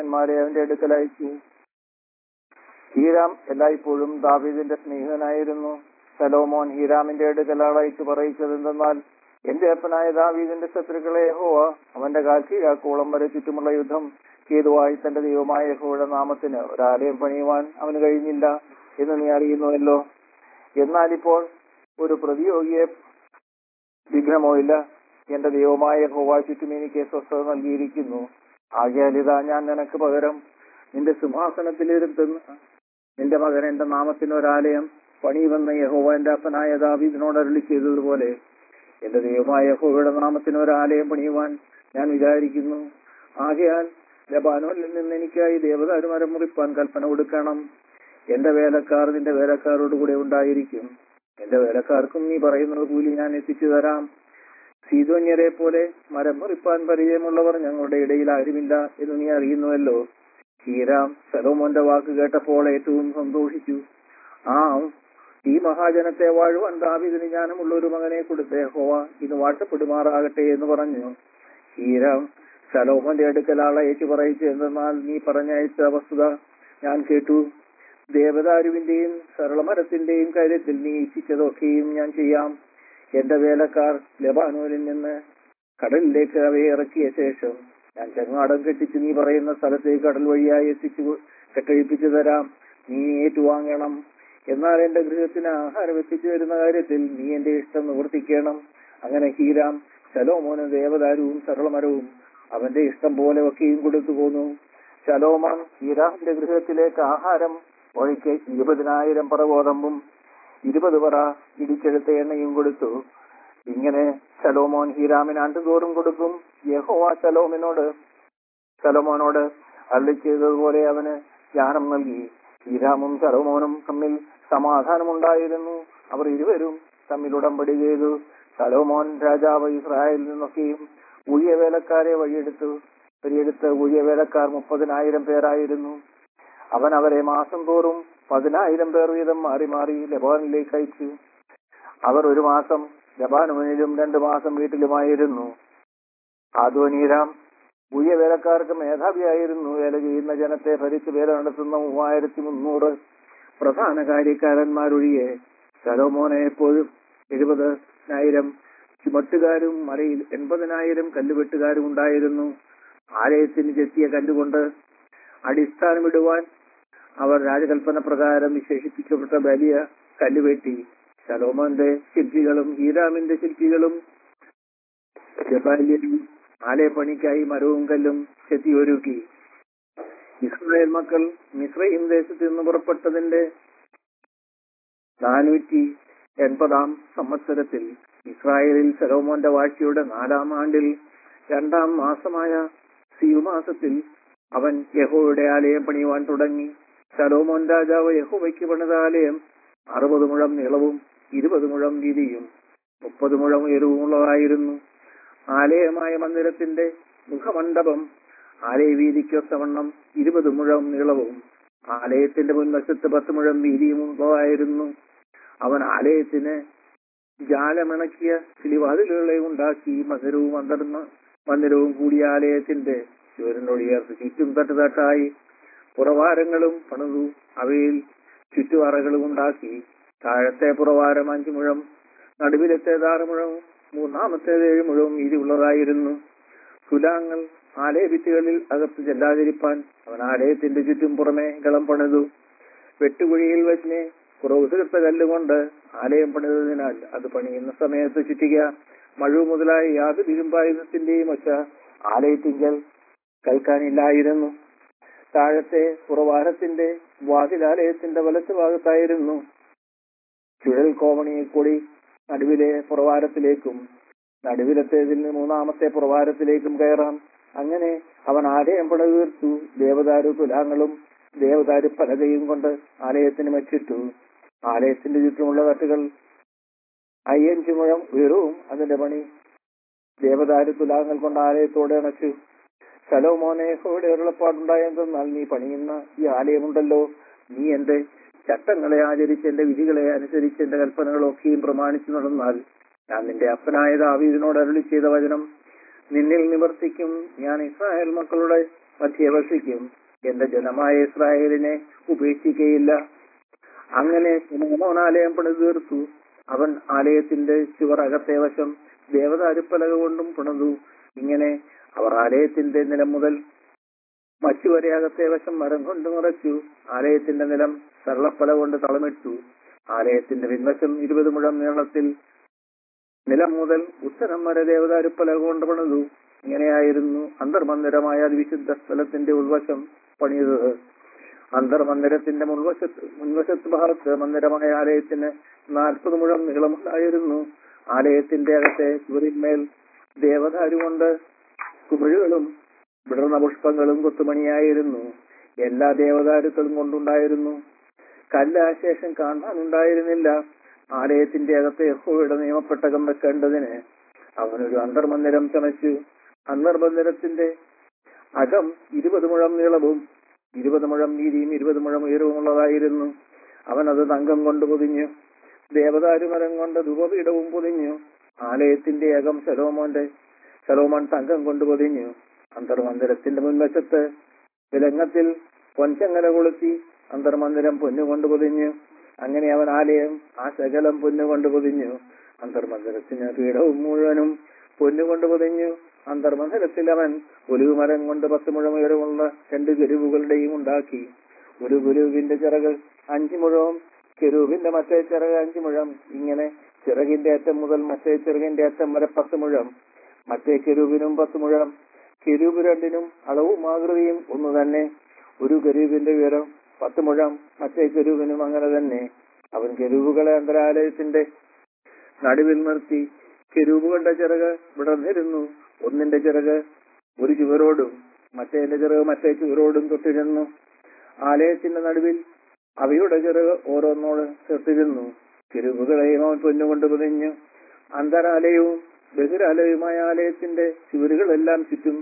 ദൂതന്മാരെ അവന്റെ അടുക്കൽ അയച്ചു ഹീരാം എല്ലായ്പ്പോഴും ദാവീദിന്റെ സ്നേഹിതനായിരുന്നു സലോമോൻ ഹീരാമിന്റെ അടുക്കൽ അയച്ചു പറയിച്ചത് എന്തെന്നാൽ എന്റെ അപ്പനായ ദാവീദിന്റെ ശത്രുക്കളെ യഹോവ അവന്റെ കാൽ കീഴാക്കോളം വരെ ചുറ്റുമുള്ള യുദ്ധം ഹേതുവായി തന്റെ ദൈവമായ യഹോയുടെ നാമത്തിന് ഒരാലയം പണിയുവാൻ അവന് കഴിഞ്ഞില്ല എന്ന് നീ അറിയുന്നുവല്ലോ എന്നാൽ ഇപ്പോൾ ഒരു പ്രതിയോഗിയെ വിഘ്നമോ ഇല്ല എന്റെ ദൈവമായ യഹോവ ചുറ്റും എനിക്ക് സ്വസ്ഥത നൽകിയിരിക്കുന്നു ആകയാൽ ഇതാ ഞാൻ നിനക്ക് പകരം നിന്റെ സിംഹാസനത്തിലിരുത്തുന്ന നിന്റെ മകൻ എന്റെ നാമത്തിന് ഒരാലയം പണിയുമെന്ന് യഹോവ എന്റെ അപ്പനായ ദാവീദിനോട് അരുളി ചെയ്തതുപോലെ എന്റെ ദൈവമായ യഹോവയുടെ നാമത്തിന് ഒരാലയം പണിയുവാൻ ഞാൻ വിചാരിക്കുന്നു ആകയാൽ ലബാനോനിൽ നിന്ന് എനിക്കായി ദേവദാരു മരം മുറിപ്പാൻ കൽപ്പന കൊടുക്കണം എന്റെ വേലക്കാർ നിന്റെ വേലക്കാരോട് കൂടെ ഉണ്ടായിരിക്കും എന്റെ വേലക്കാർക്കും നീ പറയുന്നത് കൂലി ഞാൻ എത്തിച്ചു തരാം സീതോന്യരെ പോലെ മരം മുറിപ്പാൻ പരിചയമുള്ളവർ ഞങ്ങളുടെ ഇടയിൽ ആരുമില്ല എന്ന് നീ അറിയുന്നുവല്ലോ ഹീരാം സലോമോന്റെ വാക്ക് കേട്ടപ്പോൾ ഏറ്റവും സന്തോഷിച്ചു ആ ഈ മഹാജനത്തെ വാഴുവാൻ ദാവിദിന് ജ്ഞാനമുള്ള ഒരു മകനെ കൊടുത്ത ഹോവ ഇത് വാഴ്ത്തപ്പെടുമാറാകട്ടെ എന്ന് പറഞ്ഞു ഹീരാം സലോമോന്റെ അടുക്കൽ ആളയച്ചു പറയിച്ചു എന്തെന്നാൽ നീ പറഞ്ഞയച്ച വസ്തുത ഞാൻ കേട്ടു ദേവദാരുവിന്റെയും സരളമരത്തിന്റെയും കാര്യത്തിൽ നീ ഇച്ഛിച്ചതൊക്കെയും ഞാൻ ചെയ്യാം എന്റെ വേലക്കാർ ലബാനൂരിൽ നിന്ന് കടലിലേക്ക് അവയെ ഇറക്കിയ ശേഷം ഞാൻ ചെങ്ങാടം കെട്ടിച്ച് നീ പറയുന്ന സ്ഥലത്തേക്ക് കടൽ വഴിയായി എത്തിച്ചു കെട്ടഴിപ്പിച്ചു തരാം നീ ഏറ്റുവാങ്ങണം എന്നാൽ എന്റെ ഗൃഹത്തിന് ആഹാരം എത്തിച്ചു വരുന്ന കാര്യത്തിൽ നീ എന്റെ ഇഷ്ടം നിവർത്തിക്കണം അങ്ങനെ ഹീരാം ശലോമോന് ദേവദാരുവും സരളമരവും അവന്റെ ഇഷ്ടം പോലെ ഒക്കെയും കൊടുത്തു പോന്നു ശലോമോൻ ഹീരാമിന്റെ ഗൃഹത്തിലേക്ക് ആഹാരം ഒഴിക്ക് ഇരുപതിനായിരം പറ ഗോതമ്പും ഇരുപത് പറ ഇടിച്ചെടുത്ത എണ്ണയും കൊടുത്തു ഇങ്ങനെ ശലോമോൻ ഹീരാമിന് ആണ്ടുതോറും കൊടുക്കും യഹോവ ശലോമിനോട് ശലോമോനോട് അള്ളി ചെയ്തതുപോലെ അവന് ജ്ഞാനം നൽകി ഹീരാമും ശലോമോനും തമ്മിൽ സമാധാനമുണ്ടായിരുന്നു അവർ ഇരുവരും തമ്മിൽ ഉടമ്പടി ചെയ്തു ശലോമോൻ രാജാവ് ഇസ്രായേലിൽ നിന്നൊക്കെയും ഊഴിയ വേലക്കാരെ വഴിയെടുത്തു വഴിയെടുത്ത് ഊഴിയ വേലക്കാർ മുപ്പതിനായിരം പേരായിരുന്നു അവൻ അവരെ മാസം തോറും പതിനായിരം പേർ വീതം മാറി മാറി ലബോനിലേക്ക് അയച്ചു അവർ ഒരു മാസം ലബാനോനിലും രണ്ടു മാസം വീട്ടിലുമായിരുന്നു ആദ്വനീരാം ഊഴിയ വേലക്കാർക്ക് മേധാവിയായിരുന്നു വേല ചെയ്യുന്ന ജനത്തെ ഭരിച്ച് വേല നടത്തുന്ന മൂവായിരത്തി മുന്നൂറ് പ്രധാന കാര്യക്കാരന്മാരൊഴിയെ ശലോമോനെ എപ്പോഴും എഴുപതിനായിരം ചുമട്ടുകാരും മലയിൽ എൺപതിനായിരം കല്ലുവെട്ടുകാരും ഉണ്ടായിരുന്നു ആലയത്തിന് ചെത്തിയ കല്ലുകൊണ്ട് അടിസ്ഥാനമിടുവാൻ അവർ രാജകൽപ്പന പ്രകാരം വിശേഷിപ്പിക്കപ്പെട്ട വലിയ കല്ലുവെട്ടി ശലോമോന്റെ ശില്പികളും ഹീരാമിന്റെ ശില്പികളും ജബാല്യരും ആലയപ്പണിക്കായി മരവും കല്ലും ചെത്തിയൊരുക്കി ഇസ്രായേൽ മക്കൾ മിശ്രയും ദേശത്ത് നിന്ന് പുറപ്പെട്ടതിന്റെ നാനൂറ്റി എൺപതാം സംവത്സരത്തിൽ ഇസ്രായേലിൽ സലോമോന്റെ വാഴ്ചയുടെ നാലാം ആണ്ടിൽ രണ്ടാം മാസമായ സീമാസത്തിൽ അവൻ യഹോയുടെ ആലയം പണിയുവാൻ തുടങ്ങി സലോമോൻ രാജാവ് യഹോവയ്ക്ക് പണിത ആലയം അറുപത് മുഴം നീളവും ഇരുപത് മുഴം വീതിയും മുപ്പത് മുഴം ഉയരവുമുള്ളതായിരുന്നു ആലയമായ മന്ദിരത്തിന്റെ മുഖമണ്ഡപം ആലയ വീതിക്കൊത്തവണ്ണം ഇരുപത് മുഴം നീളവും ആലയത്തിന്റെ മുൻവശത്ത് പത്ത് മുഴം വീതിയും ഉള്ളതായിരുന്നു അവൻ ആലയത്തിന് ജാലമിണക്കിയ കിളിവാതിലുകളെ ഉണ്ടാക്കി മന്ദിരവും മന്ദിർന്ന മന്ദിരവും കൂടിയ ആലയത്തിന്റെ ചുവരിനൊടിയേർത്ത് ചുറ്റും തട്ടുതട്ടായി പുറവാരങ്ങളും പണിതു അവയിൽ ചുറ്റുവറകളും ഉണ്ടാക്കി താഴത്തെ പുറവാരം അഞ്ചു മുഴം നടുവിലത്തേത് ആറ് മുഴവും മൂന്നാമത്തേത് ഏഴ് മുഴവും വീതിയുള്ളതായിരുന്നു തുലാങ്ങൾ ആലയ ഭിത്തികളിൽ അകത്ത് ചെല്ലാതിരിപ്പാൻ അവൻ ആലയത്തിന്റെ ചുറ്റും പുറമെ ഗളം പണിതു വെട്ടുകുഴിയിൽ വെച്ച് കുറവ് തീർത്ത കല്ലുകൊണ്ട് ആലയം പണിതതിനാൽ അത് പണിയുന്ന സമയത്ത് ചുറ്റിക മഴു മുതലായ യാതൊരു ഇരുമ്പായുധത്തിന്റെയും ഒച്ച ആലയത്തിങ്കൽ കേൾക്കാനില്ലായിരുന്നു താഴത്തെ പുറവാരത്തിന്റെ വാതിലാലയത്തിന്റെ വലത്ത് ഭാഗത്തായിരുന്നു ചുഴൽ കോമണിയെ കൂടി നടുവിലെ പുറവാരത്തിലേക്കും നടുവിലത്തേതിൽ മൂന്നാമത്തെ പുറവാരത്തിലേക്കും കയറാം അങ്ങനെ അവൻ ആലയം പണിതീർത്തു ദേവദാരു തുലാങ്ങളും ദേവദാരു പലകയും കൊണ്ട് ആലയത്തിന് മച്ചിട്ടു ആലയത്തിന്റെ ചുറ്റുമുള്ള തട്ടുകൾ അയ്യഞ്ചു മുഴം ഉയരവും അതിന്റെ പണി ദേവദാരു തുലാങ്ങൾ കൊണ്ട് ആലയത്തോടെ അണച്ചു ശലോമോനെ ഹോയുടെ ഉരുളപ്പാടുണ്ടായെന്നാൽ നീ പണിയുന്ന ഈ ആലയമുണ്ടല്ലോ നീ എന്റെ ചട്ടങ്ങളെ ആചരിച്ച് എന്റെ വിധികളെ അനുസരിച്ച് എന്റെ കൽപ്പനകളൊക്കെയും പ്രമാണിച്ചു നടന്നാൽ ഞാൻ നിന്റെ അപ്പനായ ദാവീദിനോട് അരുളി ചെയ്ത വചനം നിന്നിൽ നിവർത്തിക്കും ഞാൻ ഇസ്രായേൽ മക്കളുടെ മധ്യ വസിക്കും എന്റെ ജനമായ ഇസ്രായേലിനെ ഉപേക്ഷിക്കയില്ല അങ്ങനെ സുലോമോൻ ആലയം പണിതു തീർത്തു അവൻ ആലയത്തിന്റെ ചുവർ അകത്തെ വശം ദേവതാരുപ്പലക കൊണ്ടും പണിതു ഇങ്ങനെ അവർ ആലയത്തിന്റെ നിലം മുതൽ മറ്റുവരെ അകത്തെ വശം മരം കൊണ്ട് നിറച്ചു ആലയത്തിന്റെ നിലം സരളപ്പല കൊണ്ട് തളമിട്ടു ആലയത്തിന്റെ പിൻവശം ഇരുപത് മുഴം നീളത്തിൽ നിലം മുതൽ ഉത്തരം വരെ ദേവതാരുപ്പലക കൊണ്ട് പണിതു ഇങ്ങനെയായിരുന്നു അന്തർമന്ദിരമായ വിശുദ്ധ സ്ഥലത്തിന്റെ ഉൾവശം പണിതത് അന്തർമന്ദിരത്തിന്റെ മുൻവശത്ത് മുൻവശത്ത് ഭാഗത്ത് മന്ദിരമായ ആലയത്തിന് നാൽപ്പത് മുഴം നീളമുണ്ടായിരുന്നു ആലയത്തിന്റെ അകത്തെ ചുവരിന്മേൽ ദേവദാരു കൊണ്ട് കുമിഴുകളും വിടർന്ന പുഷ്പങ്ങളും കൊത്തുമണിയായിരുന്നു എല്ലാ ദേവദാരുക്കളും കൊണ്ടുണ്ടായിരുന്നു കല്ലാശേഷം കാണാനുണ്ടായിരുന്നില്ല ആലയത്തിന്റെ അകത്തെ യഹോയുടെ നിയമപ്പെട്ടകം വെക്കേണ്ടതിന് അവനൊരു അന്തർമന്ദിരം ചമച്ചു അന്തർമന്ദിരത്തിന്റെ അകം ഇരുപത് മുഴം നീളവും ഇരുപത് മുഴം വീതിയും ഇരുപത് മുഴം ഉയരവുമുള്ളതായിരുന്നു അവൻ അത് തങ്കം കൊണ്ട് പൊതിഞ്ഞു ദേവദാരുമരം കൊണ്ട് ധൂപപീഠവും പൊതിഞ്ഞു ആലയത്തിന്റെ അകം ശലോമോന്റെ ശലോമോൻ തങ്കം കൊണ്ട് പൊതിഞ്ഞു അന്തർമന്ദിരത്തിന്റെ മുൻവശത്ത് വിലങ്ങത്തിൽ പൊൻചങ്ങല കൊളുത്തി അന്തർമന്ദിരം പൊന്നുകൊണ്ട് പൊതിഞ്ഞു അങ്ങനെ അവൻ ആലയം ആ ശകലം പൊന്നുകൊണ്ട് പൊതിഞ്ഞു അന്തർമന്ദിരത്തിന് പീഠവും മുഴുവനും പൊന്നുകൊണ്ട് പൊതിഞ്ഞു അന്തർമന്ദിരത്തിൽ അവൻ ഒലിവുമരം കൊണ്ട് പത്ത് മുഴം ഉയരമുള്ള രണ്ട് കെരുവുകളുടെയും ഉണ്ടാക്കി ഒരു ഗുരുവിന്റെ ചിറക് അഞ്ചു മുഴവും കെരുവിന്റെ മറ്റേ ചിറക് അഞ്ചു മുഴം ഇങ്ങനെ ചിറകിന്റെ അറ്റം മുതൽ മറ്റേ ചിറകിന്റെ അറ്റം വരെ പത്ത് മുഴം മറ്റേ കെരുവിനും പത്ത് മുഴം കെരൂബ് രണ്ടിനും അളവും ആകൃതിയും ഒന്ന് തന്നെ ഒരു കെരൂബിന്റെ ഉയരം പത്ത് മുഴം മറ്റേ കെരൂബിനും അങ്ങനെ തന്നെ അവൻ കെരൂബുകളെ അന്തരാലയത്തിന്റെ നടുവിൽ നിർത്തി കെരൂബുകളുടെ ചിറക് വിടർന്നിരുന്നു ഒന്നിന്റെ ചിറക് ഒരു ചുവരോടും മറ്റേന്റെ ചിറക് മറ്റേ ചുവരോടും തൊട്ടിരുന്നു ആലയത്തിന്റെ നടുവിൽ അവയുടെ ചിറക് ഓരോന്നോട് ചേർത്തിരുന്നു കെരൂബുകളെയും അവൻ പൊന്നുകൊണ്ട് പൊതിഞ്ഞു അന്തരാലയവും ബഹിരാലയവുമായ ആലയത്തിന്റെ ചുവരുകളെല്ലാം ചുറ്റും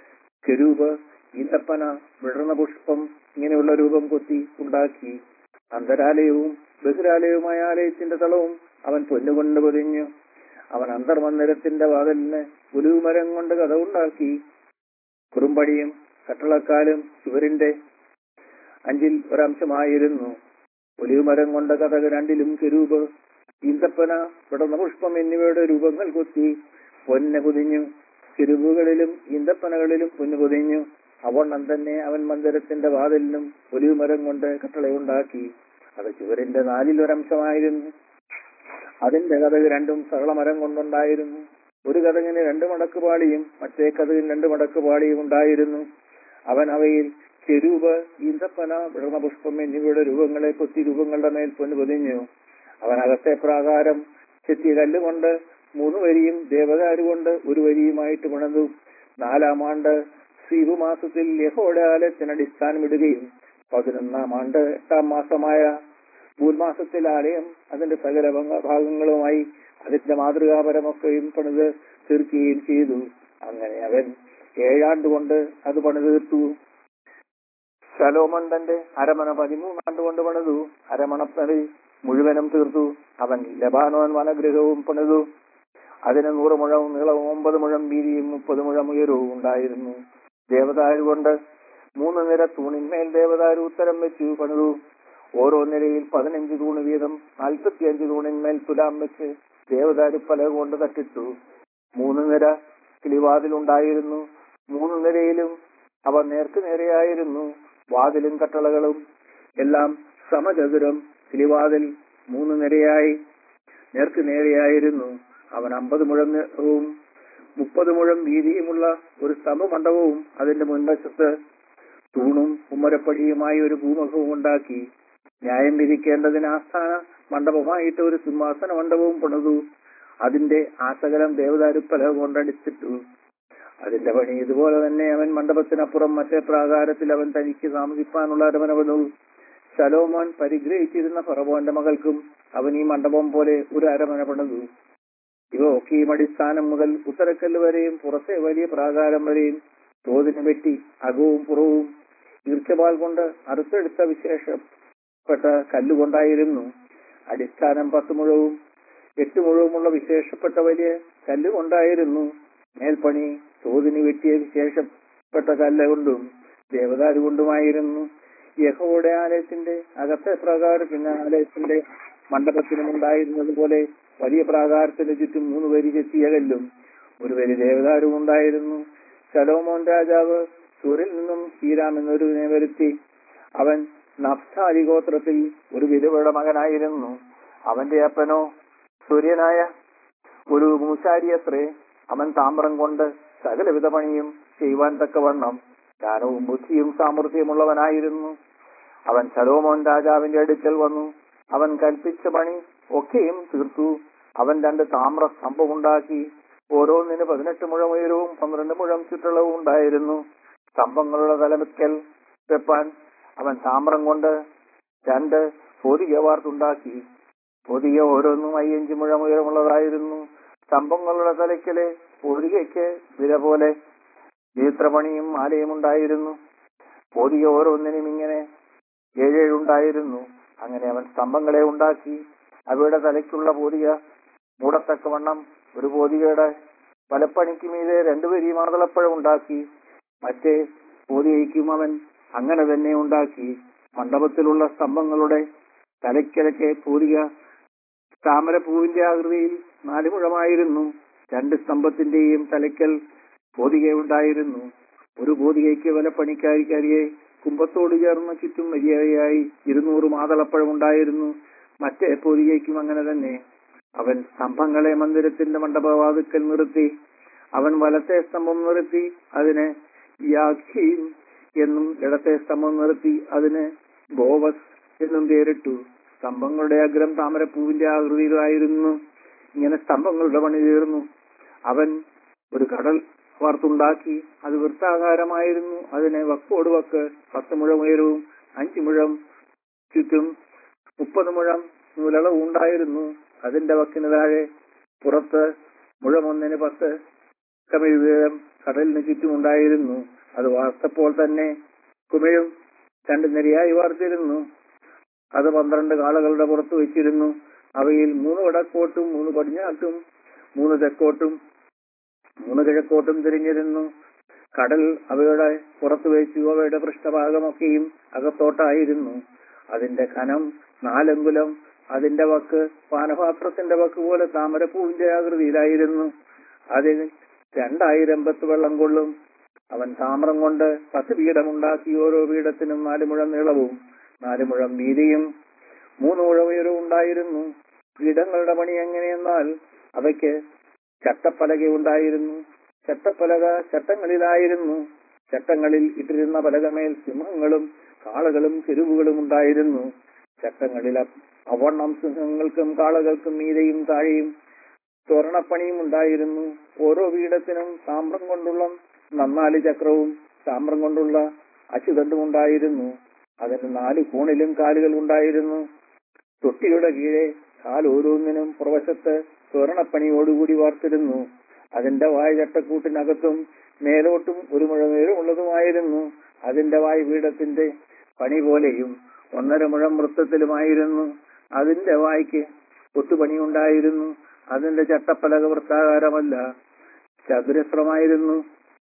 കെരൂപ് ഈന്തപ്പന വിടർന്ന പുഷ്പം ഇങ്ങനെയുള്ള രൂപം കൊത്തി ഉണ്ടാക്കി അന്തരാലയവും ബഹിരാലയവുമായ ആലയത്തിന്റെ തളവും അവൻ പൊന്നുകൊണ്ട് പൊതിഞ്ഞു അവൻ അന്തർമന്ദിരത്തിന്റെ വാതിലിന് ഉലുമരം കൊണ്ട് കഥ ഉണ്ടാക്കി കുറുമ്പടിയും കട്ടളക്കാലും ചുവരിന്റെ അഞ്ചിൽ ഒരംശമായിരുന്നു ഒലിവുമരം കൊണ്ട കഥക് രണ്ടിലും കെരൂപ് ഈന്തപ്പന വിടർന്ന പുഷ്പം എന്നിവയുടെ രൂപങ്ങൾ കൊത്തി പൊന്ന് പൊതിഞ്ഞു കിരുബുകളിലും ഈന്തപ്പനകളിലും പൊന്നു പൊതിഞ്ഞു അവണ്ണം തന്നെ അവൻ മന്ദിരത്തിന്റെ വാതിലിനും ഒലിവുമരം കൊണ്ട് കട്ടളയുണ്ടാക്കി അത് ചുവരിന്റെ നാലിലൊരംശമായിരുന്നു അതിന്റെ കഥക് രണ്ടും സരളമരം കൊണ്ടുണ്ടായിരുന്നു ഒരു കഥകിന് രണ്ട് മടക്കുപാളിയും മറ്റേ കഥകിന് രണ്ട് മടക്കുപാളിയും ഉണ്ടായിരുന്നു അവൻ അവയിൽ ചെരൂപ് ഈന്തപ്പന വിടർന്ന പുഷ്പം എന്നിവയുടെ രൂപങ്ങളെ കൊത്തി രൂപങ്ങളുടെ മേൽ പൊന്നു പൊതിഞ്ഞു അവൻ അകത്തെ പ്രാകാരം ചെത്തിയ കല്ലുകൊണ്ട് മൂന്ന് വരിയും ദേവദാരു കൊണ്ട് ഒരു വരിയുമായിട്ട് പണിതു നാലാം ആണ്ട് സീബു മാസത്തിൽ യഹോയുടെ ആലയത്തിന് അടിസ്ഥാനമിടുകയും പതിനൊന്നാം ആണ്ട് എട്ടാം മാസമായ ഭൂൽമാസത്തിൽ ആലയം അതിന്റെ സകല ഭംഗ- ഭാഗങ്ങളുമായി അതിന്റെ മാതൃകാപരമൊക്കെയും പണിത് തീർക്കുകയും ചെയ്തു അങ്ങനെ അവൻ ഏഴാണ്ട് കൊണ്ട് അത് പണിത് തീർത്തു ശലോമൻ തന്റെ അരമന പതിമൂന്നാണ്ട് കൊണ്ട് പണിതു അരമണപ്പണി മുഴുവനും തീർത്തു അവൻ ലബാനോൻ വനഗൃഹവും പണിതു അതിന് നൂറ് മുഴവും നീളവും ഒമ്പത് മുഴം വീതിയും മുപ്പത് മുഴം ഉയരവും ഉണ്ടായിരുന്നു ദേവദാരു കൊണ്ട് മൂന്ന് നിര തൂണിന്മേൽ ദേവദാരു ഉത്തരം വെച്ചു പണിതു ഓരോ നിരയിൽ പതിനഞ്ച് തൂണ് വീതം നാൽപ്പത്തിയഞ്ച് തൂണിന്മേൽ തുലാം വെച്ച് ദേവദാരു പലക കൊണ്ട് തട്ടിട്ടു മൂന്ന് നിര കിളിവാതിലുണ്ടായിരുന്നു മൂന്ന് നിരയിലും അവ നേർക്ക് നേരെയായിരുന്നു വാതിലും കട്ടളകളും എല്ലാം സമചതുരം കിളിവാതിൽ മൂന്ന് നിരയായി നേർക്ക് നേരെയായിരുന്നു അവൻ അമ്പത് മുഴം നീളവും മുപ്പത് മുഴം വീതിയുമുള്ള ഒരു സ്തംഭമണ്ഡപവും അതിന്റെ മുൻവശത്ത് തൂണും ഉമ്മരപ്പടിയുമായി ഒരു ഭൂമുഖവും ഉണ്ടാക്കി ന്യായം വിധിക്കേണ്ടതിന് ആസ്ഥാന മണ്ഡപമായിട്ട് ഒരു സിംഹാസന മണ്ഡപവും പണിതു അതിന്റെ ആസകലം ദേവദാരുപ്പല കൊണ്ടടിച്ചിട്ടു അതിന്റെ പണി ഇതുപോലെ തന്നെ അവൻ മണ്ഡപത്തിനപ്പുറം മറ്റേ പ്രാകാരത്തിൽ അവൻ തനിക്ക് താമസിപ്പാനുള്ള അരമന പണിതു ശലോമോൻ പരിഗ്രഹിച്ചിരുന്ന ഫറവോന്റെ മകൾക്കും അവൻ ഈ മണ്ഡപം പോലെ ഒരു അരമന പണിതു ഇവ ഒക്കെയും അടിസ്ഥാനം മുതൽ ഉത്തരക്കല്ല് വരെയും പുറത്തെ വലിയ പ്രാകാരം വരെയും തോതിന് വെട്ടി അകവും പുറവും ഈർച്ചപാൽ കൊണ്ട് അറുത്തെടുത്ത വിശേഷപ്പെട്ട കല്ലുകൊണ്ടായിരുന്നു അടിസ്ഥാനം പത്ത് മുഴവും എട്ട് മുഴവുമുള്ള വിശേഷപ്പെട്ട വലിയ കല്ലുകൊണ്ടായിരുന്നു മേൽപ്പണി തോതിന് വെട്ടിയ വിശേഷപ്പെട്ട കല്ല് കൊണ്ടും ദേവദാരു കൊണ്ടുമായിരുന്നു യഹോയുടെ ആലയത്തിന്റെ അകത്തെ പ്രാകാരം പിന്നെ ആലയത്തിന്റെ മണ്ഡപത്തിനും ഉണ്ടായിരുന്നത് പോലെ വലിയ പ്രാകാരത്തിന് ചുറ്റും മൂന്ന് വരി ചെത്തിയ കല്ലും ഒരു വരി ദേവദാരും ഉണ്ടായിരുന്നു ശലോമോൻ രാജാവ് സൂരിൽ നിന്നും ഹീരാം എന്നൊരുവിനെ വരുത്തി അവൻ നഫ്താലി ഗോത്രത്തിൽ ഒരു വിധവയുടെ മകനായിരുന്നു അവന്റെ അപ്പനോ സൂര്യനായ ഒരു മൂശാരിയത്രേ അവൻ താമ്രം കൊണ്ട് സകലവിധ പണിയും ചെയ്യുവാൻ തക്കവണ്ണം ജ്ഞാനവും ബുദ്ധിയും സാമർഥ്യമുള്ളവനായിരുന്നു അവൻ ശലോമോൻ രാജാവിന്റെ അടുക്കൽ വന്നു അവൻ കൽപ്പിച്ച പണി ഒക്കെയും തീർത്തു അവൻ രണ്ട് താമ്ര സ്തംഭമുണ്ടാക്കി ഓരോന്നിന് പതിനെട്ട് മുഴം ഉയരവും പന്ത്രണ്ട് മുഴം ചുറ്റളവും ഉണ്ടായിരുന്നു സ്തംഭങ്ങളുടെ തലമിക്കൽ വെപ്പാൻ അവൻ താമ്രം കൊണ്ട് രണ്ട് പൊതിക വാർത്തുണ്ടാക്കി പൊതിക ഓരോന്നും അയ്യഞ്ച് മുഴം ഉയരമുള്ളതായിരുന്നു സ്തംഭങ്ങളുടെ തലയ്ക്കലെ പൊതികയ്ക്ക് വില പോലെ നേത്രപണിയും ആലയും ഉണ്ടായിരുന്നു പൊതിക ഓരോന്നിനും ഇങ്ങനെ ഏഴേഴുണ്ടായിരുന്നു അങ്ങനെ അവൻ സ്തംഭങ്ങളെ ഉണ്ടാക്കി അവയുടെ തലയ്ക്കുള്ള പോതിക മൂടത്തക്കവണ്ണം ഒരു പോതികയുടെ വലപ്പണിക്ക് മീതെ രണ്ടുപേരി മാതളപ്പഴം ഉണ്ടാക്കി മറ്റേ പോതികയ്ക്കും അവൻ അങ്ങനെ തന്നെ ഉണ്ടാക്കി മണ്ഡപത്തിലുള്ള സ്തംഭങ്ങളുടെ തലയ്ക്കലയ്ക്ക് പൂരിക താമരപ്പൂവിന്റെ ആകൃതിയിൽ നാല് മുഴമായിരുന്നു രണ്ട് സ്തംഭത്തിന്റെയും തലയ്ക്കൽ പോതികയുണ്ടായിരുന്നു ഒരു പോതികയ്ക്ക് വലപ്പണിക്കാരിക്കരിയെ കുമ്പത്തോട് ചേർന്ന് ചുറ്റും വലിയവയായി ഇരുന്നൂറ് മാതളപ്പഴം ഉണ്ടായിരുന്നു മറ്റേ പോതികയ്ക്കും അങ്ങനെ തന്നെ അവൻ സ്തംഭങ്ങളെ മന്ദിരത്തിന്റെ മണ്ഡപവാതുക്കൽ നിർത്തി അവൻ വലത്തെ സ്തംഭം നിർത്തി അതിന് യാഖീം എന്നും ഇടത്തെ സ്തംഭം നിർത്തി അതിന് ബോവസ് എന്നും പേരിട്ടു സ്തംഭങ്ങളുടെ അഗ്രം താമരപ്പൂവിന്റെ ആകൃതിയിലായിരുന്നു ഇങ്ങനെ സ്തംഭങ്ങളുടെ പണി തീർന്നു അവൻ ഒരു കടൽ വാർത്തുണ്ടാക്കി അത് വൃത്താകാരമായിരുന്നു അതിന് വക്കോട് വക്ക് പത്ത് മുഴം ഉയരവും അഞ്ചു മുഴം ചുറ്റും മുപ്പത് മുഴം നൂലളവും ഉണ്ടായിരുന്നു അതിന്റെ വക്കിന് താഴെ പുറത്ത് മുഴമൊന്നിന് പത്ത് കമിഴ് വീതം കടലിന് ചുറ്റുമുണ്ടായിരുന്നു അത് വാർത്തപ്പോൾ തന്നെ കുമിഴും രണ്ട് നിരയായി വാർത്തിരുന്നു അത് പന്ത്രണ്ട് കാളകളുടെ പുറത്ത് വെച്ചിരുന്നു അവയിൽ മൂന്ന് വടക്കോട്ടും മൂന്ന് പടിഞ്ഞാട്ടും മൂന്ന് തെക്കോട്ടും മൂന്ന് കിഴക്കോട്ടും തിരിഞ്ഞിരുന്നു കടൽ അവയുടെ പുറത്തു വെച്ചു അവയുടെ പൃഷ്ഠഭാഗമൊക്കെയും അകത്തോട്ടായിരുന്നു അതിന്റെ കനം നാലങ്കുലം അതിന്റെ വക്ക് പാനപാത്രത്തിന്റെ വക്ക് പോലെ താമരപ്പൂവിന്റെ ആകൃതിയിലായിരുന്നു അതിൽ രണ്ടായിരം പത്ത് വെള്ളം കൊള്ളും അവൻ താമ്രം കൊണ്ട് പത്ത് പീഠമുണ്ടാക്കി ഓരോ പീഠത്തിനും നാല് മുഴം നീളവും നാല് മുഴം വീതിയും മൂന്ന് മുഴം ഉയരവും ഉണ്ടായിരുന്നു പീഠങ്ങളുടെ പണി എങ്ങനെയെന്നാൽ അവയ്ക്ക് ചട്ടപ്പലക ഉണ്ടായിരുന്നു ചട്ടപ്പലക ചട്ടങ്ങളിലായിരുന്നു ചട്ടങ്ങളിൽ ഇട്ടിരുന്ന പലകമേൽ സിംഹങ്ങളും കാളകളും ചെരുവുകളും ഉണ്ടായിരുന്നു ചട്ടങ്ങളിൽ അവണ്ണം സിംഹങ്ങൾക്കും കാളകൾക്കും മീതെയും താഴെയും തോരണപ്പണിയും ഉണ്ടായിരുന്നു ഓരോ പീഠത്തിനും താമ്രം കൊണ്ടുള്ള നന്നാല് ചക്രവും താമ്രം കൊണ്ടുള്ള അച്ചുതണ്ടും ഉണ്ടായിരുന്നു അതിന് നാല് കോണിലും കാലുകൾ ഉണ്ടായിരുന്നു തൊട്ടിയുടെ കീഴെ കാൽ ഓരോന്നിനും പുറവശത്ത് തോരണപ്പണിയോടുകൂടി വാർത്തിരുന്നു അതിന്റെ വായ ചട്ടക്കൂട്ടിനകത്തും മേലോട്ടും ഒരു മുഴ ഉള്ളതുമായിരുന്നു അതിന്റെ വായ് പീഠത്തിന്റെ പണി പോലെയും ഒന്നര മുഴം വൃത്തത്തിലുമായിരുന്നു അതിന്റെ വായ്ക്ക് കൊത്തുപണിയുണ്ടായിരുന്നു അതിന്റെ ചട്ടപ്പലക വൃത്താകാരമല്ല ചതുരശ്രമായിരുന്നു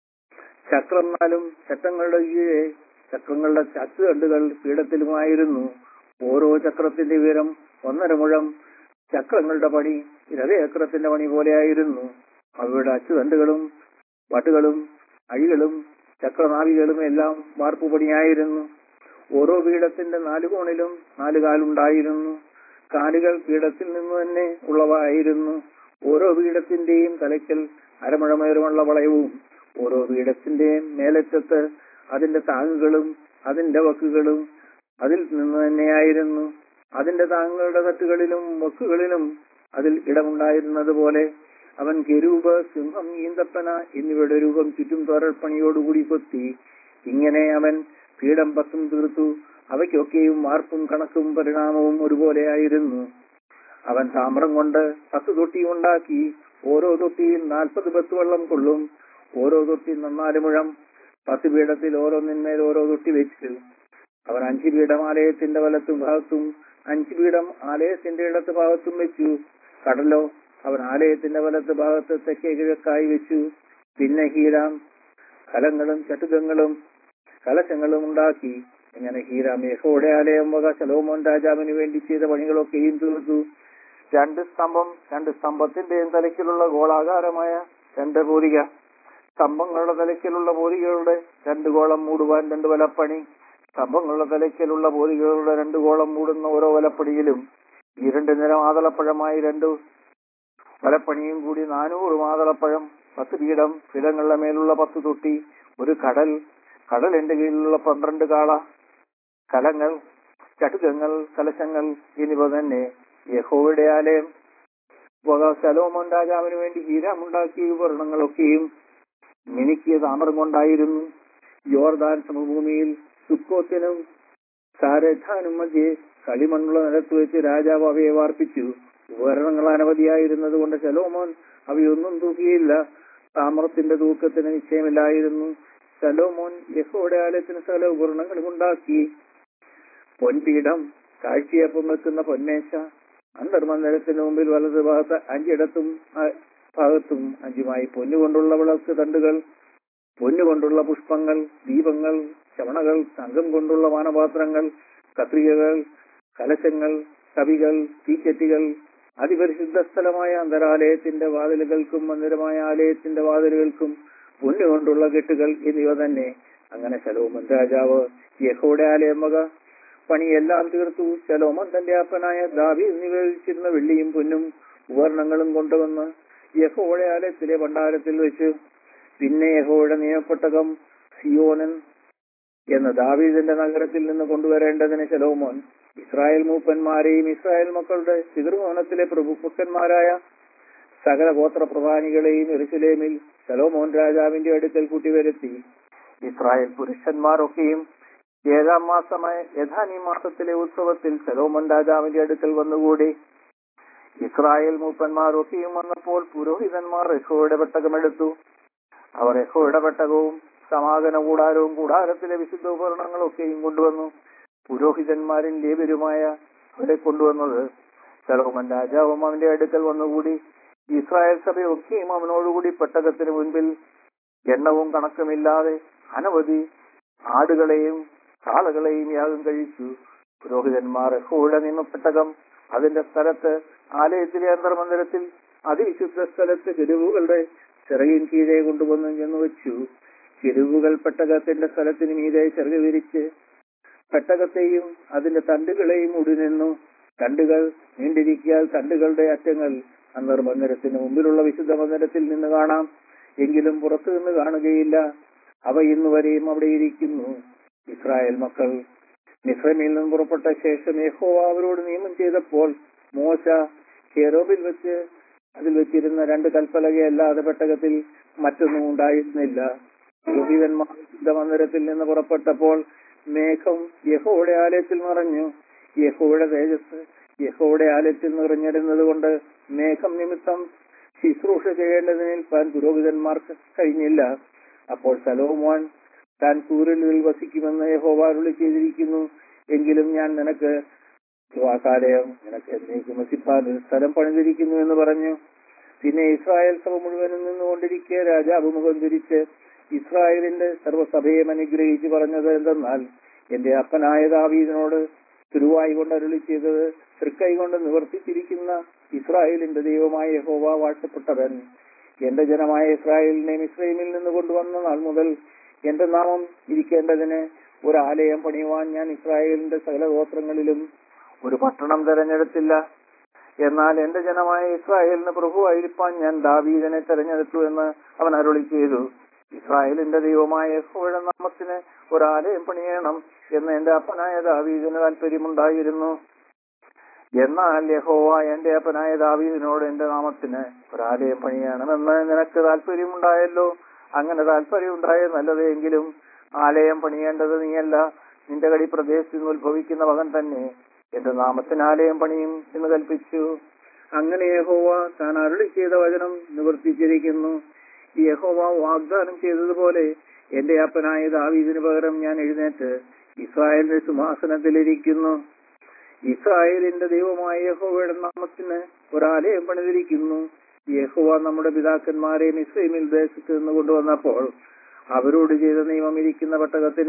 ചക്രം നാലും ചട്ടങ്ങളുടെ കീഴെ ചക്രങ്ങളുടെ ചക്കുതണ്ടുകൾ പീഠത്തിലുമായിരുന്നു ഓരോ ചക്രത്തിന്റെ ഉയരം ഒന്നര മുഴം ചക്രങ്ങളുടെ പണി രഥചക്രത്തിന്റെ പണി പോലെയായിരുന്നു അവയുടെ അച്ചുതണ്ടുകളും വട്ടുകളും അഴികളും ചക്രനാവികളും എല്ലാം വാർപ്പുപണിയായിരുന്നു ഓരോ പീഠത്തിന്റെ നാലു കോണിലും നാല് കാലുണ്ടായിരുന്നു കാലുകൾ പീഠത്തിൽ നിന്ന് തന്നെ ഉള്ളവായിരുന്നു ഓരോ പീഠത്തിന്റെയും തലയ്ക്കൽ അരമുഴമേറുമുള്ള വളയവും ഓരോ പീഠത്തിന്റെയും മേലറ്റത്ത് അതിന്റെ താങ്ങുകളും അതിന്റെ വക്കുകളും അതിൽ നിന്ന് തന്നെയായിരുന്നു അതിന്റെ താങ്ങുകളുടെ തട്ടുകളിലും വക്കുകളിലും അതിൽ ഇടമുണ്ടായിരുന്നത് പോലെ അവൻ കെരൂപ് സിംഹം ഈന്തപ്പന എന്നിവയുടെ രൂപം ചുറ്റും തോരൽപ്പണിയോടുകൂടി കൊത്തി ഇങ്ങനെ അവൻ പീഠം പത്തും തീർത്തു അവയ്ക്കൊക്കെയും വാർപ്പും കണക്കും പരിണാമവും ഒരുപോലെയായിരുന്നു അവൻ താമ്രം കൊണ്ട് പത്ത് തൊട്ടി ഉണ്ടാക്കി ഓരോ തൊട്ടിയിൽ നാൽപ്പത് പത്ത് വെള്ളം കൊള്ളും ഓരോ തൊട്ടി നന്നാല് മുഴം പത്ത് പീഠത്തിൽ ഓരോന്നിന്മേൽ ഓരോ തൊട്ടി വെച്ചു അവൻ അഞ്ച് പീഠം ആലയത്തിന്റെ വലത്തും ഭാഗത്തും അഞ്ച് പീഠം ആലയത്തിന്റെ ഇടത്ത് ഭാഗത്തും വെച്ചു കടലോ അവൻ ആലയത്തിന്റെ വലത്ത് ഭാഗത്ത് തെക്കേ കിഴക്കായി വെച്ചു പിന്നെ ഹീരാം കലങ്ങളും ചട്ടുകങ്ങളും കലശങ്ങളും ഉണ്ടാക്കി ഇങ്ങനെ ഹീരാം യഹോയുടെ ആലയം വക ശലോമോൻ രാജാവിന് വേണ്ടി ചെയ്ത പണികളൊക്കെയും തീർത്തു രണ്ട് സ്തംഭം രണ്ട് സ്തംഭത്തിന്റെയും തലയ്ക്കിലുള്ള ഗോളാകാരമായ രണ്ട് പൂരിക സ്തംഭങ്ങളുടെ തലയ്ക്കിലുള്ള പൂരികകളുടെ രണ്ട് ഗോളം മൂടുവാൻ രണ്ട് വലപ്പണി സ്തംഭങ്ങളുടെ തലയ്ക്കിലുള്ള പൂരികകളുടെ രണ്ട് ഗോളം മൂടുന്ന ഓരോ വലപ്പണിയിലും ഈ രണ്ട് നിരം ആതളപ്പഴമായി രണ്ട് വലപ്പണിയും കൂടി നാനൂറ് മാതളപ്പഴം പത്ത് പീഠം പീഠങ്ങളുടെ മേലുള്ള പത്ത് തൊട്ടി ഒരു കടൽ കടലിന്റെ കീഴിലുള്ള പന്ത്രണ്ട് കാള കലങ്ങൾ ചട്ടുകങ്ങൾ കലശങ്ങൾ എന്നിവ തന്നെ യഹോവയുടെ ആലയം വക ശലോമോൻ രാജാവിന് വേണ്ടി ഹീരാമുണ്ടാക്കിയ ഉപകരണങ്ങളൊക്കെയും മിനുക്കിയ താമരം കൊണ്ടായിരുന്നു യോർദാൻ സമഭൂമിയിൽ സുക്കോത്തിനും സാരഥാനും മധ്യേ കളിമണ്ണുള്ള നിലത്ത് വെച്ച് രാജാവ് അവയെ വാർപ്പിച്ചു ഉപകരണങ്ങൾ അനവധിയായിരുന്നത് കൊണ്ട് ശലോമോൻ അവയൊന്നും തൂക്കിയില്ല താമരത്തിന്റെ തൂക്കത്തിന് നിശ്ചയമില്ലായിരുന്നു ശലോമോൻ യഹോയുടെ ആലയത്തിന് സകല ഉപകരണങ്ങളും ഉണ്ടാക്കി പൊൻപീഠം കാഴ്ചയപ്പം വെക്കുന്ന പൊന്മേശ അന്തർമന്ദിരത്തിന് മുമ്പിൽ വലത് ഭാഗത്ത് അഞ്ചിടത്തും ആ ഭാഗത്തും അഞ്ചുമായി പൊന്നുകൊണ്ടുള്ള വിളക്ക് തണ്ടുകൾ പൊന്നുകൊണ്ടുള്ള പുഷ്പങ്ങൾ ദീപങ്ങൾ ശവണകൾ തങ്കം കൊണ്ടുള്ള പാനപാത്രങ്ങൾ കത്രികകൾ കലശങ്ങൾ കവികൾ തീച്ചട്ടികൾ അതിപരിശുദ്ധ സ്ഥലമായ അന്തരാലയത്തിന്റെ വാതിലുകൾക്കും മന്ദിരമായ ആലയത്തിന്റെ വാതിലുകൾക്കും പൊന്നുകൊണ്ടുള്ള കെട്ടുകൾ എന്നിവ തന്നെ അങ്ങനെ ശലോമൻ രാജാവ് യഹോയുടെ ആലയം വക പണിയെല്ലാം തീർത്തു ശലോമൻ തന്റെ അപ്പനായ ദാവി നിവേദിച്ചിരുന്ന വെള്ളിയും പൊന്നും ഉപകരണങ്ങളും കൊണ്ടുവന്ന് യഹോയുടെ ആലയത്തിലെ ഭണ്ഡാരത്തിൽ വെച്ച് പിന്നെ യഹോയുടെ നിയമപ്പെട്ടകം സിയോനൻ എന്ന ദാവീദിന്റെ നഗരത്തിൽ നിന്ന് കൊണ്ടുവരേണ്ടതിന് ശലോമോൻ ഇസ്രായേൽ മൂപ്പന്മാരെയും ഇസ്രായേൽ മക്കളുടെ പിതൃഭവനത്തിലെ പ്രഭുക്കന്മാരായ സകല ഗോത്ര പ്രധാനികളെയും എറുസലേമിൽ ശലോമോൻ രാജാവിന്റെ അടുക്കൽ കൂട്ടിവരുത്തി ഇസ്രായേൽ പുരുഷന്മാരൊക്കെയും ഏഴാം മാസമായ യഥാനി മാസത്തിലെ ഉത്സവത്തിൽ ശലോമോൻ രാജാവിന്റെ അടുക്കൽ വന്നുകൂടി ഇസ്രായേൽ മൂപ്പന്മാരൊക്കെയും വന്നപ്പോൾ പുരോഹിതന്മാർ യഹോയുടെ പെട്ടകമെടുത്തു അവർ യഹോയുടെ പെട്ടകവും സമാഗമന കൂടാരവും കൂടാരത്തിലെ വിശുദ്ധ ഉപകരണങ്ങളൊക്കെയും കൊണ്ടുവന്നു പുരോഹിതന്മാരും ലേവരുമായ അവരെ കൊണ്ടുവന്നത് ശലോമൻ രാജാവും അവന്റെ അടുക്കൽ വന്നുകൂടി ഇസ്രായേൽ സഭയൊക്കെയും അവനോടുകൂടി പെട്ടകത്തിന് മുൻപിൽ എണ്ണവും കണക്കുമില്ലാതെ അനവധി ആടുകളെയും കാളകളെയും യാഗം കഴിച്ചു പുരോഹിതന്മാർ യഹോയുടെ നിയമപ്പെട്ടകം അതിന്റെ സ്ഥലത്ത് ആലയത്തിലെ അന്തർമന്ദിരത്തിൽ അതിവിശുദ്ധ സ്ഥലത്ത് കെരുവുകളുടെ ചിറകിൻ കീഴെ കൊണ്ടുവന്ന് ചെന്ന് വെച്ചു കെരുവുകൾ പെട്ടകത്തിന്റെ സ്ഥലത്തിന് മീതെ ചിറക് വിരിച്ച് പെട്ടകത്തെയും അതിന്റെ തണ്ടുകളെയും ഉടിനിന്നു തണ്ടുകൾ നീണ്ടിരിക്കാൻ തണ്ടുകളുടെ അറ്റങ്ങൾ അന്തർമന്ദിരത്തിന് മുമ്പിലുള്ള വിശുദ്ധ മന്ദിരത്തിൽ നിന്ന് കാണാം എങ്കിലും പുറത്തു നിന്ന് കാണുകയില്ല അവ ഇന്നുവരെയും അവിടെ ഇരിക്കുന്നു ഇസ്രായേൽ മക്കൾ മിശ്രമിൽ നിന്ന് പുറപ്പെട്ട ശേഷം യഹോവ അവരോട് നിയമം ചെയ്തപ്പോൾ മോശ കെറോബിൽ വെച്ച് അതിൽ വെച്ചിരുന്ന രണ്ട് കൽപ്പലകയല്ലാതെ പെട്ടകത്തിൽ മറ്റൊന്നും ഉണ്ടായിരുന്നില്ല പുരോഹിതന്മാർ വിശുദ്ധ മന്ദിരത്തിൽ നിന്ന് പുറപ്പെട്ടപ്പോൾ മേഘം യഹോയുടെ ആലയത്തിൽ നിറഞ്ഞു യഹോയുടെ തേജസ് യഹോയുടെ ആലയത്തിൽ നിറഞ്ഞിരുന്നത് കൊണ്ട് മേഘം നിമിത്തം ശുശ്രൂഷ ചെയ്യേണ്ടതിന് താൻ പുരോഹിതന്മാർക്ക് കഴിഞ്ഞില്ല അപ്പോൾ സലോമോൻ താൻ സൂര്യനിൽ വസിക്കുമെന്ന് യഹോവ അരുളി ചെയ്തിരിക്കുന്നു എങ്കിലും ഞാൻ നിനക്ക് വാസാലയം നിനക്ക് എന്നേക്കും വസിപ്പാൻ ഒരു സ്ഥലം പണിതിരിക്കുന്നു എന്ന് പറഞ്ഞു പിന്നെ ഇസ്രായേൽ സഭ മുഴുവനും നിന്നുകൊണ്ടിരിക്കെ രാജാവ് മുഖം തിരിച്ച് ഇസ്രായേലിന്റെ സർവ്വസഭയും അനുഗ്രഹിച്ച് പറഞ്ഞത് എന്തെന്നാൽ എന്റെ അപ്പനായ ദാവീദിനോട് തിരുവായി കൊണ്ട് അരുളി ചെയ്തത് തൃക്കൈ കൊണ്ട് നിവർത്തിച്ചിരിക്കുന്ന ഇസ്രായേലിന്റെ ദൈവമായ യഹോവ വാഴ്ത്തപ്പെട്ടവൻ എന്റെ ജനമായ ഇസ്രായേലിനെ ഇസ്രൈമിൽ നിന്ന് കൊണ്ടുവന്ന നാൾ മുതൽ എന്റെ നാമം ഇരിക്കേണ്ടതിന് ഒരു ആലയം പണിയുവാൻ ഞാൻ ഇസ്രായേലിന്റെ സകല ഗോത്രങ്ങളിലും ഒരു പട്ടണം തെരഞ്ഞെടുത്തില്ല എന്നാൽ എന്റെ ജനമായ ഇസ്രായേലിന് പ്രഭുവായിരിക്കാൻ ഞാൻ ദാവീദിനെ തെരഞ്ഞെടുത്തു എന്ന് അവൻ അരുളി ചെയ്തു ഇസ്രായേലിന്റെ ദൈവമായ യഹോവയുടെ നാമത്തിന് ഒരാലയം പണിയണം എന്ന് എന്റെ അപ്പനായ ദാവീദിന് താല്പര്യമുണ്ടായിരുന്നു എന്നാൽ യഹോവ എന്റെ അപ്പനായ ദാവീദിനോട് എന്റെ നാമത്തിന് ഒരാലയം പണിയണമെന്ന് നിനക്ക് താല്പര്യമുണ്ടായല്ലോ അങ്ങനെ താല്പര്യം ഉണ്ടായ നല്ലതെങ്കിലും ആലയം പണിയേണ്ടത് നീയല്ല നിന്റെ കടി പ്രദേശത്ത് നിന്ന് ഉത്ഭവിക്കുന്ന മകൻ തന്നെ എന്റെ നാമത്തിന് ആലയം പണിയും എന്ന് കൽപ്പിച്ചു അങ്ങനെ യഹോവ താൻ അരുളി ചെയ്ത വചനം നിവർത്തിച്ചിരിക്കുന്നു ഈ യഹോവ വാഗ്ദാനം ചെയ്തതുപോലെ എന്റെ അപ്പനായ ദാവീദിന് പകരം ഞാൻ എഴുന്നേറ്റ് ഇസ്രായേലിന്റെ സിംഹാസനത്തിലിരിക്കുന്നു ഇസ്രായേലിന്റെ ദൈവമായ യഹോവയുടെ നാമത്തിന് ഒരാലയം പണിതിരിക്കുന്നു യഹോവ നമ്മുടെ പിതാക്കന്മാരെ മിസ്രൈമിൽ ദേശത്ത് നിന്ന് കൊണ്ടുവന്നപ്പോൾ അവരോട് ചെയ്ത നിയമം ഇരിക്കുന്ന പെട്ടകത്തിന്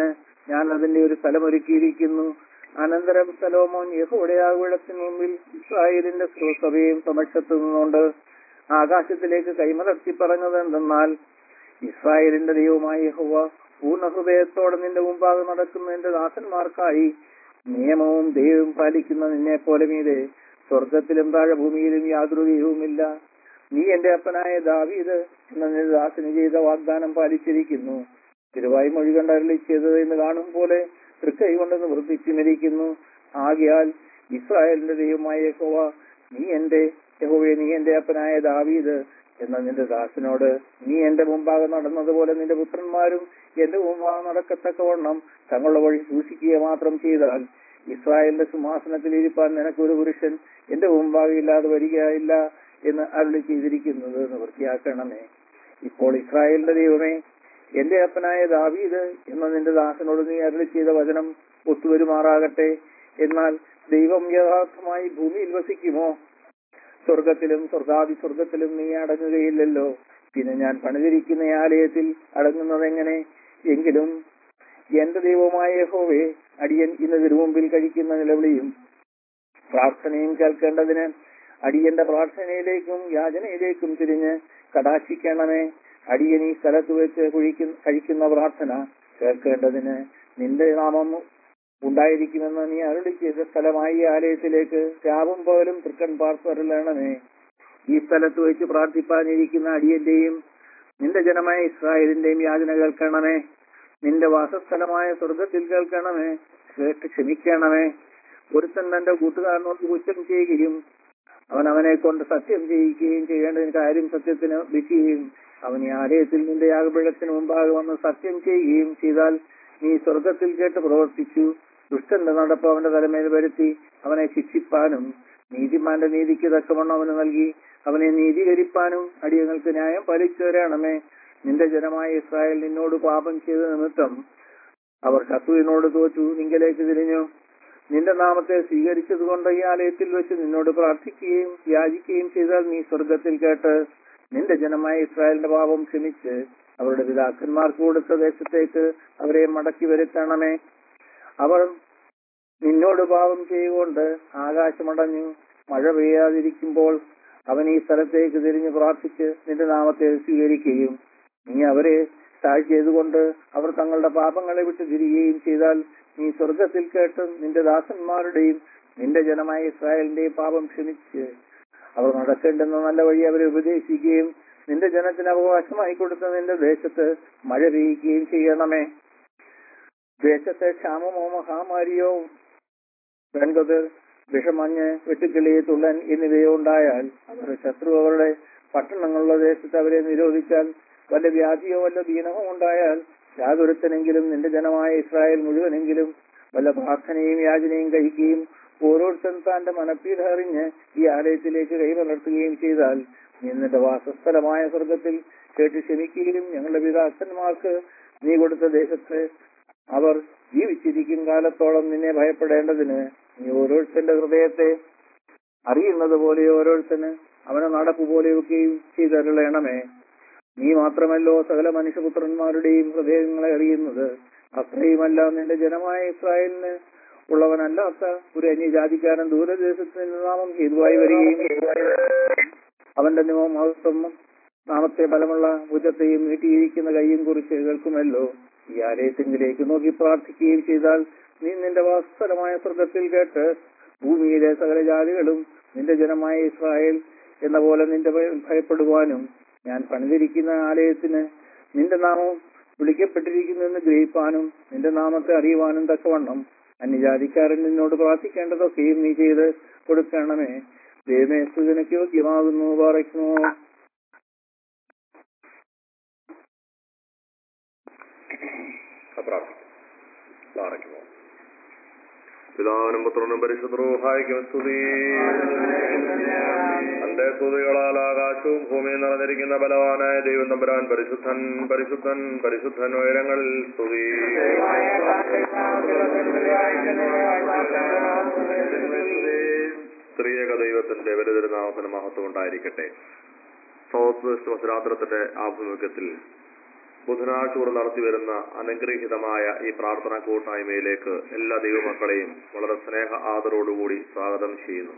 ഞാൻ അതിന്റെ ഒരു സ്ഥലമൊരുക്കിയിരിക്കുന്നു അനന്തരം സലോമോൻ യഹോയുടെ ആകുളത്തിന് മുമ്പിൽ ഇസ്രായേലിന്റെ സഭയും സമക്ഷത്തു നിന്നുകൊണ്ട് ആകാശത്തിലേക്ക് കൈമലർത്തി പറഞ്ഞത് എന്തെന്നാൽ ഇസ്രായേലിന്റെ ദൈവമായ യഹോവ പൂർണ്ണ ഹൃദയത്തോടെ നിന്റെ മുമ്പാകെ നടക്കുന്ന എന്റെ ദാസന്മാർക്കായി നിയമവും ദൈവവും പാലിക്കുന്ന നിന്നെ പോലെ മീതെ സ്വർഗത്തിലും താഴെ ഭൂമിയിലും യാതൊരു ദൈവവുമില്ല നീ എന്റെ അപ്പനായ ദാവീദ് എന്ന നിന്റെ ദാസന് ചെയ്ത വാഗ്ദാനം പാലിച്ചിരിക്കുന്നു തിരുവായി മൊഴി കണ്ടരളി ചെയ്തത് എന്ന് കാണും പോലെ തൃക്കൈ കൊണ്ട് നിവർത്തിച്ചു മരിക്കുന്നു ആകിയാൽ ഇസ്രായേലിന്റെ ദൈവമായ യഹോവ നീ എന്റെ യഹോവയെ നീ എന്റെ അപ്പനായ ദാവീദ് എന്ന നിന്റെ ദാസനോട് നീ എന്റെ മുമ്പാകെ നടന്നതുപോലെ നിന്റെ പുത്രന്മാരും എന്റെ മുമ്പാകെ നടക്കത്തക്കവണ്ണം തങ്ങളുടെ വഴി സൂക്ഷിക്കുക മാത്രം ചെയ്താൽ ഇസ്രായേലിന്റെ സിംഹാസനത്തിൽ ഇരിപ്പാൻ നിനക്കൊരു പുരുഷൻ എന്റെ മുമ്പാകെ ഇല്ലാതെ വരികയില്ല എന്ന് അരുളി ചെയ്തിരിക്കുന്നത് നിവൃത്തിയാക്കണമേ ഇപ്പോൾ ഇസ്രായേലിന്റെ ദൈവമേ എന്റെ അപ്പനായ ദാവീദ് എന്ന നിന്റെ ദാസനോട് നീ അരുളി ചെയ്ത വചനം ഒത്തുവരുമാറാകട്ടെ എന്നാൽ ദൈവം യഥാർത്ഥമായി ഭൂമിയിൽ വസിക്കുമോ സ്വർഗത്തിലും സ്വർഗാദി സ്വർഗത്തിലും നീ അടങ്ങുകയില്ലല്ലോ പിന്നെ ഞാൻ പണിതിരിക്കുന്ന ഈ ആലയത്തിൽ അടങ്ങുന്നത് എങ്ങനെ എങ്കിലും എന്റെ ദൈവമായ യഹോവേ അടിയൻ ഇന്ന് തിരുമുമ്പിൽ കഴിക്കുന്ന നിലവിളിയും പ്രാർത്ഥനയും കേൾക്കേണ്ടതിന് അടിയന്റെ പ്രാർത്ഥനയിലേക്കും യാചനയിലേക്കും തിരിഞ്ഞ് കടാക്ഷിക്കണമേ അടിയൻ ഈ സ്ഥലത്ത് വെച്ച് കുഴിക്കുന്ന കഴിക്കുന്ന പ്രാർത്ഥന കേൾക്കേണ്ടതിന് നിന്റെ നാമം ഉണ്ടായിരിക്കുമെന്ന് നീ അരുളി ചെയ്ത സ്ഥലമായി ഈ ആലയത്തിലേക്ക് രാവും പകലും തൃക്കൺ പാർത്തരളണമേ ഈ സ്ഥലത്ത് വെച്ച് പ്രാർത്ഥിപ്പാനിരിക്കുന്ന അടിയന്റെയും നിന്റെ ജനമായ ഇസ്രായേലിന്റെയും യാചന കേൾക്കണമേ നിന്റെ വാസസ്ഥലമായ സ്വർഗത്തിൽ കേൾക്കണമേ കേട്ട് ക്ഷമിക്കണമേ ഒരുത്തൻ തന്റെ കൂട്ടുകാരനോട് കുറ്റം ചെയ്യുകയും അവൻ അവനെ കൊണ്ട് സത്യം ചെയ്യിക്കുകയും ചെയ്യേണ്ട കാര്യം സത്യത്തിന് വിധിക്കുകയും അവൻ ഈ ആലയത്തിൽ നിന്റെ യാഗപീഠത്തിന് മുമ്പാകെ വന്ന് സത്യം ചെയ്യുകയും ചെയ്താൽ നീ സ്വർഗത്തിൽ കേട്ട് പ്രവർത്തിച്ചു ദുഷ്ടന്റെ നടപ്പ് അവന്റെ തലമേൽ വരുത്തി അവനെ ശിക്ഷിപ്പാനും നീതിമാന്റെ നീതിക്ക് തക്കവണ്ണം അവന് നൽകി അവനെ നീതീകരിപ്പാനും അടിയങ്ങൾക്ക് ന്യായം പാലിച്ചു തരണമേ നിന്റെ ജനമായ ഇസ്രായേൽ നിന്നോട് പാപം ചെയ്ത നിമിത്തം അവർ ശത്രുവിനോട് തോറ്റു നിങ്കലേക്ക് തിരിഞ്ഞു നിന്റെ നാമത്തെ സ്വീകരിച്ചതുകൊണ്ട് ഈ ആലയത്തിൽ വെച്ച് നിന്നോട് പ്രാർത്ഥിക്കുകയും യാചിക്കുകയും ചെയ്താൽ നീ സ്വർഗത്തിൽ കേട്ട് നിന്റെ ജനമായ ഇസ്രായേലിന്റെ പാപം ക്ഷമിച്ച് അവരുടെ പിതാക്കന്മാർക്ക് കൊടുത്ത ദേശത്തേക്ക് അവരെ മടക്കി വരുത്തണമേ അവർ നിന്നോട് പാപം ചെയ്തുകൊണ്ട് ആകാശമടഞ്ഞു മഴ പെയ്യാതിരിക്കുമ്പോൾ അവൻ ഈ സ്ഥലത്തേക്ക് തിരിഞ്ഞ് പ്രാർത്ഥിച്ച് നിന്റെ നാമത്തെ സ്വീകരിക്കുകയും നീ അവരെ താഴ്ചയതുകൊണ്ട് അവർ തങ്ങളുടെ പാപങ്ങളെ വിട്ട് തിരികുകയും ചെയ്താൽ നീ സ്വർഗത്തിൽ കേട്ട് നിന്റെ ദാസന്മാരുടെയും നിന്റെ ജനമായ ഇസ്രായേലിന്റെയും പാപം ക്ഷമിച്ച് അവർ നടക്കേണ്ടുന്ന നല്ല വഴി അവരെ ഉപദേശിക്കുകയും നിന്റെ ജനത്തിന് അവകാശമായി കൊടുത്ത നിന്റെ ദേശത്ത് മഴ പെയ്യുകയും ചെയ്യണമേ ദേശത്തെ ക്ഷാമമോ മഹാമാരിയോ വെൺകൊത് വിഷമഞ്ഞ് വെട്ടുക്കിളി തുള്ളൻ എന്നിവയോ ഉണ്ടായാൽ അവരുടെ ശത്രു അവരുടെ പട്ടണങ്ങളുള്ള ദേശത്ത് അവരെ നിരോധിച്ചാൽ വല്ല വ്യാധിയോ വല്ല ദീനമോ ഉണ്ടായാൽ യാതൊരുത്തനെങ്കിലും നിന്റെ ജനമായ ഇസ്രായേൽ മുഴുവനെങ്കിലും വല്ല പ്രാർത്ഥനയും യാചനയും കഴിക്കുകയും ഓരോരുത്തൻ താന്റെ മനപ്പീഠ അറിഞ്ഞ് ഈ ആലയത്തിലേക്ക് കൈമലർത്തുകയും ചെയ്താൽ നീ നിന്റെ വാസസ്ഥലമായ സ്വർഗത്തിൽ കേട്ട് ക്ഷമിക്കുകയും ഞങ്ങളുടെ പിതാക്കന്മാർക്ക് നീ കൊടുത്ത ദേശത്ത് അവർ ജീവിച്ചിരിക്കും കാലത്തോളം നിന്നെ ഭയപ്പെടേണ്ടതിന് നീ ഓരോരുത്തന്റെ ഹൃദയത്തെ അറിയുന്നത് പോലെ ഓരോരുത്തന് അവനെ നടപ്പ് പോലെയൊക്കെയും ചെയ്തരുളയണമേ നീ മാത്രമല്ലോ സകല മനുഷ്യപുത്രന്മാരുടെയും ഹൃദയങ്ങളെ അറിയുന്നത് അത്രയുമല്ല നിന്റെ ജനമായ ഇസ്രായേലിന് ഉള്ളവനല്ലാത്ത ഒരു അന്യജാതിക്കാരൻ ദൂരദേശത്ത് നിന്ന് നാമം ഹേതുവായി വരികയും അവന്റെ നിയമം മഹത്വം നാമത്തെ ബലമുള്ള ഭുജത്തെയും നീട്ടിയിരിക്കുന്ന കൈയും കുറിച്ച് കേൾക്കുമല്ലോ ഈ ആലയത്തിങ്കിലേക്ക് നോക്കി പ്രാർത്ഥിക്കുകയും ചെയ്താൽ നീ നിന്റെ വാസ്തവമായ സ്വർഗത്തിൽ കേട്ട് ഭൂമിയിലെ സകല ജാതികളും നിന്റെ ജനമായ ഇസ്രായേൽ എന്ന പോലെ നിന്റെ ഭയ- ഭയപ്പെടുവാനും ഞാൻ പണിതിരിക്കുന്ന ആലയത്തിന് നിന്റെ നാമം വിളിക്കപ്പെട്ടിരിക്കുന്നു എന്ന് ഗ്രഹിപ്പാനും നിന്റെ നാമത്തെ അറിയുവാനും തക്കവണ്ണം അന്യജാതിക്കാരൻ നിന്നോട് പ്രാർത്ഥിക്കേണ്ടതൊക്കെയും നീ ചെയ്ത് കൊടുക്കണമേ ദൈവമേ സുജനയ്ക്ക് യോഗ്യമാകുന്നു പറയുന്നു പ്രാർത്ഥിക്കും പ്രാർത്ഥിക്കുമോ പിതാവിനും പുത്രനും പരിശുദ്ധഹായിക്കും സ്തുതി തന്റെ സ്തുതികളാൽ ആകാശവും ഭൂമിയും നിറഞ്ഞിരിക്കുന്ന ബലവാനായ ദൈവം തമ്പുരാൻ പരിശുദ്ധൻ പരിശുദ്ധൻ പരിശുദ്ധൻ ഉയരങ്ങളിൽ സ്തുതി സ്ത്രീയക ദൈവത്തിന്റെ വലുതിരുനാമത്തിന് മഹത്വം ഉണ്ടായിരിക്കട്ടെ സൗത്ത് വെസ്റ്റ് മത്സരാന്തരത്തിന്റെ ആഭിമുഖ്യത്തിൽ ബുധനാഴ്ച കൂടെ നടത്തി വരുന്ന അനുഗ്രഹീതമായ ഈ പ്രാർത്ഥനാ കൂട്ടായ്മയിലേക്ക് എല്ലാ ദൈവമക്കളെയും വളരെ സ്നേഹ ആദരോടുകൂടി സ്വാഗതം ചെയ്യുന്നു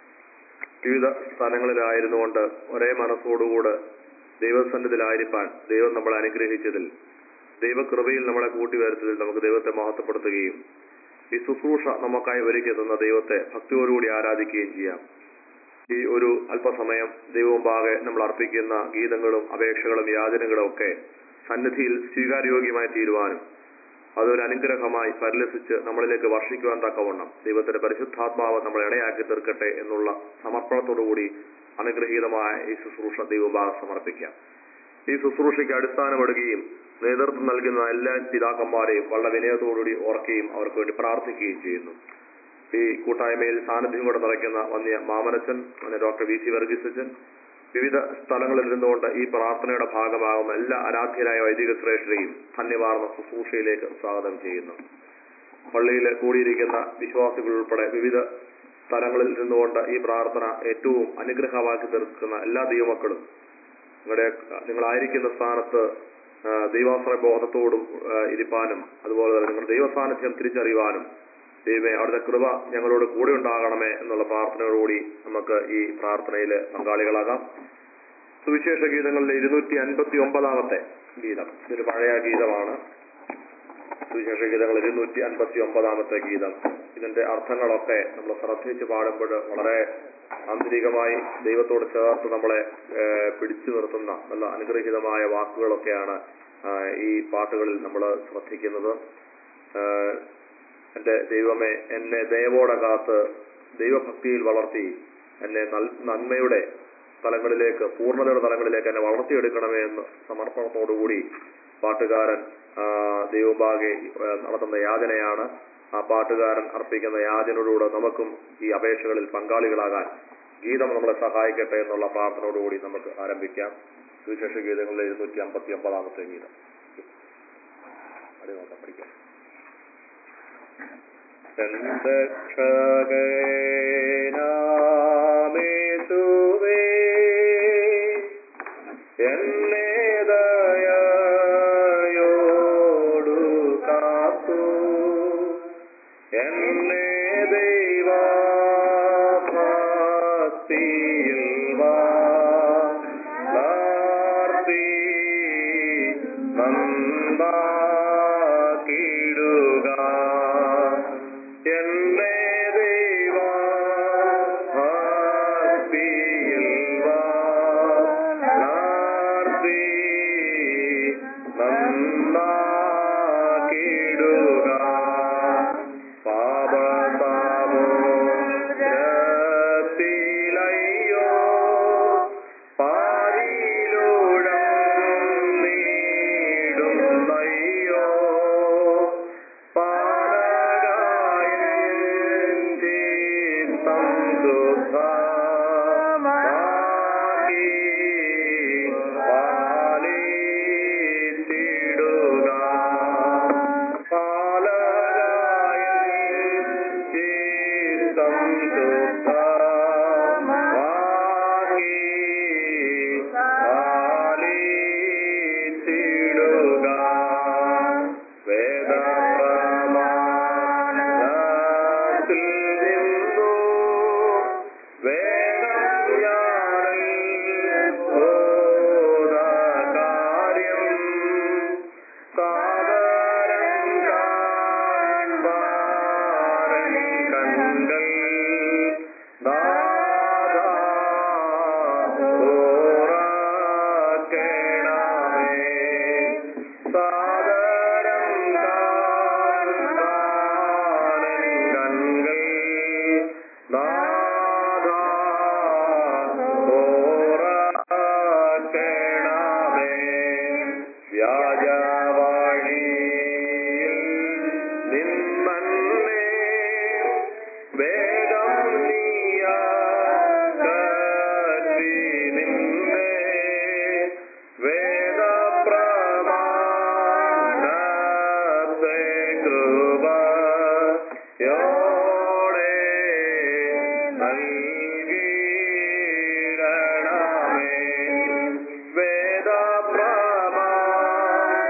വിവിധ സ്ഥലങ്ങളിലായിരുന്നുകൊണ്ട് ഒരേ മനസ്സോടുകൂടെ ദൈവസന്നിധിയിലായിരിക്കാൻ ദൈവം നമ്മളെ അനുഗ്രഹിച്ചതിൽ ദൈവകൃപയിൽ നമ്മളെ കൂട്ടിവരുത്തതിൽ നമുക്ക് ദൈവത്തെ മഹത്വപ്പെടുത്തുകയും ഈ ശുശ്രൂഷ നമുക്കായി ഒരുക്കി തന്ന ദൈവത്തെ ഭക്തിയോടുകൂടി ആരാധിക്കുകയും ചെയ്യാം ഈ ഒരു അല്പസമയം ദൈവമുമ്പാകെ നമ്മൾ അർപ്പിക്കുന്ന ഗീതങ്ങളും അപേക്ഷകളും യാചനകളും ഒക്കെ സന്നിധിയിൽ സ്വീകാര്യോഗ്യമായി തീരുവാനും അതൊരു അനുഗ്രഹമായി പരിലസിച്ച് നമ്മളിലേക്ക് വർഷിക്കുവാൻ തക്കവണ്ണം ദൈവത്തിന്റെ പരിശുദ്ധാത്മാവ് നമ്മളെ ഇടയാക്കി തീർക്കട്ടെ എന്നുള്ള സമർപ്പണത്തോടുകൂടി അനുഗ്രഹീതമായ ഈ ശുശ്രൂഷ ദൈവഭാഗം സമർപ്പിക്കാം ഈ ശുശ്രൂഷയ്ക്ക് അടിസ്ഥാനമിടുകയും നേതൃത്വം നൽകുന്ന എല്ലാ പിതാക്കന്മാരെയും വളരെ വിനയത്തോടുകൂടി ഓർക്കുകയും അവർക്ക് വേണ്ടി പ്രാർത്ഥിക്കുകയും ചെയ്യുന്നു ഈ കൂട്ടായ്മയിൽ സാന്നിധ്യം കൂടെ നിറയ്ക്കുന്ന വന്യ മാമനച്ചൻ വന്യ ഡോക്ടർ വി സി വർഗീസച്ചൻ വിവിധ സ്ഥലങ്ങളിൽ ഇരുന്നുകൊണ്ട് ഈ പ്രാർത്ഥനയുടെ ഭാഗമാകുന്ന എല്ലാ ആരാധ്യരായ വൈദിക ശ്രേഷ്ഠരെയും ധന്യവാർന്ന ശുശ്രൂഷയിലേക്ക് സ്വാഗതം ചെയ്യുന്നു പള്ളിയിൽ കൂടിയിരിക്കുന്ന വിശ്വാസികൾ ഉൾപ്പെടെ വിവിധ സ്ഥലങ്ങളിൽ ഇരുന്നുകൊണ്ട് ഈ പ്രാർത്ഥന ഏറ്റവും അനുഗ്രഹമാക്കി തീർക്കുന്ന എല്ലാ ദൈവമക്കളും നിങ്ങളുടെ നിങ്ങളായിരിക്കുന്ന സ്ഥാനത്ത് ആ, ദൈവാശ്രയ ബോധത്തോടും ആ, ഇരിപ്പാനും അതുപോലെ തന്നെ നിങ്ങളുടെ ദൈവസാന്നിധ്യം തിരിച്ചറിയുവാനും ദൈവമേ അവിടുത്തെ കൃപ ഞങ്ങളോട് കൂടെ ഉണ്ടാകണമേ എന്നുള്ള പ്രാർത്ഥനയോടുകൂടി നമുക്ക് ഈ പ്രാർത്ഥനയിൽ പങ്കാളികളാകാം സുവിശേഷ ഗീതങ്ങളിലെ ഇരുന്നൂറ്റി അൻപത്തി ഒമ്പതാമത്തെ ഗീതം ഇതൊരു പഴയ ഗീതമാണ് സുവിശേഷ ഗീതങ്ങൾ ഇരുന്നൂറ്റി അൻപത്തി ഒമ്പതാമത്തെ ഗീതം ഇതിന്റെ അർത്ഥങ്ങളൊക്കെ നമ്മൾ ശ്രദ്ധിച്ച് പാടുമ്പോൾ വളരെ ആന്തരികമായി ദൈവത്തോട് ചേർത്ത് നമ്മളെ ഏഹ്, പിടിച്ചു നിർത്തുന്ന നല്ല അനുഗ്രഹീതമായ വാക്കുകളൊക്കെയാണ് ആഹ്, ഈ പാട്ടുകളിൽ നമ്മൾ ശ്രദ്ധിക്കുന്നത് ആഹ്, എന്റെ ദൈവമേ എന്നെ ദയവോടെ കാത്ത് ദൈവഭക്തിയിൽ വളർത്തി എന്നെ നൽ- നന്മയുടെ തലങ്ങളിലേക്ക് പൂർണ്ണതയുടെ തലങ്ങളിലേക്ക് എന്നെ വളർത്തിയെടുക്കണമേ എന്ന് സമർപ്പണത്തോടുകൂടി പാട്ടുകാരൻ ആ, ദൈവഭാഗെ ആ, നടത്തുന്ന യാചനയാണ് ആ പാട്ടുകാരൻ അർപ്പിക്കുന്ന യാചനയോടുകൂടെ നമുക്കും ഈ അപേക്ഷകളിൽ പങ്കാളികളാകാൻ ഗീതം നമ്മളെ സഹായിക്കട്ടെ എന്നുള്ള പ്രാർത്ഥനയോടുകൂടി നമുക്ക് ആരംഭിക്കാം സുവിശേഷ ഗീതങ്ങളിലെ ഇരുന്നൂറ്റി അമ്പത്തി ഒമ്പതാമത്തെ ഗീതം അടി നോക്കാം പഠിക്കാം രക്ഷകനാമേശുവേ എന്നെ ദയയോടു കാത്തു എന്നെ ദൈവഭക്തിയിൽ വളർത്തി നന്നാക്കിടുക എന്നെ ദൈവഭക്തിയിൽ വളർത്തി നന്നാക്കിടുക പാപസമുദ്രത്തിലയ്യോ പാരിലുഴന്നീടുന്നയ്യോ പാലകായന്റെ സംശുദ്ധമാക്കി പാലിച്ചിടുക പാലകായന്റെ സംശുദ്ധമാക്കി പാലിച്ചിടുക വേദപ്രമാണത്തിൽ നിന്നു വേഗം ഞാനിൽ ബോധകാര്യം സാദരം കാൺപാരൻ കൺകൾ നാഥാ ഓറാക്കേണമേ സാദരം കാൺപാരൻ കൺകൾ നാഥാ ഓറാക്കേണമേ വ്യാജവഴിയിൽ നിന്നെ വേഗം നീയാക്കി നിന്നെ വേദപ്രമാണത്തെ കൃപയോടെ നൽകിയിടണമേ വേദപ്രമാണത്തെ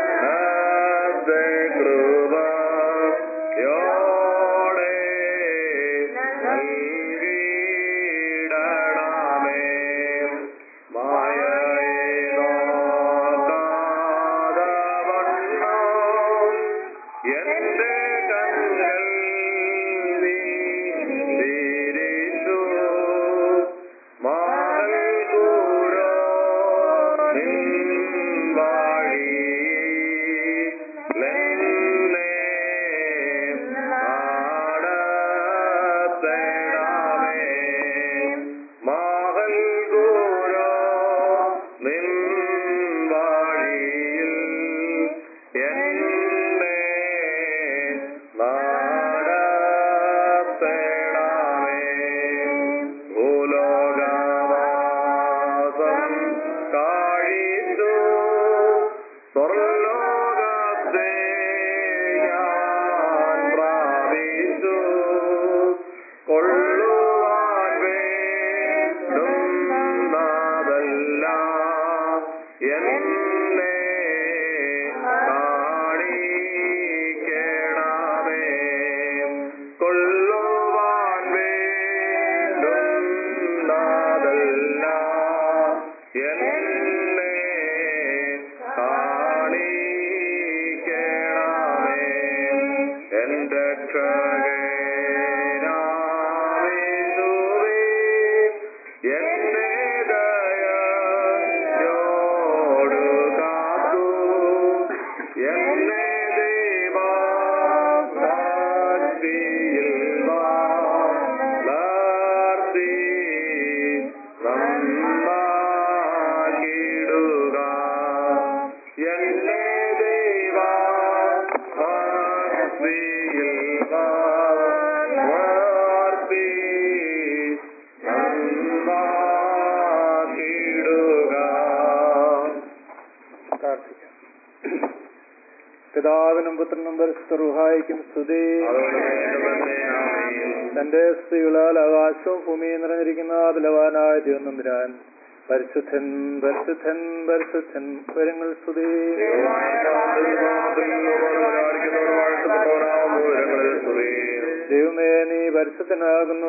പിതാവിനും പുത്രനും പരിശുദ്ധറുഹായിക്കും സ്തുതി തന്റെ സ്ത്രീകളാൽ ആകാശവും ഭൂമിയും നിറഞ്ഞിരിക്കുന്ന ബലവാനായ ദൈവനമ്പുരാൻ പരിശുദ്ധൻ പരിശുദ്ധൻ പരിശുദ്ധൻ വരങ്ങൾ സ്തുതി ദൈവമേ നീ പരിശുദ്ധനാകുന്നു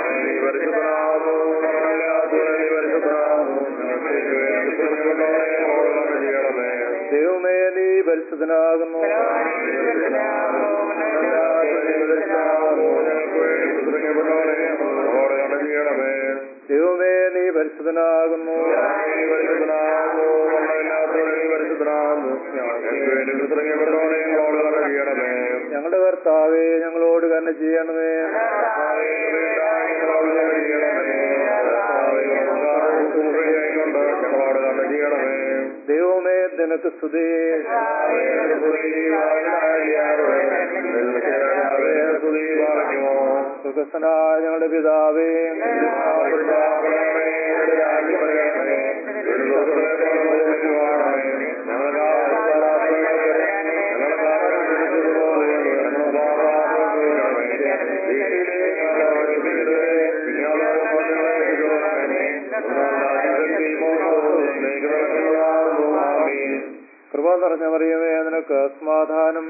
ദൈവമേ നീ പരിശുദ്ധനാകുന്നു ദൈവമേ നീ പരിശുദ്ധനാകുന്നു ഞങ്ങളുടെ കർത്താവേ ഞങ്ങളോട് കരുണ ചെയ്യണമേ ദൈവമേ നിനക്ക് സ്തുതി സുഖസനായ ഞങ്ങളുടെ പിതാവേ കൃപ നിറഞ്ഞ മറിയമേ നിനക്ക് സമാധാനം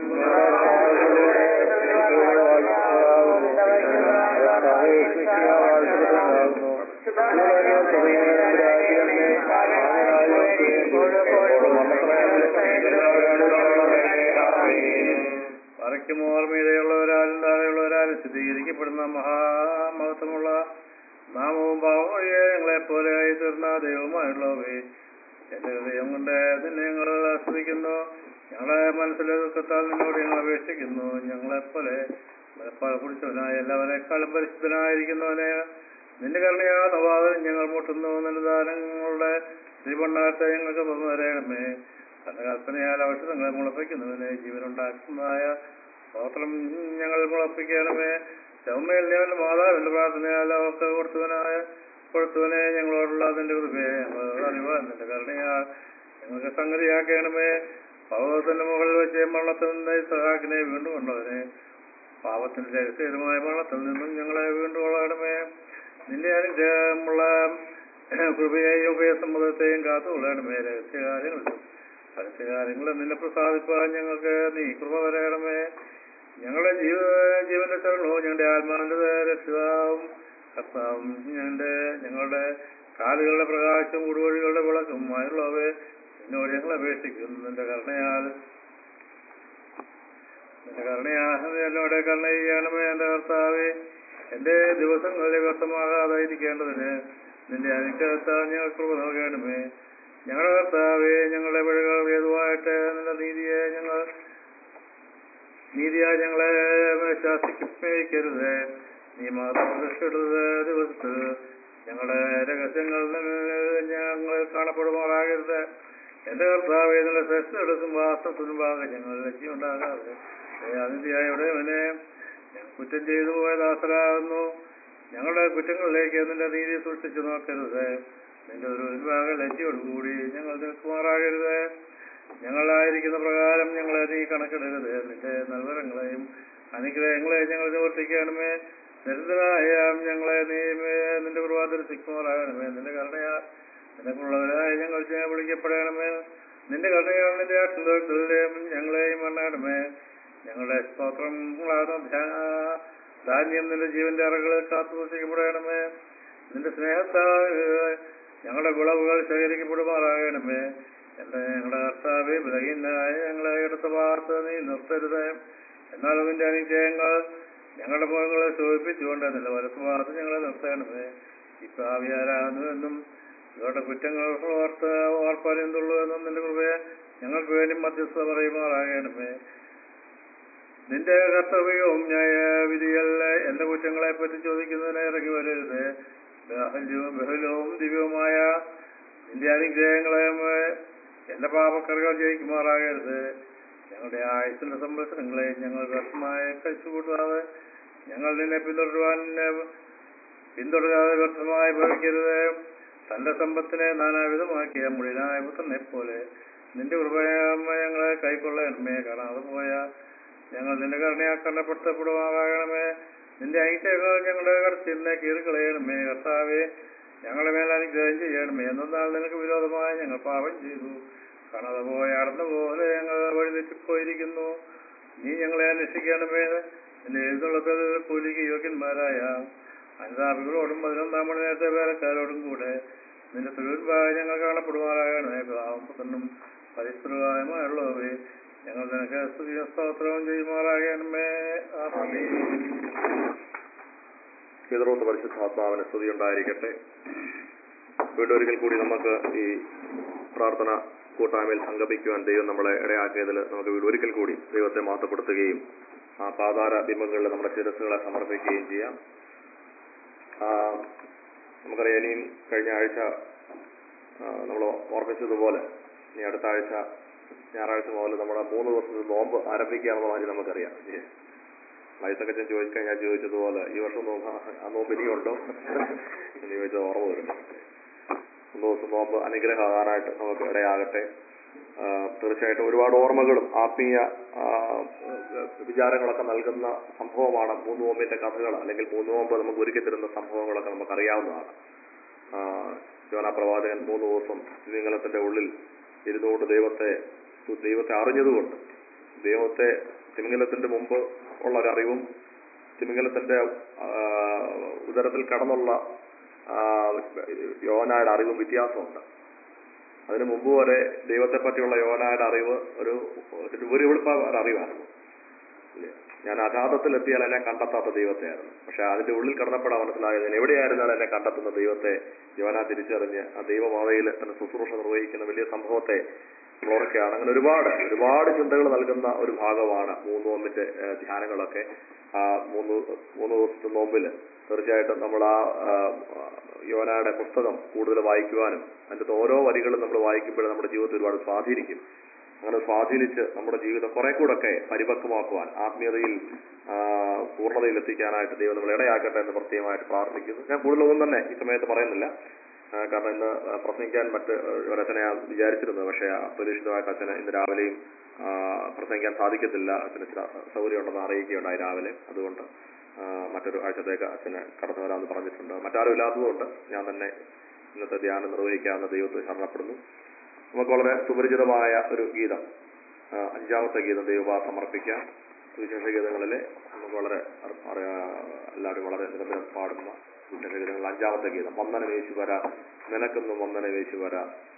വരയ്ക്കും ഓർമ്മയിലുള്ളവരാലും താഴെയുള്ളവരാലും സ്ഥിരീകരിക്കപ്പെടുന്ന മഹാമഹത്വമുള്ള നാമവും ഭാവമൊഴിയെ ഞങ്ങളെ പോലെ ആയി തീർന്ന ദൈവമായുള്ളവേ എന്റെ ഹൃദയം കൊണ്ട് നിന്നെ ഞങ്ങൾ ആസ്വദിക്കുന്നു ഞങ്ങളെ മനസ്സിലെ ദുഃഖത്താൽ നിന്നോട് ഞങ്ങൾ അപേക്ഷിക്കുന്നു ഞങ്ങളെപ്പോലെ മലപ്പാൽ കുടിച്ചവനായ എല്ലാവരെക്കാളും പരിശുദ്ധനായിരിക്കുന്നവനെ നിന്റെ കരുണയാ നവാദം ഞങ്ങൾ മുട്ടുന്നു നിന്റെ ദാനങ്ങളുടെ ശ്രീപണ്ണാത്തെ ഞങ്ങൾക്ക് തുറന്നു തരയണമേ തന്റെ കൽപ്പനയാൽ ഔഷധങ്ങളെ മുളപ്പിക്കുന്നവനെ ജീവനുണ്ടാക്കുന്നതായ സ്തോത്രം ഞങ്ങൾ മുളപ്പിക്കണമേ ചൗമയിൽ അവന്റെ മാതാവിന്റെ പ്രാർത്ഥനയാൽ അവർക്ക് കൊടുത്തവനായ കൊടുത്തവനെ ഞങ്ങളോടുള്ള അതിന്റെ കൃപയെ ഞങ്ങൾ അറിവാൻ നിന്റെ കരുണയാൽ ഞങ്ങൾക്ക് സംഗതിയാക്കണമേ പർവ്വതത്തിന്റെ മുകളിൽ വെച്ച് മരണത്തിൽ നിന്ന് സഹാക്കിനെ വീണ്ടും കൊണ്ടവനെ പാപത്തിന്റെ രഹസ്യമായ മരണത്തിൽ നിന്നും ഞങ്ങളെ വീണ്ടും കൊള്ളണമേ നിന്റെ അനുഗ്രഹമുള്ള കൃപയെയും ഉപയസമ്മതത്തെയും കാത്തുകൊള്ളണമേ രഹസ്യകാര്യങ്ങളിലും പരസ്യകാര്യങ്ങളും നിന്നെ പ്രസാദിപ്പാൻ ഞങ്ങൾക്ക് നീ കൃപ വരയണമേ ഞങ്ങളുടെ ജീവ ജീവന്റെ ശരണവും ഞങ്ങളുടെ ആത്മാവിന്റെ രക്ഷിതാവും കർത്താവും ഞങ്ങളുടെ ഞങ്ങളുടെ കാലുകളുടെ പ്രകാശവും ഉടുവഴികളുടെ വിളക്കും ആയുള്ളവയെ നിന്നോട് ഞങ്ങൾ അപേക്ഷിക്കുന്നു നിന്റെ കരുണയാൽ നിന്റെ കരുണയാൽ എന്നോട് കരുണ ചെയ്യണമേ എന്റെ കർത്താവെ എന്റെ ദിവസങ്ങളിൽ വ്യക്തമാകാതെ ഇരിക്കേണ്ടതിന് നിന്റെ അനുഗ്രഹത്താൽ ഞങ്ങൾ കൃപ നൽകണമേ ഞങ്ങളുടെ കർത്താവെ ഞങ്ങളുടെ വഴികൾ ഏതുവായിട്ട് നിന്റെ നീതിയെ ഞങ്ങൾ നീതിയായി ഞങ്ങളെ ശാസിക്കരുത് നീ മാതൃഷ്ടുന്നത് ദിവസത്തിൽ ഞങ്ങളുടെ രഹസ്യങ്ങൾ ഞങ്ങൾ കാണപ്പെടുമാറാകരുത് എന്റെ കർത്താവ് ഇതിന്റെ ശ്രേഷ്ഠടുക്കും വാസ്തവത്തിനും ഭാഗം ഞങ്ങൾ ലക്ഷ്യമുണ്ടാകാതെ അതിഥിയായ ഉടയവനെ കുറ്റം ചെയ്തു പോയ ദാസരാകുന്നു ഞങ്ങളുടെ കുറ്റങ്ങളിലേക്ക് നിന്റെ നീതി സൂക്ഷിച്ചു നോക്കരുത് നിന്റെ ഒരു വിഭാഗം ലജ്ജയോടുകൂടി ഞങ്ങൾ നിൽക്കുമാറാകരുത് ഞങ്ങളായിരിക്കുന്ന പ്രകാരം ഞങ്ങളെ നീ കണക്കിടരുത് നിന്റെ നൽവരങ്ങളെയും അനുഗ്രഹങ്ങളെയും ഞങ്ങൾ നിവർത്തിക്കണമേ നിരന്തരായ ഞങ്ങളെ നീ നിന്റെ പ്രഭാതരസിക്കുമാറാകണമേ നിന്റെ കരുണയാ നിനക്കുള്ളവരായ ഞങ്ങൾ വിളിക്കപ്പെടണമേ നിന്റെ കരുണയാൽ നിന്റെ ആക്ഷന്തത്തിലും ഞങ്ങളെയും എണ്ണണമേ ഞങ്ങളുടെ സ്തോത്രങ്ങളാകുന്ന ധാന്യം നിന്റെ ജീവന്റെ അറകളിൽ കാത്തു സൂക്ഷിക്കപ്പെടണമേ നിന്റെ സ്നേഹത്താൽ ഞങ്ങളുടെ വിളവുകൾ ശേഖരിക്കപ്പെടുമാറാകണമേ എന്റെ ഞങ്ങളുടെ കർത്താവെ ബലഹീനായ ഞങ്ങളെ എടുത്ത ഭാഗത്ത് നീ നിർത്തരുത് എന്നാൽ അതിന്റെ അനുഗ്രഹങ്ങൾ ഞങ്ങളുടെ മുഖങ്ങളെ ശോഭിപ്പിച്ചുകൊണ്ട് നിന്റെ വലത്ത് ഭാഗത്ത് ഞങ്ങളെ നിർത്തണമേ ഇപ്പാവിയാരാകുന്നുവെന്നും ഇവരുടെ കുറ്റങ്ങൾ ഓർത്ത് ഓർപ്പാൻ എന്തുള്ളൂ എന്നും നിന്റെ കൃപയെ ഞങ്ങൾക്ക് വേണ്ടി മധ്യസ്ഥ പറയുമാറാകണമേ നിന്റെ കർത്തവ്യവും ന്യായവിധിയല്ല എന്റെ കുറ്റങ്ങളെ പറ്റി ചോദിക്കുന്നതിനെ ഇറങ്ങി വരരുത് ബഹല്യവും ബഹുലവും ദിവ്യവുമായ നിന്റെ അനുഗ്രഹങ്ങളെ എന്റെ പാപക്കറുകൾ ജയിക്കുമാറാകരുത് ഞങ്ങളുടെ ആയുസിന്റെ സംരക്ഷണങ്ങളെ ഞങ്ങൾ വ്യർത്ഥമായി കഴിച്ചുകൂട്ടാതെ ഞങ്ങൾ നിന്നെ പിന്തുടരുവാൻ പിന്തുടരാതെ വ്യർത്ഥമായി ഭവിക്കരുത് തന്റെ സമ്പത്തിനെ നാനാവിധമാക്കിയ മുടിനായ പുത്രനെ പോലെ നിന്റെ കൃപയമ്മ ഞങ്ങളെ കൈക്കൊള്ളണമേ കാണാതെ പോയ ഞങ്ങൾ നിന്റെ കരുണയാ കണ്ണപ്പെടുത്തപ്പെടുമാകണമേ നിന്റെ ഐക്യങ്ങൾ ഞങ്ങളുടെ കടച്ചിലിനെ കീറിക്കളയണമേ കർത്താവേ ഞങ്ങളുടെ മേൽ അനുഗ്രഹം ചെയ്യണമേ എന്നാൽ നിനക്ക് വിരോധമായി ഞങ്ങൾ പാപം ചെയ്തു കാണാതെ പോയ അടന്നു പോലെ ഞങ്ങൾ വഴി തെറ്റിപ്പോയിരിക്കുന്നു നീ ഞങ്ങളെ അന്വേഷിക്കണമേ നിന്റെ എഴുന്നള്ളത്തിൽ കൂലിക്ക് യോഗ്യന്മാരായ അനുതാപികളോടും പതിനൊന്നാം മണി നേരത്തെ വേലക്കാരോടും കൂടെ നിന്റെ സുഖായ ഞങ്ങൾ കാണപ്പെടുമാറാകണമേ പാവപ്പെട്ടനും പരിസ്ഥിതിയുള്ളവരെ ഞങ്ങൾ നിനക്ക് സ്തുതി സ്തോത്രവും ചെയ്യുമാറാകണമേ ആമേൻ. പിതൃത്ത് പരിശുദ്ധാത്മാവിന് സ്തുതി ഉണ്ടായിരിക്കട്ടെ വീണ്ടും ഒരിക്കൽ കൂടി നമുക്ക് ഈ പ്രാർത്ഥന കൂട്ടായ്മയിൽ സംഗമിക്കുവാൻ ദൈവം നമ്മളെ ഇടയാക്കിയതിൽ നമുക്ക് വീണ്ടും ഒരിക്കൽ കൂടി ദൈവത്തെ മാറ്റപ്പെടുത്തുകയും ആ പാതാര ബിംബങ്ങളിൽ നമ്മുടെ ശിരസ്സുകളെ സമർപ്പിക്കുകയും ചെയ്യാം ആ, നമുക്കറിയാം ഇനിയും കഴിഞ്ഞ ആഴ്ച നമ്മൾ ഓർമ്മിച്ചതുപോലെ ഇനി അടുത്ത ആഴ്ച ഞായറാഴ്ച മുതൽ നമ്മുടെ മൂന്ന് ദിവസത്തെ നോമ്പ് ആരംഭിക്കുകയാണെന്ന മാതിരി നമുക്കറിയാം ഏ. വയസ്സൊക്കെ ചോദിക്കാൻ ഞാൻ ചോദിച്ചതുപോലെ ഈ വർഷം നോമ്പ് ആ നോമ്പ് ഇനിയുണ്ടോ എന്ന് ചോദിച്ചത് ഓർമ്മ വരുന്നു മൂന്ന് ദിവസം നോമ്പ് അനുഗ്രഹമാകാനായിട്ട് നമുക്ക് ഇടയാകട്ടെ ആ, തീർച്ചയായിട്ടും ഒരുപാട് ഓർമ്മകളും ആത്മീയ ആ, വിചാരങ്ങളൊക്കെ നൽകുന്ന സംഭവമാണ് മൂന്ന് നോമ്പിന്റെ കഥകൾ അല്ലെങ്കിൽ മൂന്ന് നോമ്പ് നമുക്ക് ഒരുക്കി തരുന്ന സംഭവങ്ങളൊക്കെ നമുക്ക് അറിയാവുന്നതാണ് ആ, യോനാ പ്രവാചകൻ മൂന്ന് ദിവസം തിമിംഗലത്തിന്റെ ഉള്ളിൽ ഇരുന്നുകൊണ്ട് ദൈവത്തെ ദൈവത്തെ അറിഞ്ഞതുകൊണ്ട് ദൈവത്തെ തിമിംഗലത്തിന്റെ മുമ്പ് ഉള്ള ഒരു അറിവും തിമിംഗലത്തിന്റെ ആ, ഉദരത്തിൽ കടന്നുള്ള ആ, യോനായുടെ അറിവും വ്യത്യാസമുണ്ട് അതിനു മുമ്പ് വരെ ദൈവത്തെ പറ്റിയുള്ള യോനായുടെ അറിവ് ഒരു ഒരു വെറുവിളിപ്പ ഒരു അറിവായിരുന്നു ഇല്ലേ? ഞാൻ അഗാധത്തിൽ എത്തിയാൽ എന്നെ കണ്ടെത്താത്ത ദൈവത്തെയായിരുന്നു പക്ഷെ അതിന്റെ ഉള്ളിൽ കടന്നപ്പെടാൻ മനസ്സിലായത് ഞാൻ എവിടെയായിരുന്നാലും എന്നെ കണ്ടെത്തുന്ന ദൈവത്തെ യോന തിരിച്ചറിഞ്ഞ് ആ ദൈവമാതയിൽ തന്നെ ശുശ്രൂഷ നിർവഹിക്കുന്ന വലിയ സംഭവത്തെ ഓർക്കുകയാണ് അങ്ങനെ ഒരുപാട് ഒരുപാട് ചിന്തകൾ നൽകുന്ന ഒരു ഭാഗമാണ് മൂന്ന് നോമ്പിന്റെ ഏഹ്, ധ്യാനങ്ങളൊക്കെ ആ മൂന്ന് മൂന്ന് ദിവസത്തെ നോമ്പിൽ തീർച്ചയായിട്ടും നമ്മൾ ആ ആ, യോനയുടെ പുസ്തകം കൂടുതൽ വായിക്കുവാനും അതിൻ്റെ ഓരോ വരികളും നമ്മൾ വായിക്കുമ്പോൾ നമ്മുടെ ജീവിതത്തിൽ ഒരുപാട് സ്വാധീനിക്കും അങ്ങനെ സ്വാധീനിച്ച് നമ്മുടെ ജീവിതം കുറെ കൂടൊക്കെ പരിപക്വമാക്കുവാൻ ആത്മീയതയിൽ ആ, പൂർണ്ണതയിൽ എത്തിക്കാനായിട്ട് ദൈവം നമ്മൾ ഇടയാക്കട്ടെ എന്ന് പ്രത്യേകമായിട്ട് പ്രാർത്ഥിക്കുന്നു ഞാൻ കൂടുതലൊന്നും തന്നെ ഈ സമയത്ത് പറയുന്നില്ല ആ, കാരണം ഇന്ന് ആ, പ്രസംഗിക്കാൻ മറ്റ് ഒരച്ഛനെ ഞാൻ വിചാരിച്ചിരുന്നു പക്ഷേ അപ്രതീക്ഷിതമായിട്ട് അച്ഛന് ഇന്ന് രാവിലെയും ആ, പ്രസംഗിക്കാൻ സാധിക്കത്തില്ല അച്ഛന് ചില സൗകര്യം ഉണ്ടെന്ന് അറിയിക്കുകയുണ്ടായി രാവിലെ അതുകൊണ്ട് ആ, മറ്റൊരു ആഴ്ചത്തേക്ക് അച്ഛന് കടന്നു വരാമെന്ന് പറഞ്ഞിട്ടുണ്ട് മറ്റാരും ഇല്ലാത്തതുകൊണ്ട് ഞാൻ തന്നെ ഇന്നത്തെ ധ്യാനം നിർവഹിക്കാമെന്ന് ദൈവത്തെ ശരണപ്പെടുന്നു നമുക്ക് വളരെ സുപരിചിതമായ ഒരു ഗീതം ആ, അഞ്ചാമത്തെ ഗീതം ദൈവഭാ സമർപ്പിക്കാം സുവിശേഷ ഗീതങ്ങളിലെ നമുക്ക് വളരെ അറി- അറിയാ- എല്ലാവരും വളരെ നിരന്തരം പാടുന്ന സുവിശേഷ ഗീതങ്ങളിൽ അഞ്ചാമത്തെ ഗീതം വന്ദന വേശുവര നിനക്കൊന്നും വന്ദന വേശുവര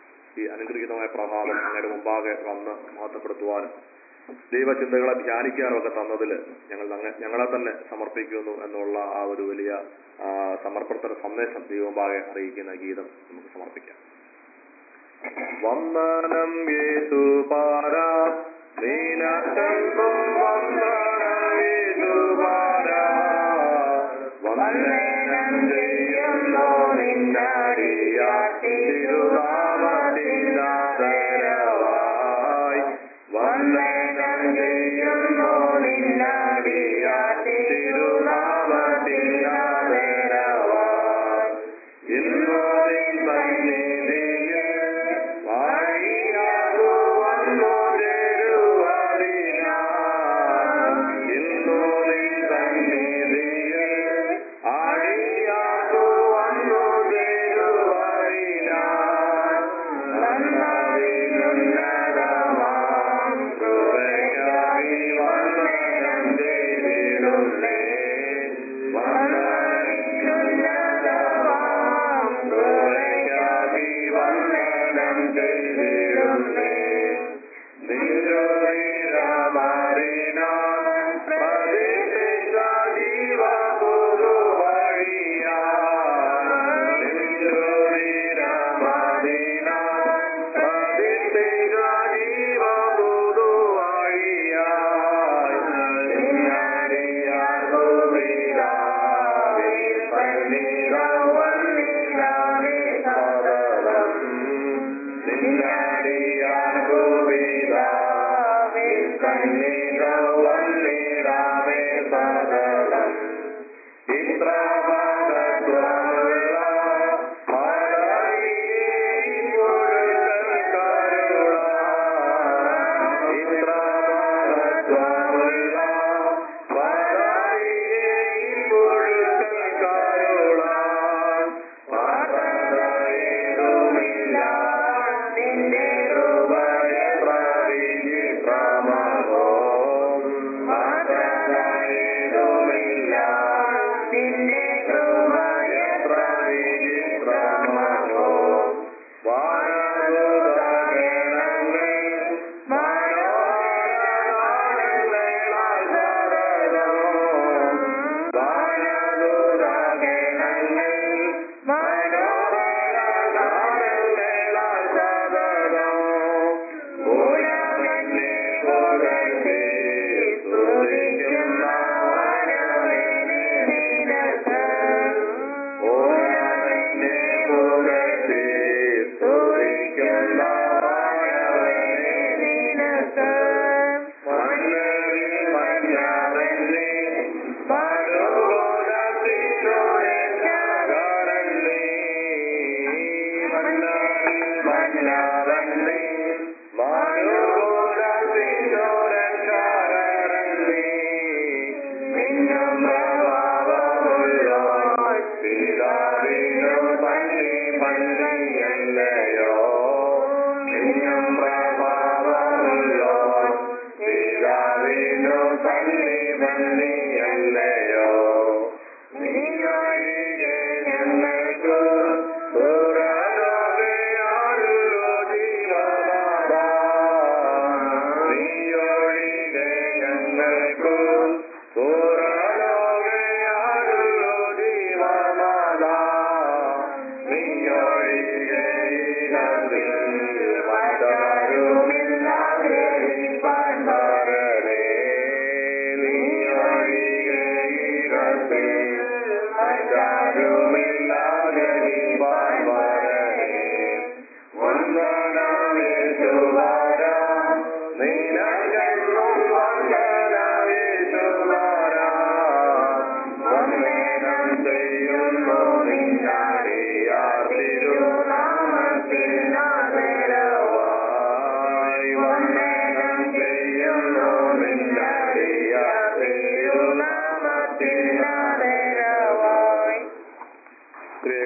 ഈ അനുഗ്രഹീതമായ പ്രഭാതം അങ്ങയുടെ മുമ്പാകെ വന്ന് മഹത്വപ്പെടുത്തുവാനും ദൈവചിന്തകളെ ധ്യാനിക്കാനും ഒക്കെ തന്നതിൽ ഞങ്ങൾ ഞങ്ങ- ഞങ്ങളെ തന്നെ സമർപ്പിക്കുന്നു എന്നുള്ള ആ ഒരു വലിയ ആ, സമർപ്പണത്തിന്റെ സന്ദേശം ദൈവമുമ്പാകെ അറിയിക്കുന്ന ഗീതം നമുക്ക് സമർപ്പിക്കാം വന്ദനം യേശുപാര നീനക്കും വന്ദനം യേശുപാര വന്ദനം ചെയ്യുന്നു നിന്നടിയ തിരുനാമത്തിനാദരവായി വന്ദനം ചെയ്യുന്നു നിന്നടിയ തിരുനാമത്തിനാദരവായി ഇന്നോരിൻ സന്നിധിയിൽ വാഴിയാകു വന്നു ചേരുവതിനായി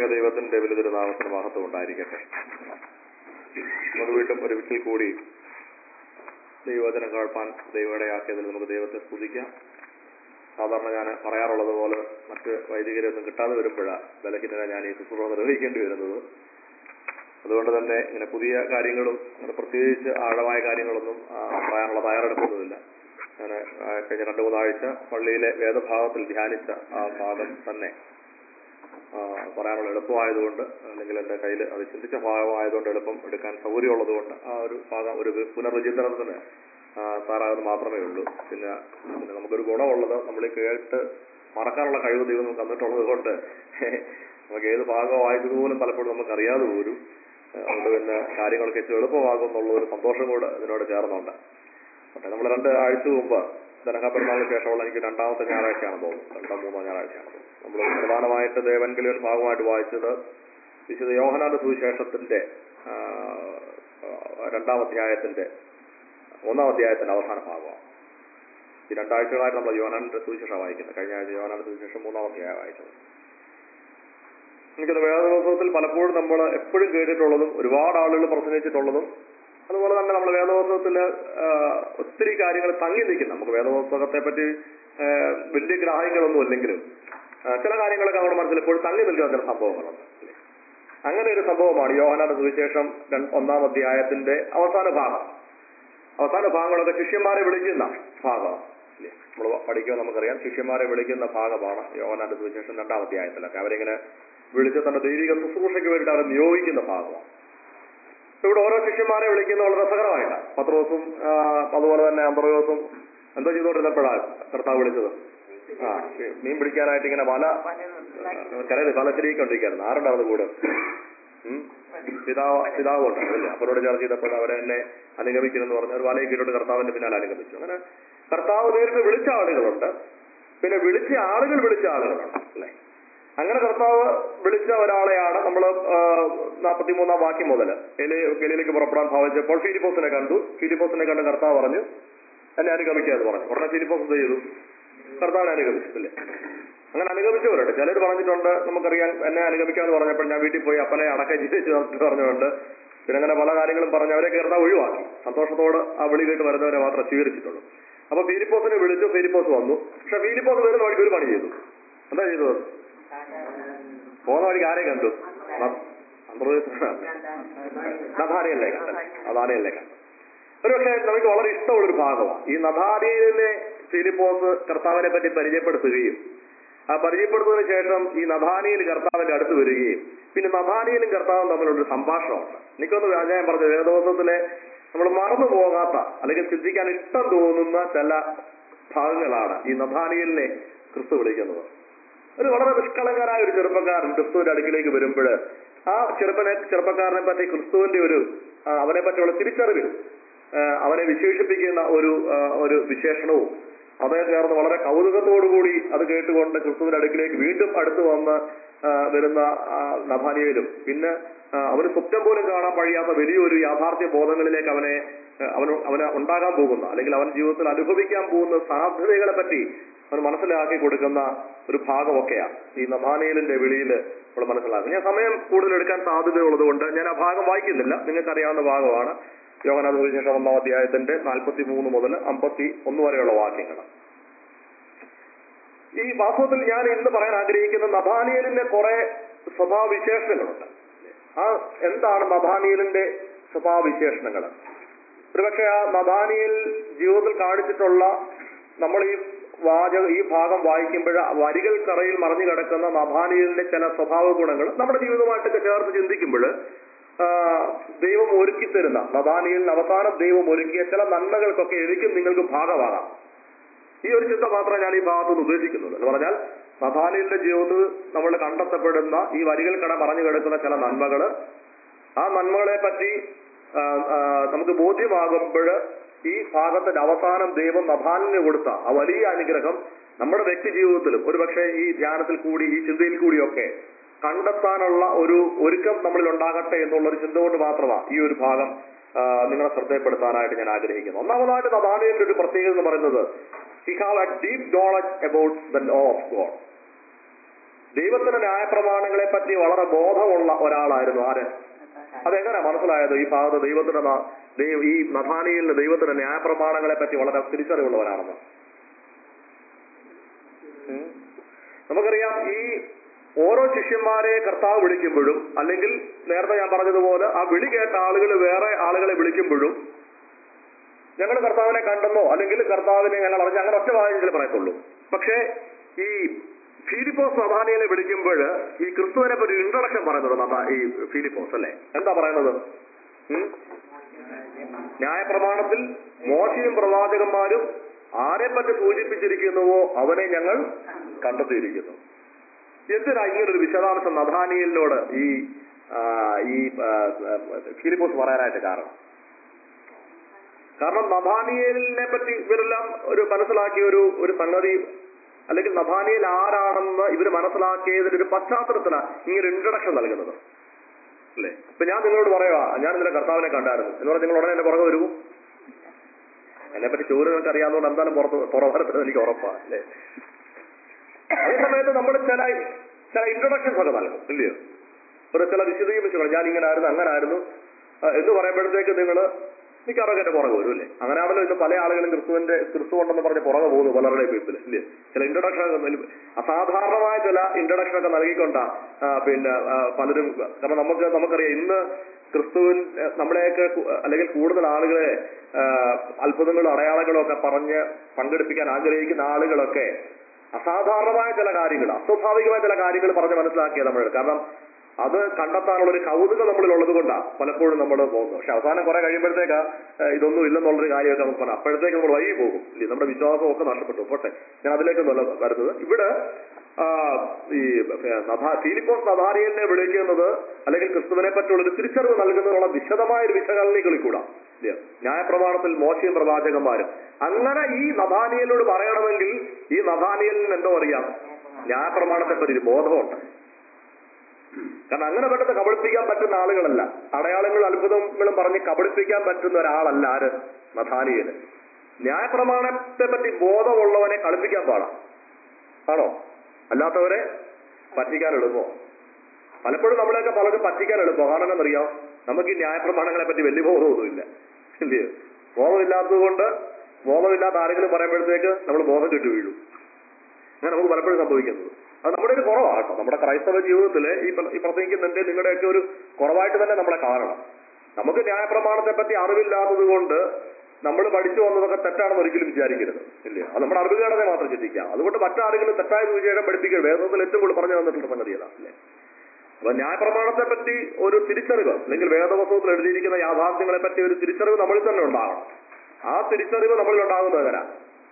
ദൈവത്തിന്റെ വലുതൊരു നാമത്തിന് മഹത്വം ഉണ്ടായിരിക്കട്ടെ നമുക്ക് വീണ്ടും ഒരു വീട്ടിൽ കൂടി ദൈവവചനം കേൾപ്പാൻ ദൈവയുടെയാക്കിയതിൽ നമുക്ക് ദൈവത്തെ സ്തുതിക്കാം സാധാരണ ഞാൻ പറയാറുള്ളത് പോലെ മറ്റ് വൈദികരൊന്നും കിട്ടാതെ വരുമ്പോഴാണ് ബലഹീനത ഞാൻ ഈ ശുശ്രൂഷ നിർവഹിക്കേണ്ടി വരുന്നത് അതുകൊണ്ട് തന്നെ ഇങ്ങനെ പുതിയ കാര്യങ്ങളും അങ്ങനെ പ്രത്യേകിച്ച് ആഴമായ കാര്യങ്ങളൊന്നും ആ, പറയാനുള്ള തയ്യാറെടുപ്പൊന്നുമില്ല ഞാൻ ആ, കഴിഞ്ഞ രണ്ട് മൂന്നാഴ്ച പള്ളിയിലെ വേദഭാഗത്തിൽ ധ്യാനിച്ച ആ ഭാഗം തന്നെ ആ, പറയാനുള്ള എളുപ്പമായതുകൊണ്ട് അല്ലെങ്കിൽ എൻ്റെ കയ്യിൽ അത് ചിന്തിച്ച ഭാഗമായതുകൊണ്ട് എളുപ്പം എടുക്കാൻ സൗകര്യമുള്ളതുകൊണ്ട് ആ ഒരു ഭാഗം ഒരു പുനർവിചിന്തനത്തിന് ആ, സാറാകുന്നത് മാത്രമേ ഉള്ളൂ പിന്നെ പിന്നെ നമുക്കൊരു ഗുണമുള്ളത് നമ്മൾ ഈ കേട്ട് മറക്കാനുള്ള കഴിവ് ദൈവം നമുക്ക് തന്നിട്ടുള്ളത് കൊണ്ട് നമുക്ക് ഏത് ഭാഗം വായിച്ചത് പോലും പലപ്പോഴും നമുക്ക് അറിയാതെ പോരും അതുകൊണ്ട് പിന്നെ കാര്യങ്ങളൊക്കെ ഏറ്റവും എളുപ്പമാകും എന്നുള്ള ഒരു സന്തോഷം കൂടെ ഇതിനോട് ചേർന്നുണ്ട് പക്ഷേ നമ്മൾ രണ്ട് ആഴ്ച മുമ്പ് ദനഹപ്പെരുന്നാളിന് ശേഷമുള്ള എനിക്ക് രണ്ടാമത്തെ ഞായറാഴ്ചയാണെന്ന് തോന്നുന്നു രണ്ടോ മൂന്നോ ഞായറാഴ്ചയാണ് നമ്മൾ പ്രധാനമായിട്ട് ദേവൻകലിയുടെ ഒരു ഭാഗമായിട്ട് വായിച്ചത് വിശുദ്ധ യോഹനാന്റെ സുവിശേഷത്തിന്റെ ആ, ആ, രണ്ടാം അധ്യായത്തിന്റെ ഒന്നാം അധ്യായത്തിന്റെ അവസാന ഭാഗമാണ് ഈ രണ്ടാഴ്ചകളായിട്ട് നമ്മൾ യോഹനാന്റെ സുവിശേഷം വായിക്കുന്നത് കഴിഞ്ഞ ആഴ്ച യോഹനാന്റെ സുവിശേഷം മൂന്നാം അധ്യായം വായിച്ചത് എനിക്കത് വേദോത്സവത്തിൽ പലപ്പോഴും നമ്മൾ എപ്പോഴും കേട്ടിട്ടുള്ളതും ഒരുപാട് ആളുകൾ പ്രസംഗിച്ചിട്ടുള്ളതും അതുപോലെ തന്നെ നമ്മൾ വേദോത്സവത്തിൽ ഒത്തിരി കാര്യങ്ങൾ തങ്ങി നിൽക്കും നമുക്ക് വേദോത്സവത്തെ പറ്റി ആ, വലിയ ഗ്രാഹ്യങ്ങളൊന്നും ഇല്ലെങ്കിലും ആ, ചില കാര്യങ്ങളൊക്കെ നമ്മുടെ മനസ്സിൽ എപ്പോഴും തങ്ങി നിൽക്കുന്ന ചില സംഭവങ്ങളുണ്ട് അല്ലേ? അങ്ങനെ ഒരു സംഭവമാണ് യോഹനാന്റെ സുവിശേഷം രണ്ട് ഒന്നാം അധ്യായത്തിന്റെ അവസാന ഭാഗം അവസാന ഭാഗങ്ങളൊക്കെ ശിഷ്യന്മാരെ വിളിക്കുന്ന ഭാഗമാണ് ഇല്ലേ? നമ്മൾ പഠിക്കുമ്പോൾ നമുക്കറിയാം ശിഷ്യന്മാരെ വിളിക്കുന്ന ഭാഗമാണ് യോഹനാന്റെ സുവിശേഷം രണ്ടാം അധ്യായത്തിലൊക്കെ അവരിങ്ങനെ വിളിച്ച് തന്റെ ദൈവിക ശുശ്രൂഷയ്ക്ക് വേണ്ടിയിട്ട് അവരെ നിയോഗിക്കുന്ന ഭാഗമാണ് ഇപ്പൊ ഇവിടെ ഓരോ ശിഷ്യന്മാരെ വിളിക്കുന്ന വളരെ രസകരമായിട്ടാണ് പത്രോസും ആ, അതുപോലെ തന്നെ അന്തർയോസും എന്തോ ചെയ്തുകൊണ്ടിരുന്നപ്പോഴാണ് കർത്താവ് വിളിച്ചത് ആ ഈ മീൻ പിടിക്കാനായിട്ട് ഇങ്ങനെ വല കരയിൽ വലത്തിരിക്കൊണ്ടിരിക്കുകയായിരുന്നു ആരുണ്ടായിരുന്നു കൂടെ ഉം? പിതാവ് പിതാവ് ഉണ്ടായിരുന്നില്ല അവരോട് ചേർത്ത് ചെയ്തപ്പോൾ അവരെ എന്നെ അനുഗമിക്കണമെന്ന് പറഞ്ഞ് ഒരു വലയിൽ കീഴോട്ട് കർത്താവിന്റെ പിന്നാലെ അനുഗമിച്ചു അങ്ങനെ കർത്താവ് നേരിട്ട് വിളിച്ച ആളുകളുണ്ട് പിന്നെ വിളിച്ച ആളുകൾ വിളിച്ച ആളുകളുണ്ട് അല്ലേ അങ്ങനെ കർത്താവ് വിളിച്ച ഒരാളെയാണ് നമ്മൾ നാൽപ്പത്തി മൂന്നാം വാക്യം മുതൽ ഗലിയിലേക്ക് പുറപ്പെടാൻ ഭാവിച്ചപ്പോൾ ഫിലിപ്പോസിനെ കണ്ടു ഫിലിപ്പോസിനെ കണ്ട് കർത്താവ് പറഞ്ഞു എന്നെ അനുഗമിക്കാന്ന് പറഞ്ഞു ഉടനെ ഫിലിപ്പോസ് എന്ത് ചെയ്തു കർത്താവിനെ അനുഗമിച്ചു അല്ലേ അങ്ങനെ അനുഗമിച്ചവരുണ്ട് ചിലർ പറഞ്ഞിട്ടുണ്ട് നമുക്കറിയാം എന്നെ അനുഗമിക്കാന്ന് പറഞ്ഞപ്പോൾ ഞാൻ വീട്ടിൽ പോയി അപ്പനെ അടക്കം ജീവിച്ചു എന്ന് പറഞ്ഞുകൊണ്ട് പിന്നെ അങ്ങനെ പല കാര്യങ്ങളും പറഞ്ഞ് അവരെ കയറുന്ന ഒഴിവാക്കി സന്തോഷത്തോട് ആ വിളി കേട്ട് വരുന്നവരെ മാത്രം സ്വീകരിച്ചിട്ടുള്ളൂ അപ്പൊ ഫിലിപ്പോസിനെ വിളിച്ചു ഫിലിപ്പോസ് വന്നു പക്ഷെ ഫിലിപ്പോസ് വരുന്ന വഴിക്ക് ഒരു പണി ചെയ്തു എന്താ ചെയ്തത് പോകുന്ന വഴിക്ക് ആരെ കണ്ടു നഥാനിയല്ലേ കണ്ടത് നഥാനിയല്ലേ കണ്ടു ഒരു പക്ഷേ നമുക്ക് വളരെ ഇഷ്ടമുള്ളൊരു ഭാഗമാണ് ഈ നഥാനിയലിനെ ഫിലിപ്പോസ് കർത്താവിനെ പറ്റി പരിചയപ്പെടുത്തുകയും ആ പരിചയപ്പെടുത്തതിന് ശേഷം ഈ നഥാനിയിൽ കർത്താവിന്റെ അടുത്ത് വരികയും പിന്നെ നഥാനിയിലും കർത്താവും തമ്മിലുള്ളൊരു സംഭാഷണമുണ്ട് എനിക്കൊന്ന് ഞാൻ പറഞ്ഞ വേദോസത്തിലെ നമ്മൾ മറന്നു പോകാത്ത അല്ലെങ്കിൽ ചിന്തിക്കാൻ ഇഷ്ടം തോന്നുന്ന ചില ഭാഗങ്ങളാണ് ഈ നഥാനിയലിനെ ക്രിസ്തു വിളിക്കുന്നത് ഒരു വളരെ നിഷ്കളങ്കരായ ഒരു ചെറുപ്പക്കാരൻ ക്രിസ്തുവിന്റെ അടുക്കിലേക്ക് വരുമ്പോൾ ആ ചെറുപ്പനെ ചെറുപ്പക്കാരനെ പറ്റി ക്രിസ്തുവിന്റെ ഒരു ആ, അവനെ പറ്റിയുള്ള തിരിച്ചറിവിൽ ആ, അവനെ വിശേഷിപ്പിക്കുന്ന ഒരു ആ, ഒരു വിശേഷണവും അതേ ചേർന്ന് വളരെ കൗതുകത്തോടുകൂടി അത് കേട്ടുകൊണ്ട് ക്രിസ്തുവിന്റെ അടുക്കിലേക്ക് വീണ്ടും അടുത്ത് വന്ന് ആ, വരുന്ന ആ, നഭാനിയയിലും പിന്നെ ആ, അവന് സ്വപ്നം പോലും കാണാൻ കഴിയാത്ത വലിയൊരു യാഥാർത്ഥ്യ ബോധങ്ങളിലേക്ക് അവനെ ആ, അവന് അവന് ഉണ്ടാകാൻ പോകുന്ന അല്ലെങ്കിൽ അവൻ ജീവിതത്തിൽ അനുഭവിക്കാൻ പോകുന്ന സാധ്യതകളെ പറ്റി അവൻ മനസ്സിലാക്കി കൊടുക്കുന്ന ഒരു ഭാഗമൊക്കെയാണ് ഈ നഭാനയിലിന്റെ വിളിയിൽ നമ്മൾ മനസ്സിലാക്കുന്നത് ഞാൻ സമയം കൂടുതൽ എടുക്കാൻ സാധ്യതയുള്ളത് കൊണ്ട് ഞാൻ ആ ഭാഗം വായിക്കുന്നില്ല നിങ്ങൾക്ക് അറിയാവുന്ന ഭാഗമാണ് യോഗനാഥ സുവിശേഷം ഒന്നാം അധ്യായത്തിന്റെ നാൽപ്പത്തി മൂന്ന് മുതൽ അമ്പത്തി ഒന്ന് വരെയുള്ള വാക്യങ്ങൾ ഈ വാസ്തവത്തിൽ ഞാൻ ഇന്ന് പറയാൻ ആഗ്രഹിക്കുന്ന നഭാനിയലിന്റെ കുറെ സ്വഭാവവിശേഷങ്ങളുണ്ട് ആ എന്താണ് നഭാനിയലിന്റെ സ്വഭാവവിശേഷണങ്ങൾ ഒരുപക്ഷെ ആ നഭാനിയൽ ജീവിതത്തിൽ കാണിച്ചിട്ടുള്ള നമ്മൾ ഈ വാചക ഈ ഭാഗം വായിക്കുമ്പോൾ വരികൾക്കറയിൽ മറഞ്ഞു കിടക്കുന്ന നഭാനിയലിന്റെ ചില സ്വഭാവ ഗുണങ്ങൾ നമ്മുടെ ജീവിതമായിട്ടൊക്കെ ചേർത്ത് ചിന്തിക്കുമ്പോൾ ദൈവം ഒരുക്കി തരുന്ന നദാനിയലിന് അവസാനം ദൈവം ഒരുക്കിയ ചില നന്മകൾക്കൊക്കെ എനിക്കും നിങ്ങൾക്കും ഭാഗമാകാം ഈ ഒരു ചിന്ത മാത്രമേ ഞാൻ ഈ ഭാഗത്ത് നിന്ന് ഉദ്ദേശിക്കുന്നുള്ളൂ എന്ന് പറഞ്ഞാൽ നദാനിയലിന്റെ ജീവിതത്തിൽ നമ്മൾ കണ്ടെത്തപ്പെടുന്ന ഈ വരികൾക്കട മറഞ്ഞു കിടക്കുന്ന ചില നന്മകള് ആ നന്മകളെ പറ്റി ആ, ആ, നമുക്ക് ബോധ്യമാകുമ്പോൾ ഈ ഭാഗത്തിന്റെ അവസാനം ദൈവം നഭാനിന് കൊടുത്ത ആ വലിയ അനുഗ്രഹം നമ്മുടെ വ്യക്തി ജീവിതത്തിലും ഒരുപക്ഷെ ഈ ധ്യാനത്തിൽ കൂടി ഈ ചിന്തയിൽ കൂടിയൊക്കെ കണ്ടെത്താനുള്ള ഒരു ഒരുക്കം നമ്മളിൽ ഉണ്ടാകട്ടെ എന്നുള്ള ഒരു ചിന്ത കൊണ്ട് മാത്രമാണ് ഈ ഒരു ഭാഗം ആ, നിങ്ങളെ ശ്രദ്ധയപ്പെടുത്താനായിട്ട് ഞാൻ ആഗ്രഹിക്കുന്നു ഒന്നാമതായിട്ട് നദാനിയലിന്റെ ഒരു പ്രത്യേകത എന്ന് പറയുന്നത് he have a deep knowledge about the law of God ദൈവത്തിന്റെ ന്യായപ്രമാണങ്ങളെ പറ്റി വളരെ ബോധമുള്ള ഒരാളായിരുന്നു ആര് അതെങ്ങനെ മനസ്സിലായത് ഈ ഭാഗത്ത് ദൈവത്തിന്റെ നാ- ദൈവ- ഈ നഥാനിയിൽ ദൈവത്തിന്റെ ന്യായപ്രമാണങ്ങളെ പറ്റി വളരെ തിരിച്ചറിവുള്ളവരാണെന്ന് ഉം. നമുക്കറിയാം ഈ ഓരോ ശിഷ്യന്മാരെ കർത്താവ് വിളിക്കുമ്പോഴും അല്ലെങ്കിൽ നേരത്തെ ഞാൻ പറഞ്ഞതുപോലെ ആ വിളി കേട്ട ആളുകൾ വേറെ ആളുകളെ വിളിക്കുമ്പോഴും ഞങ്ങൾ കർത്താവിനെ കണ്ടെന്നോ അല്ലെങ്കിൽ കർത്താവിനെ ഞങ്ങൾ അറിഞ്ഞ അങ്ങനെ ഒറ്റ വാചകത്തിൽ പറയത്തുള്ളൂ പക്ഷേ ഈ ഫിലിപ്പോസ് നഥാനിയനെ വിളിക്കുമ്പോൾ ഈ ക്രിസ്തുവിനെ പറ്റി ഇൻട്രഡക്ഷൻ പറയുന്നത് നഥാ ഈ ഫിലിപ്പോസ് അല്ലേ എന്താ പറയുന്നത് ഉം? ന്യായപ്രമാണത്തിൽ മോശയും പ്രവാചകന്മാരും ആരെ പറ്റി സൂചിപ്പിച്ചിരിക്കുന്നുവോ അവനെ ഞങ്ങൾ കണ്ടെത്തിയിരിക്കുന്നു എന്തിനാ ഇങ്ങനൊരു വിശദാംശം നഥാനിയലിനോട് ഈ ആ, ഈ ആ, ഫിലിപ്പോസ് പറയാനായിട്ട് കാരണം കാരണം നഥാനിയലിനെ പറ്റി ഇവരെല്ലാം ഒരു മനസ്സിലാക്കിയ ഒരു ഒരു സംഗതി അല്ലെങ്കിൽ നഥാനിയൽ ആരാണെന്ന് ഇവർ മനസ്സിലാക്കിയതിന്റെ ഒരു പശ്ചാത്തലത്തിലാണ് ഇങ്ങനെ ഇൻട്രഡക്ഷൻ നൽകുന്നത് അല്ലേ ഇപ്പൊ ഞാൻ നിങ്ങളോട് പറയുക ഞാൻ ഇന്നലെ കർത്താവിനെ കണ്ടായിരുന്നു എന്ന് പറഞ്ഞാൽ നിങ്ങൾ ഉടനെ എന്നെ പുറകെ വരുമോ എന്നെ പറ്റി ചോറ് നിങ്ങൾക്ക് അറിയാവുന്നതുകൊണ്ട് എന്തായാലും പുറത്ത് പുറഭാരത്തിന് എനിക്ക് ഉറപ്പാ അല്ലേ അതേ സമയത്ത് നമ്മൾ ചില ചില ഇൻട്രൊഡക്ഷൻസ് ഒക്കെ നൽകും ഇല്ലയോ ഒരു ചില വിശദീകരിച്ചുകൾ ഞാൻ ഇങ്ങനെ ആയിരുന്നു അങ്ങനെ ആയിരുന്നു ആ, എന്ന് പറയുമ്പോഴത്തേക്ക് നിങ്ങൾ മിക്കവാറൊക്കെ എന്റെ പുറകെ വരും അല്ലേ അങ്ങനെയാണല്ലോ ഇന്ന് പല ആളുകളും ക്രിസ്തുവിന്റെ ക്രിസ്തു ഉണ്ടെന്ന് പറഞ്ഞ് പുറകെ പോകുന്നു പലരുടെ പീപ്പിൾ ഇല്ലേ ചില ഇൻട്രൊഡക്ഷൻ ഒക്കെ നൽകി- അസാധാരണമായ ചില ഇൻട്രൊഡക്ഷൻ ഒക്കെ നൽകിക്കൊണ്ടാ ആ, പിന്നെ ആ, പലരും കാരണം നമുക്ക് നമുക്കറിയാം ഇന്ന് ക്രിസ്തുവിൻ ആ, നമ്മളെയൊക്കെ കു- അല്ലെങ്കിൽ കൂടുതൽ ആളുകളെ ആ, അത്ഭുതങ്ങളും അടയാളങ്ങളും ഒക്കെ പറഞ്ഞ് പങ്കെടുപ്പിക്കാൻ ആഗ്രഹിക്കുന്ന ആളുകളൊക്കെ അസാധാരണമായ ചില കാര്യങ്ങൾ അസ്വാഭാവികമായ ചില കാര്യങ്ങൾ പറഞ്ഞ് മനസ്സിലാക്കിയ നമ്മൾ കാരണം അത് കണ്ടെത്താനുള്ള ഒരു കൗതുകം നമ്മളിൽ ഉള്ളത് കൊണ്ടാണ് പലപ്പോഴും നമ്മൾ പോകുന്നത് പക്ഷെ അവസാനം കുറെ കഴിയുമ്പോഴത്തേക്ക് ഇതൊന്നും ഇല്ലെന്നുള്ളൊരു കാര്യമൊക്കെ നമുക്ക് പറയാം അപ്പോഴത്തേക്ക് നമ്മൾ വഴി പോകും ഇല്ലേ നമ്മുടെ വിശ്വാസം ഒക്കെ നഷ്ടപ്പെട്ടു പോട്ടെ ഞാൻ അതിലേക്കൊന്നല്ല വരുന്നത് ഇവിടെ ആ, ഈ നഥാ- ഫിലിപ്പോസ് നഥാരിയലിനെ വിളിക്കുന്നത് അല്ലെങ്കിൽ ക്രിസ്തുവിനെ പറ്റിയുള്ള ഒരു തിരിച്ചറിവ് നൽകുന്നതിനുള്ള വിശദമായ ഒരു വിശകലനങ്ങളിൽ കൂടാ ഇല്ലേ? ന്യായപ്രമാണത്തിൽ മോശയും പ്രവാചകന്മാരും അങ്ങനെ ഈ നഥാനിയലിനോട് പറയണമെങ്കിൽ ഈ നഥാനിയലിന് എന്തോ അറിയാം ന്യായപ്രമാണത്തെ പറ്റി ഒരു ബോധമുണ്ട് കാരണം അങ്ങനെ പെട്ടെന്ന് കബളിപ്പിക്കാൻ പറ്റുന്ന ആളുകളല്ല അടയാളങ്ങളും അത്ഭുതങ്ങളും പറഞ്ഞ് കബളിപ്പിക്കാൻ പറ്റുന്ന ഒരാളല്ല ആര് നഥാനിയല് ന്യായപ്രമാണത്തെ പറ്റി ബോധമുള്ളവനെ കളിപ്പിക്കാൻ പാടാം ആണോ അല്ലാത്തവരെ പറ്റിക്കാൻ എളുപ്പമോ പലപ്പോഴും നമ്മളെയൊക്കെ പലരും പറ്റിക്കാൻ എളുപ്പം കാരണം എന്നറിയാം നമുക്ക് ഈ ന്യായപ്രമാണങ്ങളെ പറ്റി വലിയ ബോധമൊന്നുമില്ല ഇല്ലയോ ബോധമില്ലാത്തത് കൊണ്ട് ബോധമില്ലാത്ത ആരെങ്കിലും പറയുമ്പോഴത്തേക്ക് നമ്മൾ ബോധം ചുറ്റു വീഴും അങ്ങനെ നമുക്ക് പലപ്പോഴും സംഭവിക്കുന്നത് അത് നമ്മുടെ ഒരു കുറവാണ് കേട്ടോ നമ്മുടെ ക്രൈസ്തവ ജീവിതത്തിൽ ഈ പ്ര- ഈ പ്രസംഗിക്കുന്നതിന്റെ നിങ്ങളുടെയൊക്കെ ഒരു കുറവായിട്ട് തന്നെ നമ്മളെ കാണണം നമുക്ക് ന്യായപ്രമാണത്തെ പറ്റി അറിവില്ലാത്തത് കൊണ്ട് നമ്മൾ പഠിച്ചു വന്നതൊക്കെ തെറ്റാണെന്ന് ഒരിക്കലും വിചാരിക്കരുത് ഇല്ലേ അത് നമ്മുടെ അറിവുകേടനെ മാത്രം ചിന്തിക്കാം അതുകൊണ്ട് മറ്റാരെങ്കിലും തെറ്റായ വിജയം പഠിപ്പിക്കുക വേദത്തിൽ ഏറ്റവും കൂടുതൽ പറഞ്ഞു തന്നിട്ടുള്ള സംഗതി അതാണ് അല്ലേ അപ്പൊ ന്യായപ്രമാണത്തെ പറ്റി ഒരു തിരിച്ചറിവ് അല്ലെങ്കിൽ വേദവസ്തുത്തിൽ എഴുതിയിരിക്കുന്ന യാഥാർത്ഥ്യങ്ങളെ പറ്റി ഒരു തിരിച്ചറിവ് നമ്മളിൽ തന്നെ ഉണ്ടാകണം ആ തിരിച്ചറിവ് നമ്മളിൽ ഉണ്ടാകുന്നത് എങ്ങനെ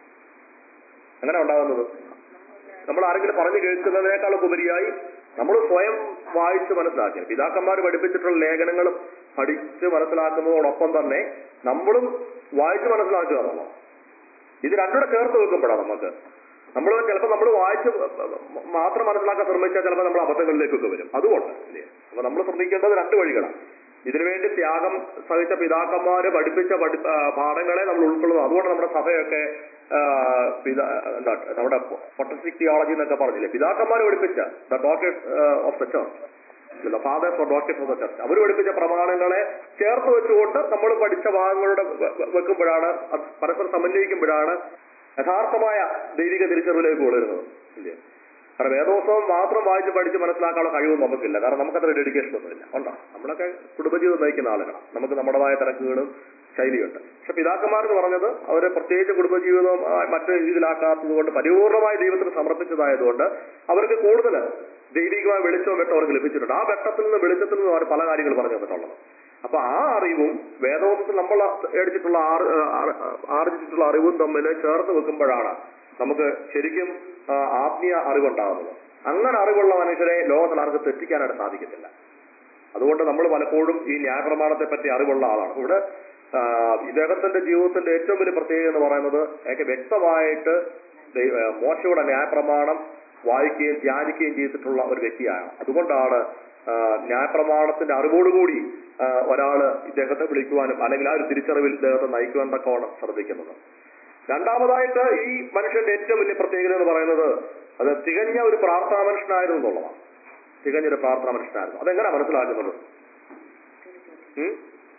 എങ്ങനെ ഉണ്ടാകുന്നത് നമ്മൾ ആരെങ്കിലും പറഞ്ഞു കേൾക്കുന്നതിനേക്കാളൊക്കെ ഉപരിയായി നമ്മൾ സ്വയം വായിച്ച് മനസ്സിലാക്കി പിതാക്കന്മാർ പഠിപ്പിച്ചിട്ടുള്ള ലേഖനങ്ങൾ പഠിച്ച് മനസ്സിലാക്കുന്നതോടൊപ്പം തന്നെ നമ്മളും വായിച്ച് മനസ്സിലാക്കുക എന്നുള്ളത് ഇത് രണ്ടുകൂടെ ചേർത്ത് വെക്കുമ്പോഴാണ് നമുക്ക് നമ്മൾ ചിലപ്പോൾ നമ്മൾ വായിച്ച് മാത്രം മനസ്സിലാക്കാൻ ശ്രമിച്ചാൽ ചിലപ്പോൾ നമ്മൾ അബദ്ധങ്ങളിലേക്കൊക്കെ വരും അതുകൊണ്ട് ഇല്ലേ അപ്പൊ നമ്മൾ ശ്രദ്ധിക്കേണ്ടത് രണ്ട് വഴികളാണ് ഇതിനുവേണ്ടി ത്യാഗം സഹിച്ച പിതാക്കന്മാര് പഠിപ്പിച്ച പഠി ആ, പാഠങ്ങളെ നമ്മൾ ഉൾക്കൊള്ളുന്നു അതുകൊണ്ട് നമ്മുടെ സഭയൊക്കെ ആ, പിതാ എന്താ നമ്മുടെ പൊട്ടസ്റ്റിക് തിയോളജി എന്നൊക്കെ പറഞ്ഞില്ലേ പിതാക്കന്മാർ പഠിപ്പിച്ച the doctors of the church the fathers of doctors of the church അവർ പഠിപ്പിച്ച പ്രമാണങ്ങളെ ചേർത്ത് വെച്ചുകൊണ്ട് നമ്മൾ പഠിച്ച ഭാഗങ്ങളുടെ വെ- വെ- വെക്കുമ്പോഴാണ് അത് പരസ്പരം സമന്വയിക്കുമ്പോഴാണ് യഥാർത്ഥമായ ദൈവിക തിരിച്ചറിവിലേക്ക് കൊണ്ടുവരുന്നത് ഇല്ലേ കാരണം വേദോത്സവം മാത്രം വായിച്ച് പഠിച്ച് മനസ്സിലാക്കാനുള്ള കഴിവും നമുക്കില്ല കാരണം നമുക്കത്ര ഡെഡിക്കേഷൻ ഒന്നുമില്ല ഉണ്ടോ നമ്മളൊക്കെ കുടുംബജീവിതം നയിക്കുന്ന ആളുകളാണ് നമുക്ക് നമ്മുടേതായ തിരക്കുകളും ശൈലിയുണ്ട് പക്ഷെ പിതാക്കന്മാർ എന്ന് പറഞ്ഞത് അവര് പ്രത്യേകിച്ച് കുടുംബജീവിതം ആ, മറ്റു രീതിയിലാക്കാത്തത് കൊണ്ട് പരിപൂർണമായി ദൈവത്തിന് സമർപ്പിച്ചതായതുകൊണ്ട് അവർക്ക് കൂടുതൽ ദൈവികമായ വെളിച്ചവും വെട്ടം അവർക്ക് ലഭിച്ചിട്ടുണ്ട് ആ വെട്ടത്തിൽ നിന്ന് വെളിച്ചത്തിൽ നിന്ന് അവർ പല കാര്യങ്ങൾ പറഞ്ഞു തന്നിട്ടുള്ളത് അപ്പൊ ആ അറിവും വേദോത്സവത്തിൽ നമ്മൾ എടുത്തിട്ടുള്ള ആർ- ആർ- ആർജിച്ചിട്ടുള്ള അറിവും തമ്മിൽ ചേർത്ത് വെക്കുമ്പോഴാണ് നമുക്ക് ശരിക്കും ആ, ആത്മീയ അറിവുണ്ടാകുന്നത് അങ്ങനെ അറിവുള്ള മനുഷ്യരെ ലോകത്തിൽ ആർക്ക് തെറ്റിക്കാനായിട്ട് സാധിക്കത്തില്ല അതുകൊണ്ട് നമ്മൾ പലപ്പോഴും ഈ ന്യായപ്രമാണത്തെ പറ്റി അറിവുള്ള ആളാണ് ഇവിടെ ആ, ഇദ്ദേഹത്തിന്റെ ജീവിതത്തിന്റെ ഏറ്റവും വലിയ പ്രത്യേകത എന്ന് പറയുന്നത് അയാൾക്ക് വ്യക്തമായിട്ട് ദൈവ- ആ, മോശയുടെ ന്യായപ്രമാണം വായിക്കുകയും ധ്യാനിക്കുകയും ചെയ്തിട്ടുള്ള ഒരു വ്യക്തിയാണ് അതുകൊണ്ടാണ് ആ, ന്യായപ്രമാണത്തിന്റെ അറിവോടുകൂടി ആ, ഒരാള് ഇദ്ദേഹത്തെ വിളിക്കുവാനും അല്ലെങ്കിൽ ആ ഒരു തിരിച്ചറിവിൽ ഇദ്ദേഹത്തെ നയിക്കുവാൻ തക്കവണ്ണം ശ്രദ്ധിക്കുന്നത് രണ്ടാമതായിട്ട് ഈ മനുഷ്യന്റെ ഏറ്റവും വലിയ പ്രത്യേകത എന്ന് പറയുന്നത് അത് തികഞ്ഞ ഒരു പ്രാർത്ഥനാ മനുഷ്യനായിരുന്നു എന്നുള്ളതാണ് തികഞ്ഞൊരു പ്രാർത്ഥനാ മനുഷ്യനായിരുന്നു അതെങ്ങനെ മനസ്സിലാക്കുന്നത് ഉം?